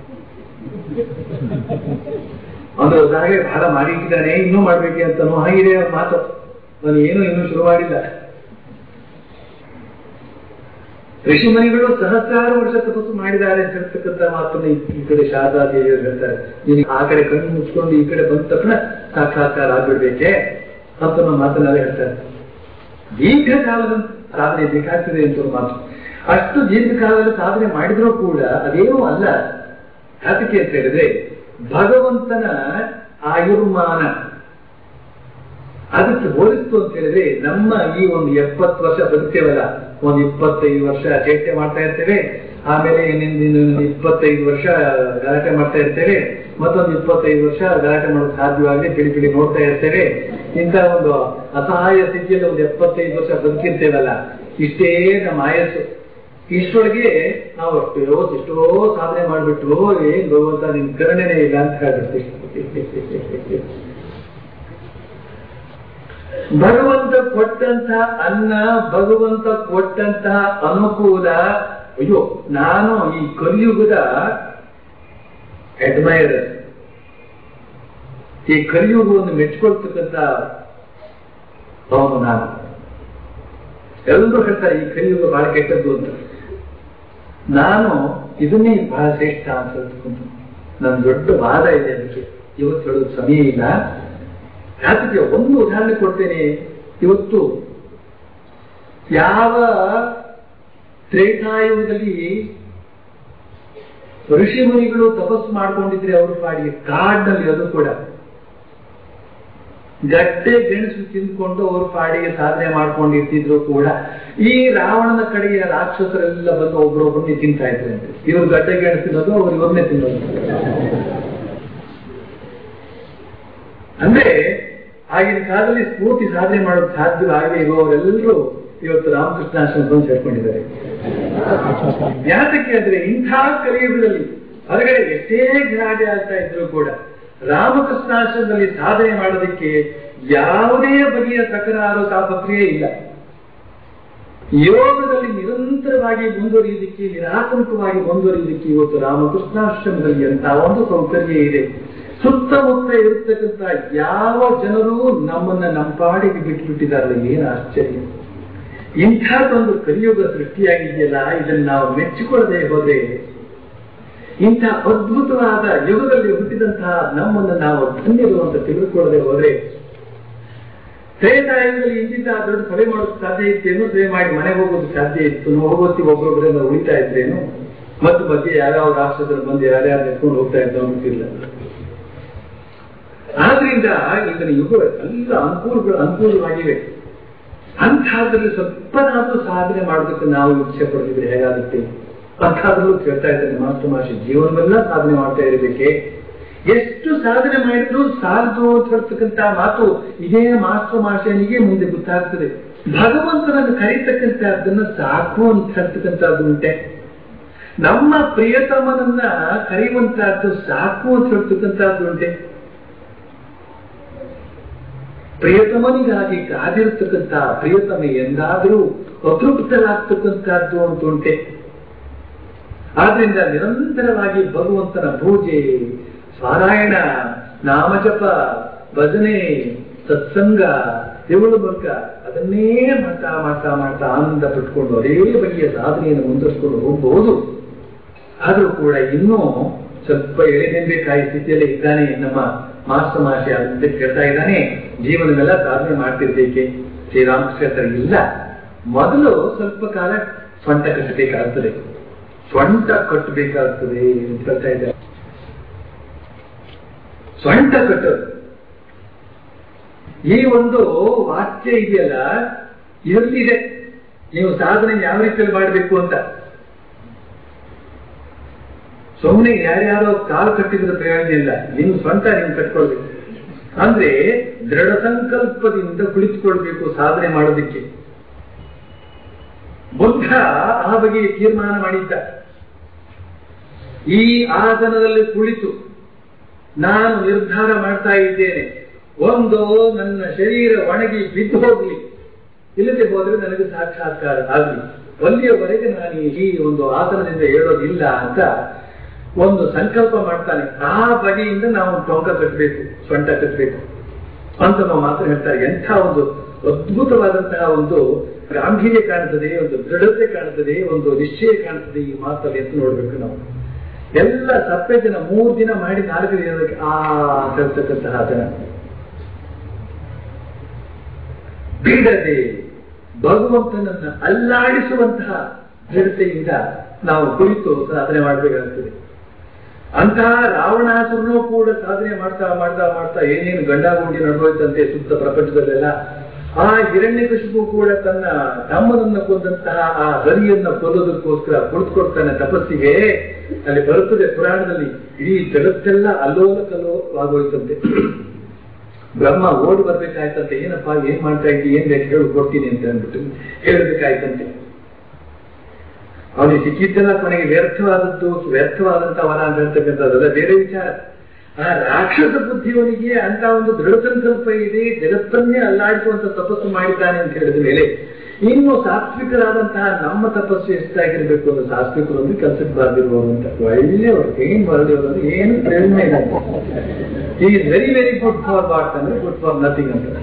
ಒಂದು ಹಾಗೆ ಬಹಳ ಮಾಡಿಟ್ಟಿದ್ದಾನೆ ಇನ್ನೂ ಮಾಡ್ಬೇಕೆ ಅಂತನೋ ಹಾಗಿದೆ ಅವ್ರ ಮಾತು ಅವನು ಏನು ಇನ್ನೂ ಶುರು ಮಾಡಿಲ್ಲ ಋಷಿಮಣಿಗಳು ಸಹಸ್ರಾರು ವರ್ಷ ತಪಸ್ಸು ಮಾಡಿದ್ದಾರೆ ಅಂತ ಹೇಳ್ತಕ್ಕಂಥ ಮಾತನ್ನ ಈ- ಈ ಕಡೆ ಶಾರದಾ ದೇವಿಯವರು ಹೇಳ್ತಾರೆ ನೀನು ಆ ಕಡೆ ಕಣ್ಣು ಮುಚ್ಕೊಂಡು ಈ ಕಡೆ ಬಂದ ತಕ್ಷಣ ಸಾಕ್ಷಾತ್ಕಾರ ಆಗ್ಬಿಡ್ಬೇಕೆ ಅಂತ ನಮ್ಮ ಮಾತನ್ನೆಲ್ಲ ಹೇಳ್ತಾರೆ ದೀರ್ಘಕಾಲದ ಸಾಧನೆ ಬೇಕಾಗ್ತದೆ ಅಂತ ಒಂದು ಮಾತು ಅಷ್ಟು ದೀರ್ಘಕಾಲದ ಸಾಧನೆ ಮಾಡಿದ್ರೂ ಕೂಡ ಅದೇನೂ ಅಲ್ಲ ಯಾತಕ್ಕೆ ಅಂತ ಹೇಳಿದ್ರೆ ಭಗವಂತನ ಆಯುರ್ಮಾನ ಅದಕ್ಕೆ ಹೋಲಿಸ್ತು ಅಂತ ಹೇಳಿದ್ರೆ ನಮ್ಮ ಈ ಒಂದು ಎಪ್ಪತ್ತು ವರ್ಷ ಬದುಕ್ತೇವಲ್ಲ ಒಂದು ಇಪ್ಪತ್ತೈದು ವರ್ಷ ಚೇಷ್ಟೆ ಮಾಡ್ತಾ ಇರ್ತೇವೆ ಆಮೇಲೆ ಇನ್ನೊಂದು ಇಪ್ಪತ್ತೈದು ವರ್ಷ ಗಲಾಟೆ ಮಾಡ್ತಾ ಇರ್ತೇವೆ ಮತ್ತೊಂದು ಇಪ್ಪತ್ತೈದು ವರ್ಷ ಗಲಾಟೆ ಮಾಡೋದು ಸಾಧ್ಯವಾಗಿ ಪಿಡಿ ಪಿಡಿ ನೋಡ್ತಾ ಇರ್ತೇವೆ ಇಂಥ ಒಂದು ಅಸಹಾಯ ಸ್ಥಿತಿಯಲ್ಲಿ ಒಂದು ಎಪ್ಪತ್ತೈದು ವರ್ಷ ಬದುಕಿರ್ತೇವಲ್ಲ ಇಷ್ಟೇ ನಮ್ಮ ಆಯಸ್ಸು ಇಷ್ಟೊಳಗೆ ನಾವು ಅಷ್ಟೋ ಎಷ್ಟೋ ಸಾಧನೆ ಮಾಡ್ಬಿಟ್ಟು ಏನ್ ಭಗವಂತ ನಿನ್ ಕರುಣೆನೇ ಇಲ್ಲ ಅಂತ ಹೇಳ್ಬಿಡ್ತೀವಿ ಭಗವಂತ ಕೊಟ್ಟಂತಹ ಅನ್ನ ಭಗವಂತ ಕೊಟ್ಟಂತಹ ಅನುಕೂಲ ಅಯ್ಯೋ ನಾನು ಈ ಕಲಿಯುಗದ ಅಡ್ಮೈರ್ ಈ ಕಲಿಯುಗವನ್ನು ಮೆಚ್ಕೊಳ್ತಕ್ಕಂಥ ಅವನು ನಾನು ಎಲ್ಲರೂ ಹೇಳ್ತಾರೆ ಈ ಕಲಿಯುಗ ಬಹಳ ಕೆಟ್ಟದ್ದು ಅಂತ ನಾನು ಇದನ್ನೇ ಬಹಳ ಶ್ರೇಷ್ಠ ಅಂತ ಹೇಳ್ತಕ್ಕಂಥ ನನ್ನ ದೊಡ್ಡ ವಾದ ಇದೆ ಅದಕ್ಕೆ ಇವತ್ತು ಹೇಳೋದು ಸಮಯ ಇಲ್ಲ ಯಾತಕ್ಕೆ ಒಂದು ಉದಾಹರಣೆ ಕೊಡ್ತೇನೆ ಇವತ್ತು ಯಾವ ತ್ರೇತಾಯುಗದಲ್ಲಿ ಋಷಿ ಮುನಿಗಳು ತಪಸ್ಸು ಮಾಡ್ಕೊಂಡಿದ್ರೆ ಅವರು ಪಾಡಿಗೆ ಕಾಡಿನಲ್ಲಿ ಅದು ಕೂಡ ಗಡ್ಡೆ ಗೆಣಸು ತಿಂದ್ಕೊಂಡು ಅವರು ಪಾಡಿಗೆ ಸಾಧನೆ ಮಾಡ್ಕೊಂಡಿರ್ತಿದ್ರು ಕೂಡ ಈ ರಾವಣನ ಕಡೆಯ ರಾಕ್ಷಸರೆಲ್ಲ ಬಂದು ಒಬ್ರೊಬ್ಬರನ್ನೇ ತಿಂತಾ ಇದ್ರಂತೆ ಇವ್ರು ಗಡ್ಡೆ ಗೆಣಸು ತಿನ್ನೋದು ಅವ್ರು ಇವ್ರನ್ನೇ ತಿನ್ನೋದು ಅಂದ್ರೆ ಆಗಿನ ಕಾಲದಲ್ಲಿ ಸ್ಫೂರ್ತಿ ಸಾಧನೆ ಮಾಡೋದು ಸಾಧ್ಯವಾಗದೆ ಇರುವವರೆಲ್ಲರೂ ಇವತ್ತು ರಾಮಕೃಷ್ಣಾಶ್ರಮ ಬಂದು ಸೇರ್ಕೊಂಡಿದ್ದಾರೆ ಯಾತಕ್ಕೆ ಅಂದ್ರೆ ಇಂಥ ಕಲಿಯುಗದಲ್ಲಿ ಹೊರಗಡೆ ಎಷ್ಟೇ ಗಲಾಟೆ ಆಗ್ತಾ ಇದ್ರು ಕೂಡ ರಾಮಕೃಷ್ಣಾಶ್ರಮದಲ್ಲಿ ಸಾಧನೆ ಮಾಡೋದಕ್ಕೆ ಯಾವುದೇ ಬಗೆಯ ತಕರಾರು ತಾಪಕ್ರಿಯೆ ಇಲ್ಲ ಯೋಗದಲ್ಲಿ ನಿರಂತರವಾಗಿ ಮುಂದುವರಿಯುವುದಕ್ಕೆ ನಿರಾತಂಕವಾಗಿ ಮುಂದುವರಿಯುವುದಕ್ಕೆ ಇವತ್ತು ರಾಮಕೃಷ್ಣಾಶ್ರಮದಲ್ಲಿ ಅಂತ ಒಂದು ಸೌಕರ್ಯ ಇದೆ ಸುತ್ತಮುತ್ತ ಇರತಕ್ಕಂಥ ಯಾವ ಜನರು ನಮ್ಮನ್ನ ನಂಪಾಡಿಗೆ ಬಿಟ್ಟುಬಿಟ್ಟಿದಾರಲ್ಲ ಏನು ಆಶ್ಚರ್ಯ ಇಂಥದ್ದೊಂದು ಕಲಿಯುಗ ಸೃಷ್ಟಿಯಾಗಿದೆಯಲ್ಲ ಇದನ್ನು ನಾವು ಮೆಚ್ಚಿಕೊಳ್ಳದೆ ಹೋದ್ರೆ ಇಂಥ ಅದ್ಭುತವಾದ ಯುಗದಲ್ಲಿ ಹುಟ್ಟಿದಂತಹ ನಮ್ಮನ್ನು ನಾವು ಧನ್ಯರು ಅಂತ ತಿಳಿದುಕೊಳ್ಳದೆ ಹೋದ್ರೆ ತ್ರೇತಾಯುಗದಲ್ಲಿ ಇಂತಿಂತ ದೊಡ್ಡ ಸಭೆ ಮಾಡೋದು ಸಾಧ್ಯ ಇತ್ತೇನು ಸಭೆ ಮಾಡಿ ಮನೆಗೆ ಹೋಗೋದು ಸಾಧ್ಯ ಇತ್ತು ಹೋಗೋತಿ ಒಬ್ಬರೊಬ್ಬರಿಂದ ಉಳಿತಾ ಇದ್ರೇನು ಮತ್ತು ಬಗ್ಗೆ ಯಾವ್ಯಾವ ರಾಷ್ಟ್ರದಲ್ಲಿ ಬಂದು ಯಾರ್ಯಾರು ನೆತ್ಕೊಂಡು ಹೋಗ್ತಾ ಇದ್ದೋ ಗೊತ್ತಿಲ್ಲ ಆದ್ರಿಂದ ಇಂದಿನ ಯುಗ ಎಲ್ಲ ಅನುಕೂಲಗಳು ಅನುಕೂಲವಾಗಿವೆ ಅಂಥದ್ರಲ್ಲಿ ಸ್ವಲ್ಪನಾದ್ರೂ ಸಾಧನೆ ಮಾಡೋದಕ್ಕೆ ನಾವು ಇಚ್ಛೆ ಪಡ್ತಿದ್ರೆ ಹೇಗಾಗುತ್ತೆ ಅಂಥದ್ರಲ್ಲೂ ಕೇಳ್ತಾ ಇದ್ದೇನೆ ಮಾಸ್ಟರ್ ಮಾಷಿ ಜೀವನವೆಲ್ಲ ಸಾಧನೆ ಮಾಡ್ತಾ ಇರಬೇಕೆ ಎಷ್ಟು ಸಾಧನೆ ಮಾಡಿದ್ರು ಸಾಲದು ಅಂತ ಹೇಳ್ತಕ್ಕಂಥ ಮಾತು ಇದೇ ಮಾಸ್ಟರ್ ಮಾಷನಿಗೆ ಮುಂದೆ ಗೊತ್ತಾಗ್ತದೆ ಭಗವಂತನನ್ನು ಕರೀತಕ್ಕಂಥದ್ದನ್ನ ಸಾಕು ಅಂತ ಹೇಳ್ತಕ್ಕಂಥದ್ದು ಉಂಟೆ ನಮ್ಮ ಪ್ರಿಯತಮನನ್ನ ಕರೆಯುವಂತಹದ್ದು ಸಾಕು ಅಂತ ಹೇಳ್ತಕ್ಕಂಥದ್ದು ಉಂಟೆ ಪ್ರಿಯತಮನಿಗಾಗಿ ಕಾದಿರತಕ್ಕಂಥ ಪ್ರಿಯತಮ ಎಂದಾದರೂ ಅತೃಪ್ತರಾಗ್ತಕ್ಕಂಥದ್ದು ಅಂತ ಉಂಟೆ ಆದ್ರಿಂದ ನಿರಂತರವಾಗಿ ಭಗವಂತನ ಪೂಜೆ ಪಾರಾಯಣ ನಾಮಜಪ ಭಜನೆ ಸತ್ಸಂಗ ಇವುಗಳ ಮೂಲಕ ಅದನ್ನೇ ಮಾಡ್ತಾ ಮಾಡ್ತಾ ಮಾಡ್ತಾ ಆನಂದ ಪಟ್ಕೊಂಡು ಅದೇ ಬಗೆಯ ಸಾಧನೆಯನ್ನು ಮುಂದುವರಿಸಿಕೊಂಡು ಹೋಗಬಹುದು ಆದರೂ ಕೂಡ ಇನ್ನೂ ಸ್ವಲ್ಪ ಎಳೆನೆನ್ಬೇಕಾದ ಸ್ಥಿತಿಯಲ್ಲಿ ಇದ್ದಾನೆ ನಮ್ಮ ಮಾಸ್ಟರ್ ಮಾಷಿ ಅಂತ ಕೇಳ್ತಾ ಇದ್ದಾನೆ ಜೀವನವೆಲ್ಲ ಸಾಧನೆ ಮಾಡ್ತಿರ್ಬೇಕೆ ಶ್ರೀರಾಮಕೃಷ್ಣ ಇಲ್ಲ ಮೊದಲು ಸ್ವಲ್ಪ ಕಾಲ ಸ್ವಂತ ಕಟ್ಟಬೇಕಾಗ್ತದೆ ಸ್ವಂತ ಕಟ್ಟಬೇಕಾಗ್ತದೆ ಅಂತ ಹೇಳ್ತಾ ಇದ್ದಾರೆ ಸ್ವಂತ ಕಟ್ಟೋದು ಈ ಒಂದು ವಾಕ್ಯ ಇದೆಯಲ್ಲ ಇದರಲ್ಲಿದೆ ನೀವು ಸಾಧನೆ ಯಾವ ರೀತಿಯಲ್ಲಿ ಮಾಡಬೇಕು ಅಂತ ಸುಮ್ಮನೆ ಯಾರ್ಯಾರೋ ಕಾಲು ಕಟ್ಟಿದ್ರೆ ಪ್ರಯೋಜನ ಇಲ್ಲ ನೀವು ಸ್ವಂತ ನೀವು ಕಟ್ಕೊಳ್ಬೇಕು ಅಂದ್ರೆ ದೃಢ ಸಂಕಲ್ಪದಿಂದ ಕುಳಿತುಕೊಳ್ಬೇಕು ಸಾಧನೆ ಮಾಡೋದಿಕ್ಕೆ ಬುದ್ಧ ಆ ಬಗೆಯ ತೀರ್ಮಾನ ಮಾಡಿದ್ದ ಈ ಆಸನದಲ್ಲಿ ಕುಳಿತು ನಾನು ನಿರ್ಧಾರ ಮಾಡ್ತಾ ಇದ್ದೇನೆ ಒಂದು ನನ್ನ ಶರೀರ ಒಣಗಿ ಬಿದ್ದು ಹೋಗ್ಲಿ ಇಲ್ಲದೆ ಹೋದ್ರೆ ನನಗೆ ಸಾಕ್ಷಾತ್ಕಾರ ಆಗಲಿ ಅಲ್ಲಿಯವರೆಗೆ ನಾನು ಈ ಒಂದು ಆಸನದಿಂದ ಹೇಳೋದಿಲ್ಲ ಅಂತ ಒಂದು ಸಂಕಲ್ಪ ಮಾಡ್ತಾನೆ ಆ ಬಗೆಯಿಂದ ನಾವು ಟೊಂಕ ಕಟ್ಟಬೇಕು ಸೊಂಟ ಕಟ್ಟಬೇಕು ಅಂತ ನಾವು ಮಾತ್ರ ಹೇಳ್ತಾರೆ ಎಂಥ ಒಂದು ಅದ್ಭುತವಾದಂತಹ ಒಂದು ಗಾಂಭೀರ್ಯ ಕಾಣ್ತದೆ ಒಂದು ದೃಢತೆ ಕಾಣ್ತದೆ ಒಂದು ನಿಶ್ಚಯ ಕಾಣ್ತದೆ ಈ ಮಾತಲ್ಲಿ ಅಂತ ನೋಡ್ಬೇಕು ನಾವು ಎಲ್ಲ ಸಪ್ಪೆ ಜನ ಮೂರು ದಿನ ಮಾಡಿ ನಾಲ್ಕು ದಿನಕ್ಕೆ ಆ ಹೇಳ್ತಕ್ಕಂತಹ ಜನ ಬಿಡದೆ ಭಗವಂತನನ್ನ ಅಲ್ಲಾಡಿಸುವಂತಹ ದೃಢತೆಯಿಂದ ನಾವು ಕುರಿತು ಸಾಧನೆ ಮಾಡಬೇಕಾಗ್ತದೆ ಅಂತಹ ರಾವಣಾಸುರನೂ ಕೂಡ ಸಾಧನೆ ಮಾಡ್ತಾ ಮಾಡ್ತಾ ಮಾಡ್ತಾ ಏನೇನು ಗಂಡಾಗುಂಡಿ ನಡೆದೋಯ್ತಂತೆ ಸುತ್ತ ಪ್ರಪಂಚದಲ್ಲೆಲ್ಲ ಆ ಹಿರಣ್ಯಕಶಿಪು ಕೂಡ ತನ್ನ ತಮ್ಮನನ್ನ ಕೊಂದಂತಹ ಆ ಹರಿಯನ್ನ ಕೊಲ್ಲೋದಕ್ಕೋಸ್ಕರ ಕುಳಿತುಕೊಡ್ತಾನೆ ತಪಸ್ಸಿಗೆ ಅಲ್ಲಿ ಬರುತ್ತದೆ ಪುರಾಣದಲ್ಲಿ ಇಡೀ ಜಗತ್ತೆಲ್ಲ ಅಲ್ಲೋಲ ಕಲ್ಲೋಲವಾಗೋಯ್ತಂತೆ ಬ್ರಹ್ಮ ಓಡಿ ಬರ್ಬೇಕಾಯ್ತಂತೆ ಏನಪ್ಪಾ ಏನ್ ಮಾಡ್ತಾ ಇದ್ದಿ ಏನ್ ಬೇಕು ಹೇಳಿ ಕೊಡ್ತೀನಿ ಅಂತ ಅಂದ್ಬಿಟ್ಟು ಹೇಳ್ಬೇಕಾಯ್ತಂತೆ ಅವನಿಗೆ ಸಿಕ್ಕಿದ್ದೆಲ್ಲ ಕೊನೆಗೆ ವ್ಯರ್ಥವಾದದ್ದು ವ್ಯರ್ಥವಾದಂತ ವರ ಅಂತ ಹೇಳ್ತಕ್ಕಂಥದ್ದಲ್ಲ ಬೇರೆ ವಿಚಾರ ಆ ರಾಕ್ಷಸ ಬುದ್ಧಿಯವನಿಗೆ ಅಂತ ಒಂದು ದೃಢ ಸಂಕಲ್ಪ ಇದೆ ಜಗತ್ತನ್ನೇ ಅಲ್ಲಾಡಿಸುವಂತ ತಪಸ್ಸು ಮಾಡಿದ್ದಾನೆ ಅಂತ ಹೇಳಿದ ಮೇಲೆ ಇನ್ನು ಸಾತ್ವಿಕರಾದಂತಹ ನಮ್ಮ ತಪಸ್ಸು ಎಷ್ಟಾಗಿರ್ಬೇಕು ಅಂತ ಸಾತ್ವಿಕರು ಅಂದ್ರೆ ಕೆಲಸಕ್ಕೆ ಬಾರದಿರುವವರು ಅಂತ ಒಳ್ಳೆಯವರು ಏನ್ ಬರದಿರೋರು ಅಂದ್ರೆ ಏನು ಪ್ರೇರಣೆ ಇಲ್ಲ ಈ very very good for what ಅಂದ್ರೆ ಗುಡ್ ಫಾರ್ ನಥಿಂಗ್ ಅಂತ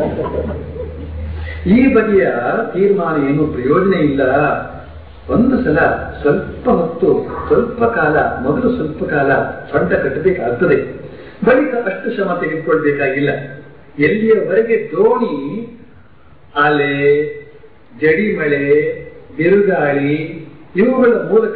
ಈ ಬಗೆಯ ತೀರ್ಮಾನ ಏನು ಪ್ರಯೋಜನ ಇಲ್ಲ ಒಂದು ಸಲ ಸ್ವಲ್ಪ ಹೊತ್ತು ಸ್ವಲ್ಪ ಕಾಲ ಮೊದಲು ಸ್ವಲ್ಪ ಕಾಲ ಸೊಂಟ ಕಟ್ಟಬೇಕಾಗ್ತದೆ ಬಳಿಕ ಅಷ್ಟು ಶ್ರಮ ತೆಗೆದುಕೊಳ್ಬೇಕಾಗಿಲ್ಲ ಎಲ್ಲಿಯವರೆಗೆ ದೋಣಿ ಅಲೆ ಜಡಿಮಳೆ ಬಿರುಗಾಳಿ ಇವುಗಳ ಮೂಲಕ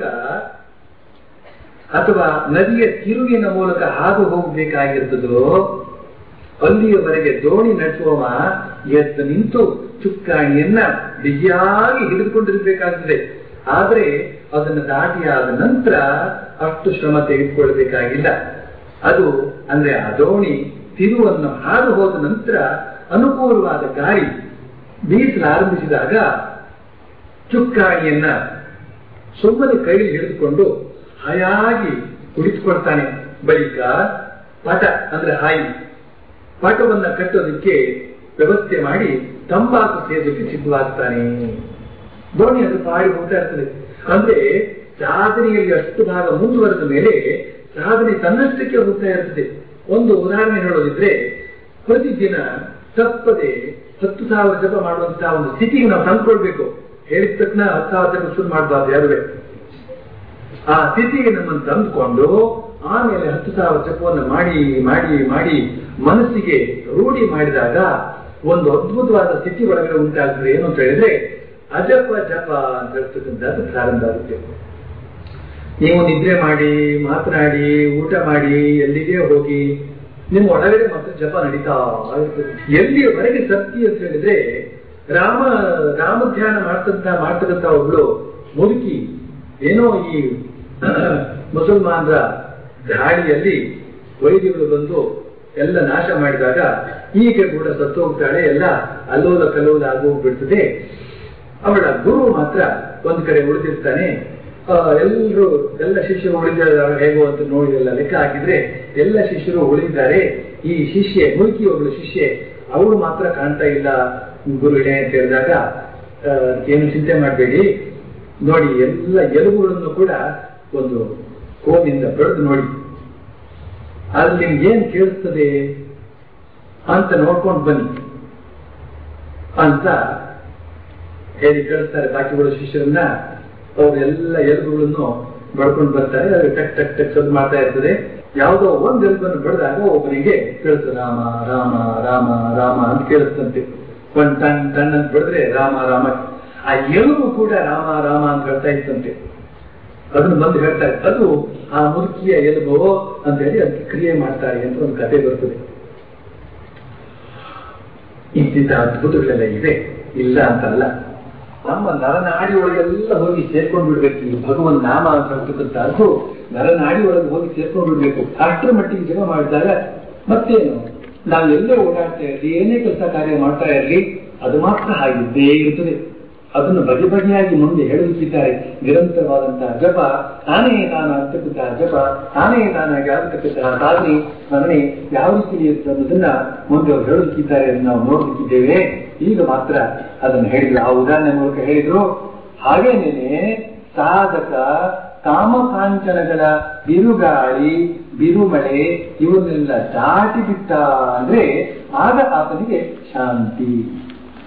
ಅಥವಾ ನದಿಯ ತಿರುವಿನ ಮೂಲಕ ಹಾದು ಹೋಗಬೇಕಾಗಿರ್ತದೋ ಅಲ್ಲಿಯವರೆಗೆ ದೋಣಿ ನಡೆಸುವವ ಎದ್ದು ನಿಂತು ಚುಕ್ಕಾಣಿಯನ್ನ ಬಿಗಿಯಾಗಿ ಹಿಡಿದುಕೊಂಡಿರ್ಬೇಕಾಗ್ತದೆ ಆದ್ರೆ ಅದನ್ನು ದಾಟಿಯಾದ ನಂತರ ಅಷ್ಟು ಶ್ರಮ ತೆಗೆದುಕೊಳ್ಬೇಕಾಗಿಲ್ಲ ಅದು ಅಂದ್ರೆ ಆ ದೋಣಿ ತಿರುವನ್ನು ಹಾದು ಹೋದ ನಂತರ ಅನುಕೂಲವಾದ ಗಾಳಿ ಬೀಸಲಾರಂಭಿಸಿದಾಗ ಚುಕ್ಕಾಣಿಯನ್ನ ಸುಮ್ಮನೆ ಕೈಲಿ ಹಿಡಿದುಕೊಂಡು ಹಾಯಾಗಿ ಕುಳಿತುಕೊಳ್ತಾನೆ ಬಳಿಕ ಪಟ ಅಂದ್ರೆ ಹಾಯಿ ಪಟವನ್ನ ಕಟ್ಟೋದಕ್ಕೆ ವ್ಯವಸ್ಥೆ ಮಾಡಿ ತಂಬಾಕು ಸೇದಕ್ಕೆ ಸಿದ್ಧವಾಗ್ತಾನೆ ದೋಣಿ ಅದು ಪಾಡಿ ಹೋಗ್ತಾ ಇರ್ತದೆ ಅಂದ್ರೆ ಸಾಧನೆಯಲ್ಲಿ ಅಷ್ಟು ಭಾಗ ಮುಂದುವರೆದ ಮೇಲೆ ಸಾಧನೆ ತನ್ನಷ್ಟಕ್ಕೆ ಹೋಗ್ತಾ ಇರ್ತದೆ ಒಂದು ಉದಾಹರಣೆ ಹೇಳೋದಿದ್ರೆ ಪ್ರತಿದಿನ ತಪ್ಪದೆ ಹತ್ತು ಸಾವಿರ ಜಪ ಮಾಡುವಂತಹ ಒಂದು ಸ್ಥಿತಿಗೆ ನಾವು ತಂದ್ಕೊಳ್ಬೇಕು ಹೇಳಿದ ತಕ್ಷಣ ಹತ್ತು ಸಾವಿರ ಜಪ ಶುರು ಮಾಡಬಾರ್ದು ಯಾರುವೆ ಆ ಸ್ಥಿತಿಗೆ ನಮ್ಮನ್ನು ತಂದುಕೊಂಡು ಆಮೇಲೆ ಹತ್ತು ಸಾವಿರ ಜಪವನ್ನು ಮಾಡಿ ಮಾಡಿ ಮಾಡಿ ಮನಸ್ಸಿಗೆ ರೂಢಿ ಮಾಡಿದಾಗ ಒಂದು ಅದ್ಭುತವಾದ ಸ್ಥಿತಿ ಒಳಗಡೆ ಉಂಟಾಗ್ತದೆ ಏನು ಅಂತ ಹೇಳಿದ್ರೆ ಅಜಪ ಜಪ ಅಂತ ಹೇಳ್ತಕ್ಕಂಥದ್ದು ಪ್ರಾರಂಭ ಆಗುತ್ತೆ ನೀವು ನಿದ್ರೆ ಮಾಡಿ ಮಾತನಾಡಿ ಊಟ ಮಾಡಿ ಎಲ್ಲಿಗೆ ಹೋಗಿ ನಿಮ್ಮ ಒಳಗಡೆ ಮತ್ತೆ ಜಪ ನಡೀತಾ ಇರ್ತದೆ ಎಲ್ಲಿಯವರೆಗೆ ಸತ್ಯ ಅಂತ ಹೇಳಿದ್ರೆ ರಾಮ ರಾಮ ಧ್ಯಾನ ಮಾಡ್ತಂತ ಮಾಡ್ತಕ್ಕಂಥ ಒಬ್ಳು ಮುದುಕಿ ಏನೋ ಈ ಮುಸಲ್ಮಾನರ ದಾಳಿಯಲ್ಲಿ ವೈದ್ಯಗಳು ಬಂದು ಎಲ್ಲ ನಾಶ ಮಾಡಿದಾಗ ಹೀಗೆ ಕೂಡ ಸತ್ತು ಹೋಗ್ತಾಳೆ ಎಲ್ಲ ಅಲ್ಲೋಲ ಕಲ್ಲೋಲ ಆಗೋಗ್ಬಿಡ್ತದೆ ಅವಳ ಗುರು ಮಾತ್ರ ಒಂದ್ ಕಡೆ ಉಳಿದಿರ್ತಾನೆ ಎಲ್ಲರೂ ಎಲ್ಲ ಶಿಷ್ಯರು ಉಳಿದ ಹೇಗೋ ಅಂತ ನೋಡಿ ಎಲ್ಲ ಲೆಕ್ಕ ಹಾಕಿದ್ರೆ ಎಲ್ಲ ಶಿಷ್ಯರು ಉಳಿದಿದ್ದಾರೆ ಈ ಶಿಷ್ಯೆ ಮುಲ್ಕಿ ಒಬ್ಳು ಶಿಷ್ಯೆ ಅವಳು ಮಾತ್ರ ಕಾಣ್ತಾ ಇಲ್ಲ ಗುರುಗಳೇ ಅಂತ ಹೇಳಿದಾಗ ಏನು ಚಿಂತೆ ಮಾಡಬೇಡಿ ನೋಡಿ ಎಲ್ಲ ಎಲುಬುಗಳನ್ನು ಕೂಡ ಒಂದು ಕೋನಿಂದ ಬೆಳೆದು ನೋಡಿ ಅಲ್ಲಿ ನಿಮ್ಗೆ ಏನ್ ಕೇಳಿಸ್ತದೆ ಅಂತ ನೋಡ್ಕೊಂಡು ಬನ್ನಿ ಅಂತ ಹೇಳಿ ಕಳಿಸ್ತಾರೆ ಬಾಕಿಗಳು ಶಿಷ್ಯರನ್ನ ಅವ್ರು ಎಲ್ಲ ಎಲುಬುಗಳನ್ನು ಬಡ್ಕೊಂಡು ಬರ್ತಾರೆ ಅದು ಟಕ್ ಟಕ್ ಟಕ್ ಸದ್ದು ಮಾಡ್ತಾ ಇರ್ತದೆ ಯಾವುದೋ ಒಂದ್ ಎಲುಬನ್ನು ಬಡ್ದಾಗ ಒಬ್ಬನಿಗೆ ಕೇಳಿಸ್ತದೆ ರಾಮ ರಾಮ ರಾಮ ರಾಮ ಅಂತ ಕೇಳಿಸ್ತಂತೆ ಒಂದ್ ಟನ್ ಟನ್ ಅಂತ ಬಡಿದ್ರೆ ರಾಮ ರಾಮ ಆ ಎಲುಬು ಕೂಡ ರಾಮ ರಾಮ ಅಂತ ಹೇಳ್ತಾ ಇತ್ತಂತೆ ಅದನ್ನು ಬಂದು ಹೇಳ್ತಾರೆ ಅದು ಆ ಮುದುಕಿಯ ಎಲುಬು ಅಂತ ಹೇಳಿ ಅದಕ್ಕೆ ಕ್ರಿಯೆ ಮಾಡ್ತಾರೆ ಅಂತ ಒಂದು ಕತೆ ಬರ್ತದೆ ಇಂತಿಂತ ಅದ್ಭುತಗಳೆಲ್ಲ ಇವೆ ಇಲ್ಲ ಅಂತಲ್ಲ ನಮ್ಮ ನರನಾಡಿ ಒಳಗೆಲ್ಲ ಹೋಗಿ ಸೇರ್ಕೊಂಡು ಬಿಡ್ಬೇಕು ಈ ಭಗವನ್ ನಾಮ ಅಂತ ಹೇಳ್ತಕ್ಕಂಥದ್ದು ನರನಾಡಿ ಒಳಗೆ ಹೋಗಿ ಸೇರ್ಕೊಂಡು ಬಿಡ್ಬೇಕು ಅಷ್ಟರ ಮಟ್ಟಿಗೆ ಜಪ ಮಾಡಿದಾಗ ಮತ್ತೇನು ನಾವು ಎಲ್ಲೇ ಓಡಾಡ್ತಾ ಇರಲಿ ಏನೇ ಕೆಲಸ ಕಾರ್ಯ ಮಾಡ್ತಾ ಇರಲಿ ಅದು ಮಾತ್ರ ಹಾಗಿದ್ದೇ ಇರ್ತದೆ ಅದನ್ನು ಬಗೆ ಬಗೆಯಾಗಿ ಮುಂದೆ ಹೇಳುತ್ತಿದ್ದಾರೆ ನಿರಂತರವಾದಂತಹ ಜಪ ತಾನೇ ತಾನ ಅಂತಕ್ಕಂತಹ ಜಪ ತಾನೇ ತಾನಾಗಿ ಆಗತಕ್ಕಂತಹ ಸಾಧನೆ ಸ್ಮರಣೆ ಯಾವ ರೀತಿ ಇರುತ್ತೆ ಅನ್ನೋದನ್ನ ಮುಂದೆ ಅವರು ಹೇಳುತ್ತಿದ್ದಾರೆ ಅಂತ ನಾವು ನೋಡಲಿಕ್ಕಿದ್ದೇವೆ ಈಗ ಮಾತ್ರ ಅದನ್ನು ಹೇಳಿದ್ರು ಆ ಉದಾಹರಣೆ ಮೂಲಕ ಹೇಳಿದ್ರು ಹಾಗೇನೇನೆ ಸಾಧಕ ಕಾಮಕಾಂಚನಗಳ ಬಿರುಗಾಳಿ ಬಿರುಮಳೆ ಇವನ್ನೆಲ್ಲ ದಾಟಿ ಬಿಟ್ಟ ಅಂದ್ರೆ ಆಗ ಆತನಿಗೆ ಶಾಂತಿ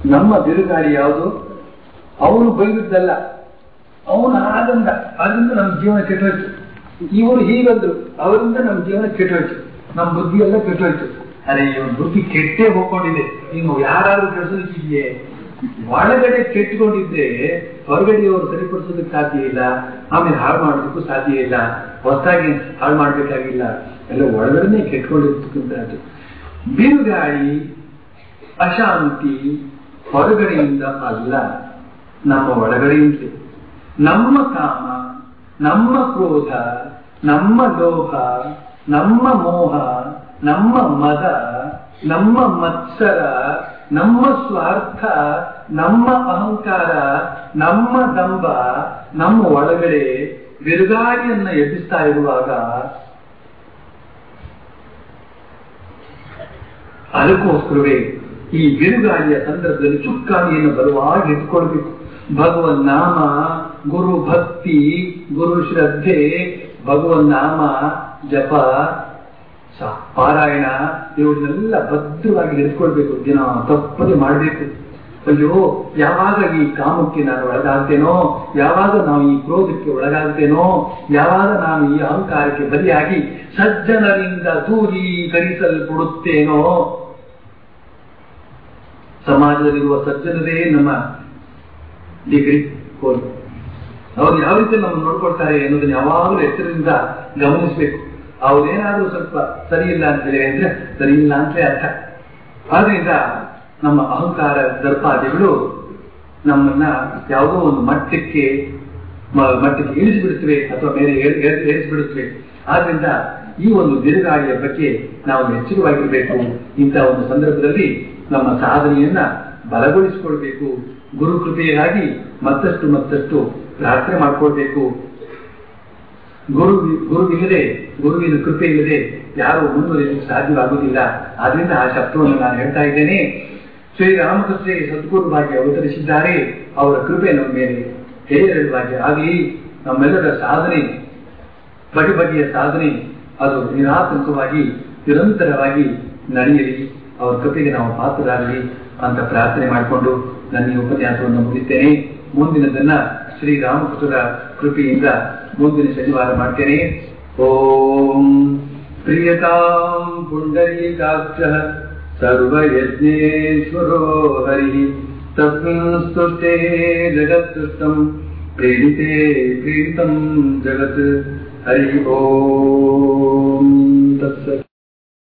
ನಮ್ಮ ಬಿರುಗಾಳಿ ಯಾವುದು ಅವನು ಬೈದದ್ದಲ್ಲ ಅವನು ಹಾಗಂದ ಅದರಿಂದ ನಮ್ಮ ಜೀವನ ಕೆಟ್ಟೋಯ್ತು ಇವರು ಹೀಗಂದ್ರು ಅವರಿಂದ ನಮ್ಮ ಜೀವನ ಕೆಟ್ಟೋಯ್ತು ನಮ್ಮ ಬುದ್ಧಿ ಎಲ್ಲ ಕೆಟ್ಟೋಯ್ತು ಅರೆ ಇವನ್ ಬುದ್ಧಿ ಕೆಟ್ಟೇ ಹೋಗ್ಕೊಂಡಿದೆ ಇನ್ನು ಯಾರಾದ್ರೂ ಕೆಡಿಸೋದಕ್ಕಿದೆಯೇ ಒಳಗಡೆ ಕೆಟ್ಟುಕೊಂಡಿದ್ರೆ ಹೊರಗಡೆಯವರು ಸರಿಪಡಿಸೋದಕ್ಕೆ ಸಾಧ್ಯ ಇಲ್ಲ ಆಮೇಲೆ ಹಾಳು ಮಾಡೋದಕ್ಕೂ ಸಾಧ್ಯ ಇಲ್ಲ ಹೊಸದಾಗಿ ಹಾಳು ಮಾಡ್ಬೇಕಾಗಿಲ್ಲ ಎಲ್ಲ ಒಳಗಡೆನೆ ಕೆಟ್ಕೊಂಡಿರ್ತಕ್ಕಂಥದ್ದು ಬಿರುಗಾಳಿ ಅಶಾಂತಿ ಹೊರಗಡೆಯಿಂದ ಅಲ್ಲ ನಮ್ಮ ಒಳಗಡೆಯಿಂದಲೇ ನಮ್ಮ ಕಾಮ ನಮ್ಮ ಕ್ರೋಧ ನಮ್ಮ ಲೋಹ ನಮ್ಮ ಮೋಹ ನಮ್ಮ ಮದ ನಮ್ಮ ಮತ್ಸರ ನಮ್ಮ ಸ್ವಾರ್ಥ ನಮ್ಮ ಅಹಂಕಾರ ನಮ್ಮ ದಂಬ ನಮ್ಮ ಒಳಗಡೆ ಬಿರುಗಾಳಿಯನ್ನ ಎಬ್ಬಿಸ್ತಾ ಇರುವಾಗ ಅದಕ್ಕೋಸ್ಕರವೇ ಈ ಬಿರುಗಾಳಿಯ ಸಂದರ್ಭದಲ್ಲಿ ಚುಕ್ಕಾಣಿಯನ್ನು ಬರುವಾಗ ಎತ್ಕೊಳ್ಬೇಕು ಭಗವನ್ ನಾಮ ಗುರು ಭಕ್ತಿ ಗುರು ಶ್ರದ್ಧೆ ಭಗವನ್ ನಾಮ ಜಪ ಸ- ಪಾರಾಯಣ ಇವುಗಳನ್ನೆಲ್ಲ ಭದ್ರವಾಗಿ ಹಿಡಿದುಕೊಳ್ಬೇಕು ದಿನ ತಪ್ಪದೆ ಮಾಡಬೇಕು ಅಯ್ಯೋ ಯಾವಾಗ ಈ ಕಾಮಕ್ಕೆ ನಾನು ಒಳಗಾಗ್ತೇನೋ ಯಾವಾಗ ನಾವು ಈ ಕ್ರೋಧಕ್ಕೆ ಒಳಗಾಗ್ತೇನೋ ಯಾವಾಗ ನಾನು ಈ ಅಹಂಕಾರಕ್ಕೆ ಬಲಿಯಾಗಿ ಸಜ್ಜನರಿಂದ ದೂರೀಕರಿಸಲ್ಪಡುತ್ತೇನೋ ಸಮಾಜದಲ್ಲಿರುವ ಸಜ್ಜನರೇ ನಮ್ಮ ಡಿಗ್ರಿ ಕೋಲ್ ಅವ್ರು ಯಾವ ರೀತಿ ನಮ್ಮನ್ನು ನೋಡ್ಕೊಳ್ತಾರೆ ಅನ್ನೋದನ್ನ ಯಾವಾಗಲೂ ಎಚ್ಚರದಿಂದ ಗಮನಿಸಬೇಕು ಅವ್ರೇನಾದ್ರೂ ಸ್ವಲ್ಪ ಸರಿ ಇಲ್ಲ ಅಂತ ಹೇಳಿ ಅಂದ್ರೆ ಸರಿ ಇಲ್ಲ ಅಂತಲೇ ಅರ್ಥ ಆದ್ರಿಂದ ನಮ್ಮ ಅಹಂಕಾರ ದರ್ಪಾದಿಗಳು ನಮ್ಮನ್ನ ಯಾವುದೋ ಒಂದು ಮಟ್ಟಕ್ಕೆ ಮ- ಮಟ್ಟಕ್ಕೆ ಇಳಿಸಿಬಿಡುತ್ತವೆ ಅಥವಾ ಮೇಲೆ ಏರ್- ಏರ್- ಏರಿಸಿಬಿಡುತ್ತವೆ ಆದ್ರಿಂದ ಈ ಒಂದು ಬಿರುಗಾಳಿಯ ಬಗ್ಗೆ ನಾವು ಎಚ್ಚರವಾಗಿರಬೇಕು ಇಂಥ ಒಂದು ಸಂದರ್ಭದಲ್ಲಿ ನಮ್ಮ ಸಾಧನೆಯನ್ನ ಬಲಗೊಳಿಸಿಕೊಳ್ಬೇಕು ಗುರು ಕೃಪೆಯಾಗಿ ಮತ್ತಷ್ಟು ಮತ್ತಷ್ಟು ಪ್ರಾರ್ಥನೆ ಮಾಡ್ಕೊಳ್ಬೇಕು ಗುರು ಗುರುವಿಲ್ಲದೆ ಗುರುವಿನ ಕೃಪೆ ಇಲ್ಲದೆ ಯಾರು ಮುಂದುವರಿಯಲಿಕ್ಕೆ ಸಾಧ್ಯವಾಗುವುದಿಲ್ಲ ಆದ್ರಿಂದ ಆ ಶಬ್ದವನ್ನು ನಾನು ಹೇಳ್ತಾ ಇದ್ದೇನೆ ಶ್ರೀರಾಮಕೃಷ್ಣ ಸದ್ಗುರು ಭಾಗ್ಯ ಅವತರಿಸಿದ್ದಾರೆ ಅವರ ಕೃಪೆ ನಮ್ಮ ಮೇಲೆ ಹೇರಳವಾಗಿ ಆಗಲಿ ನಮ್ಮೆಲ್ಲರ ಸಾಧನೆ ಬಗೆ ಬಗೆಯ ಸಾಧನೆ ಅದು ನಿರಾತಂಕವಾಗಿ ನಿರಂತರವಾಗಿ ನಡೆಯಲಿ ಅವರ ಕೃಪೆಗೆ ನಾವು ಪಾತ್ರರಾಗಲಿ ಅಂತ ಪ್ರಾರ್ಥನೆ ಮಾಡಿಕೊಂಡು ನನ್ನ ಈ ಉಪನ್ಯಾಸವನ್ನು ಮುಗಿಸ್ತೇನೆ ಮುಂದಿನದನ್ನ ಶ್ರೀರಾಮಕೃಷ್ಣರ ಕೃಪೆಯಿಂದ ಮುಂದಿನ ಶನಿವಾರ ಮಾಡ್ತೇನೆ ಓಂ ಪ್ರಿಯತಾಂ ಪುಂಡರೀಕಾಕ್ಷ ಸರ್ವಯಜ್ಞೇಶ್ವರೋ ಹರಿ ತಸ್ಮಿನ್ ಸ್ತುಷ್ಟೇ ಜಗತ್ಸೃಷ್ಟಂ ಪ್ರೇರಿತೆ ಪ್ರೇರಿತಂ ಜಗತ್ ಹರಿ ಓಂ ತತ್ಸತ್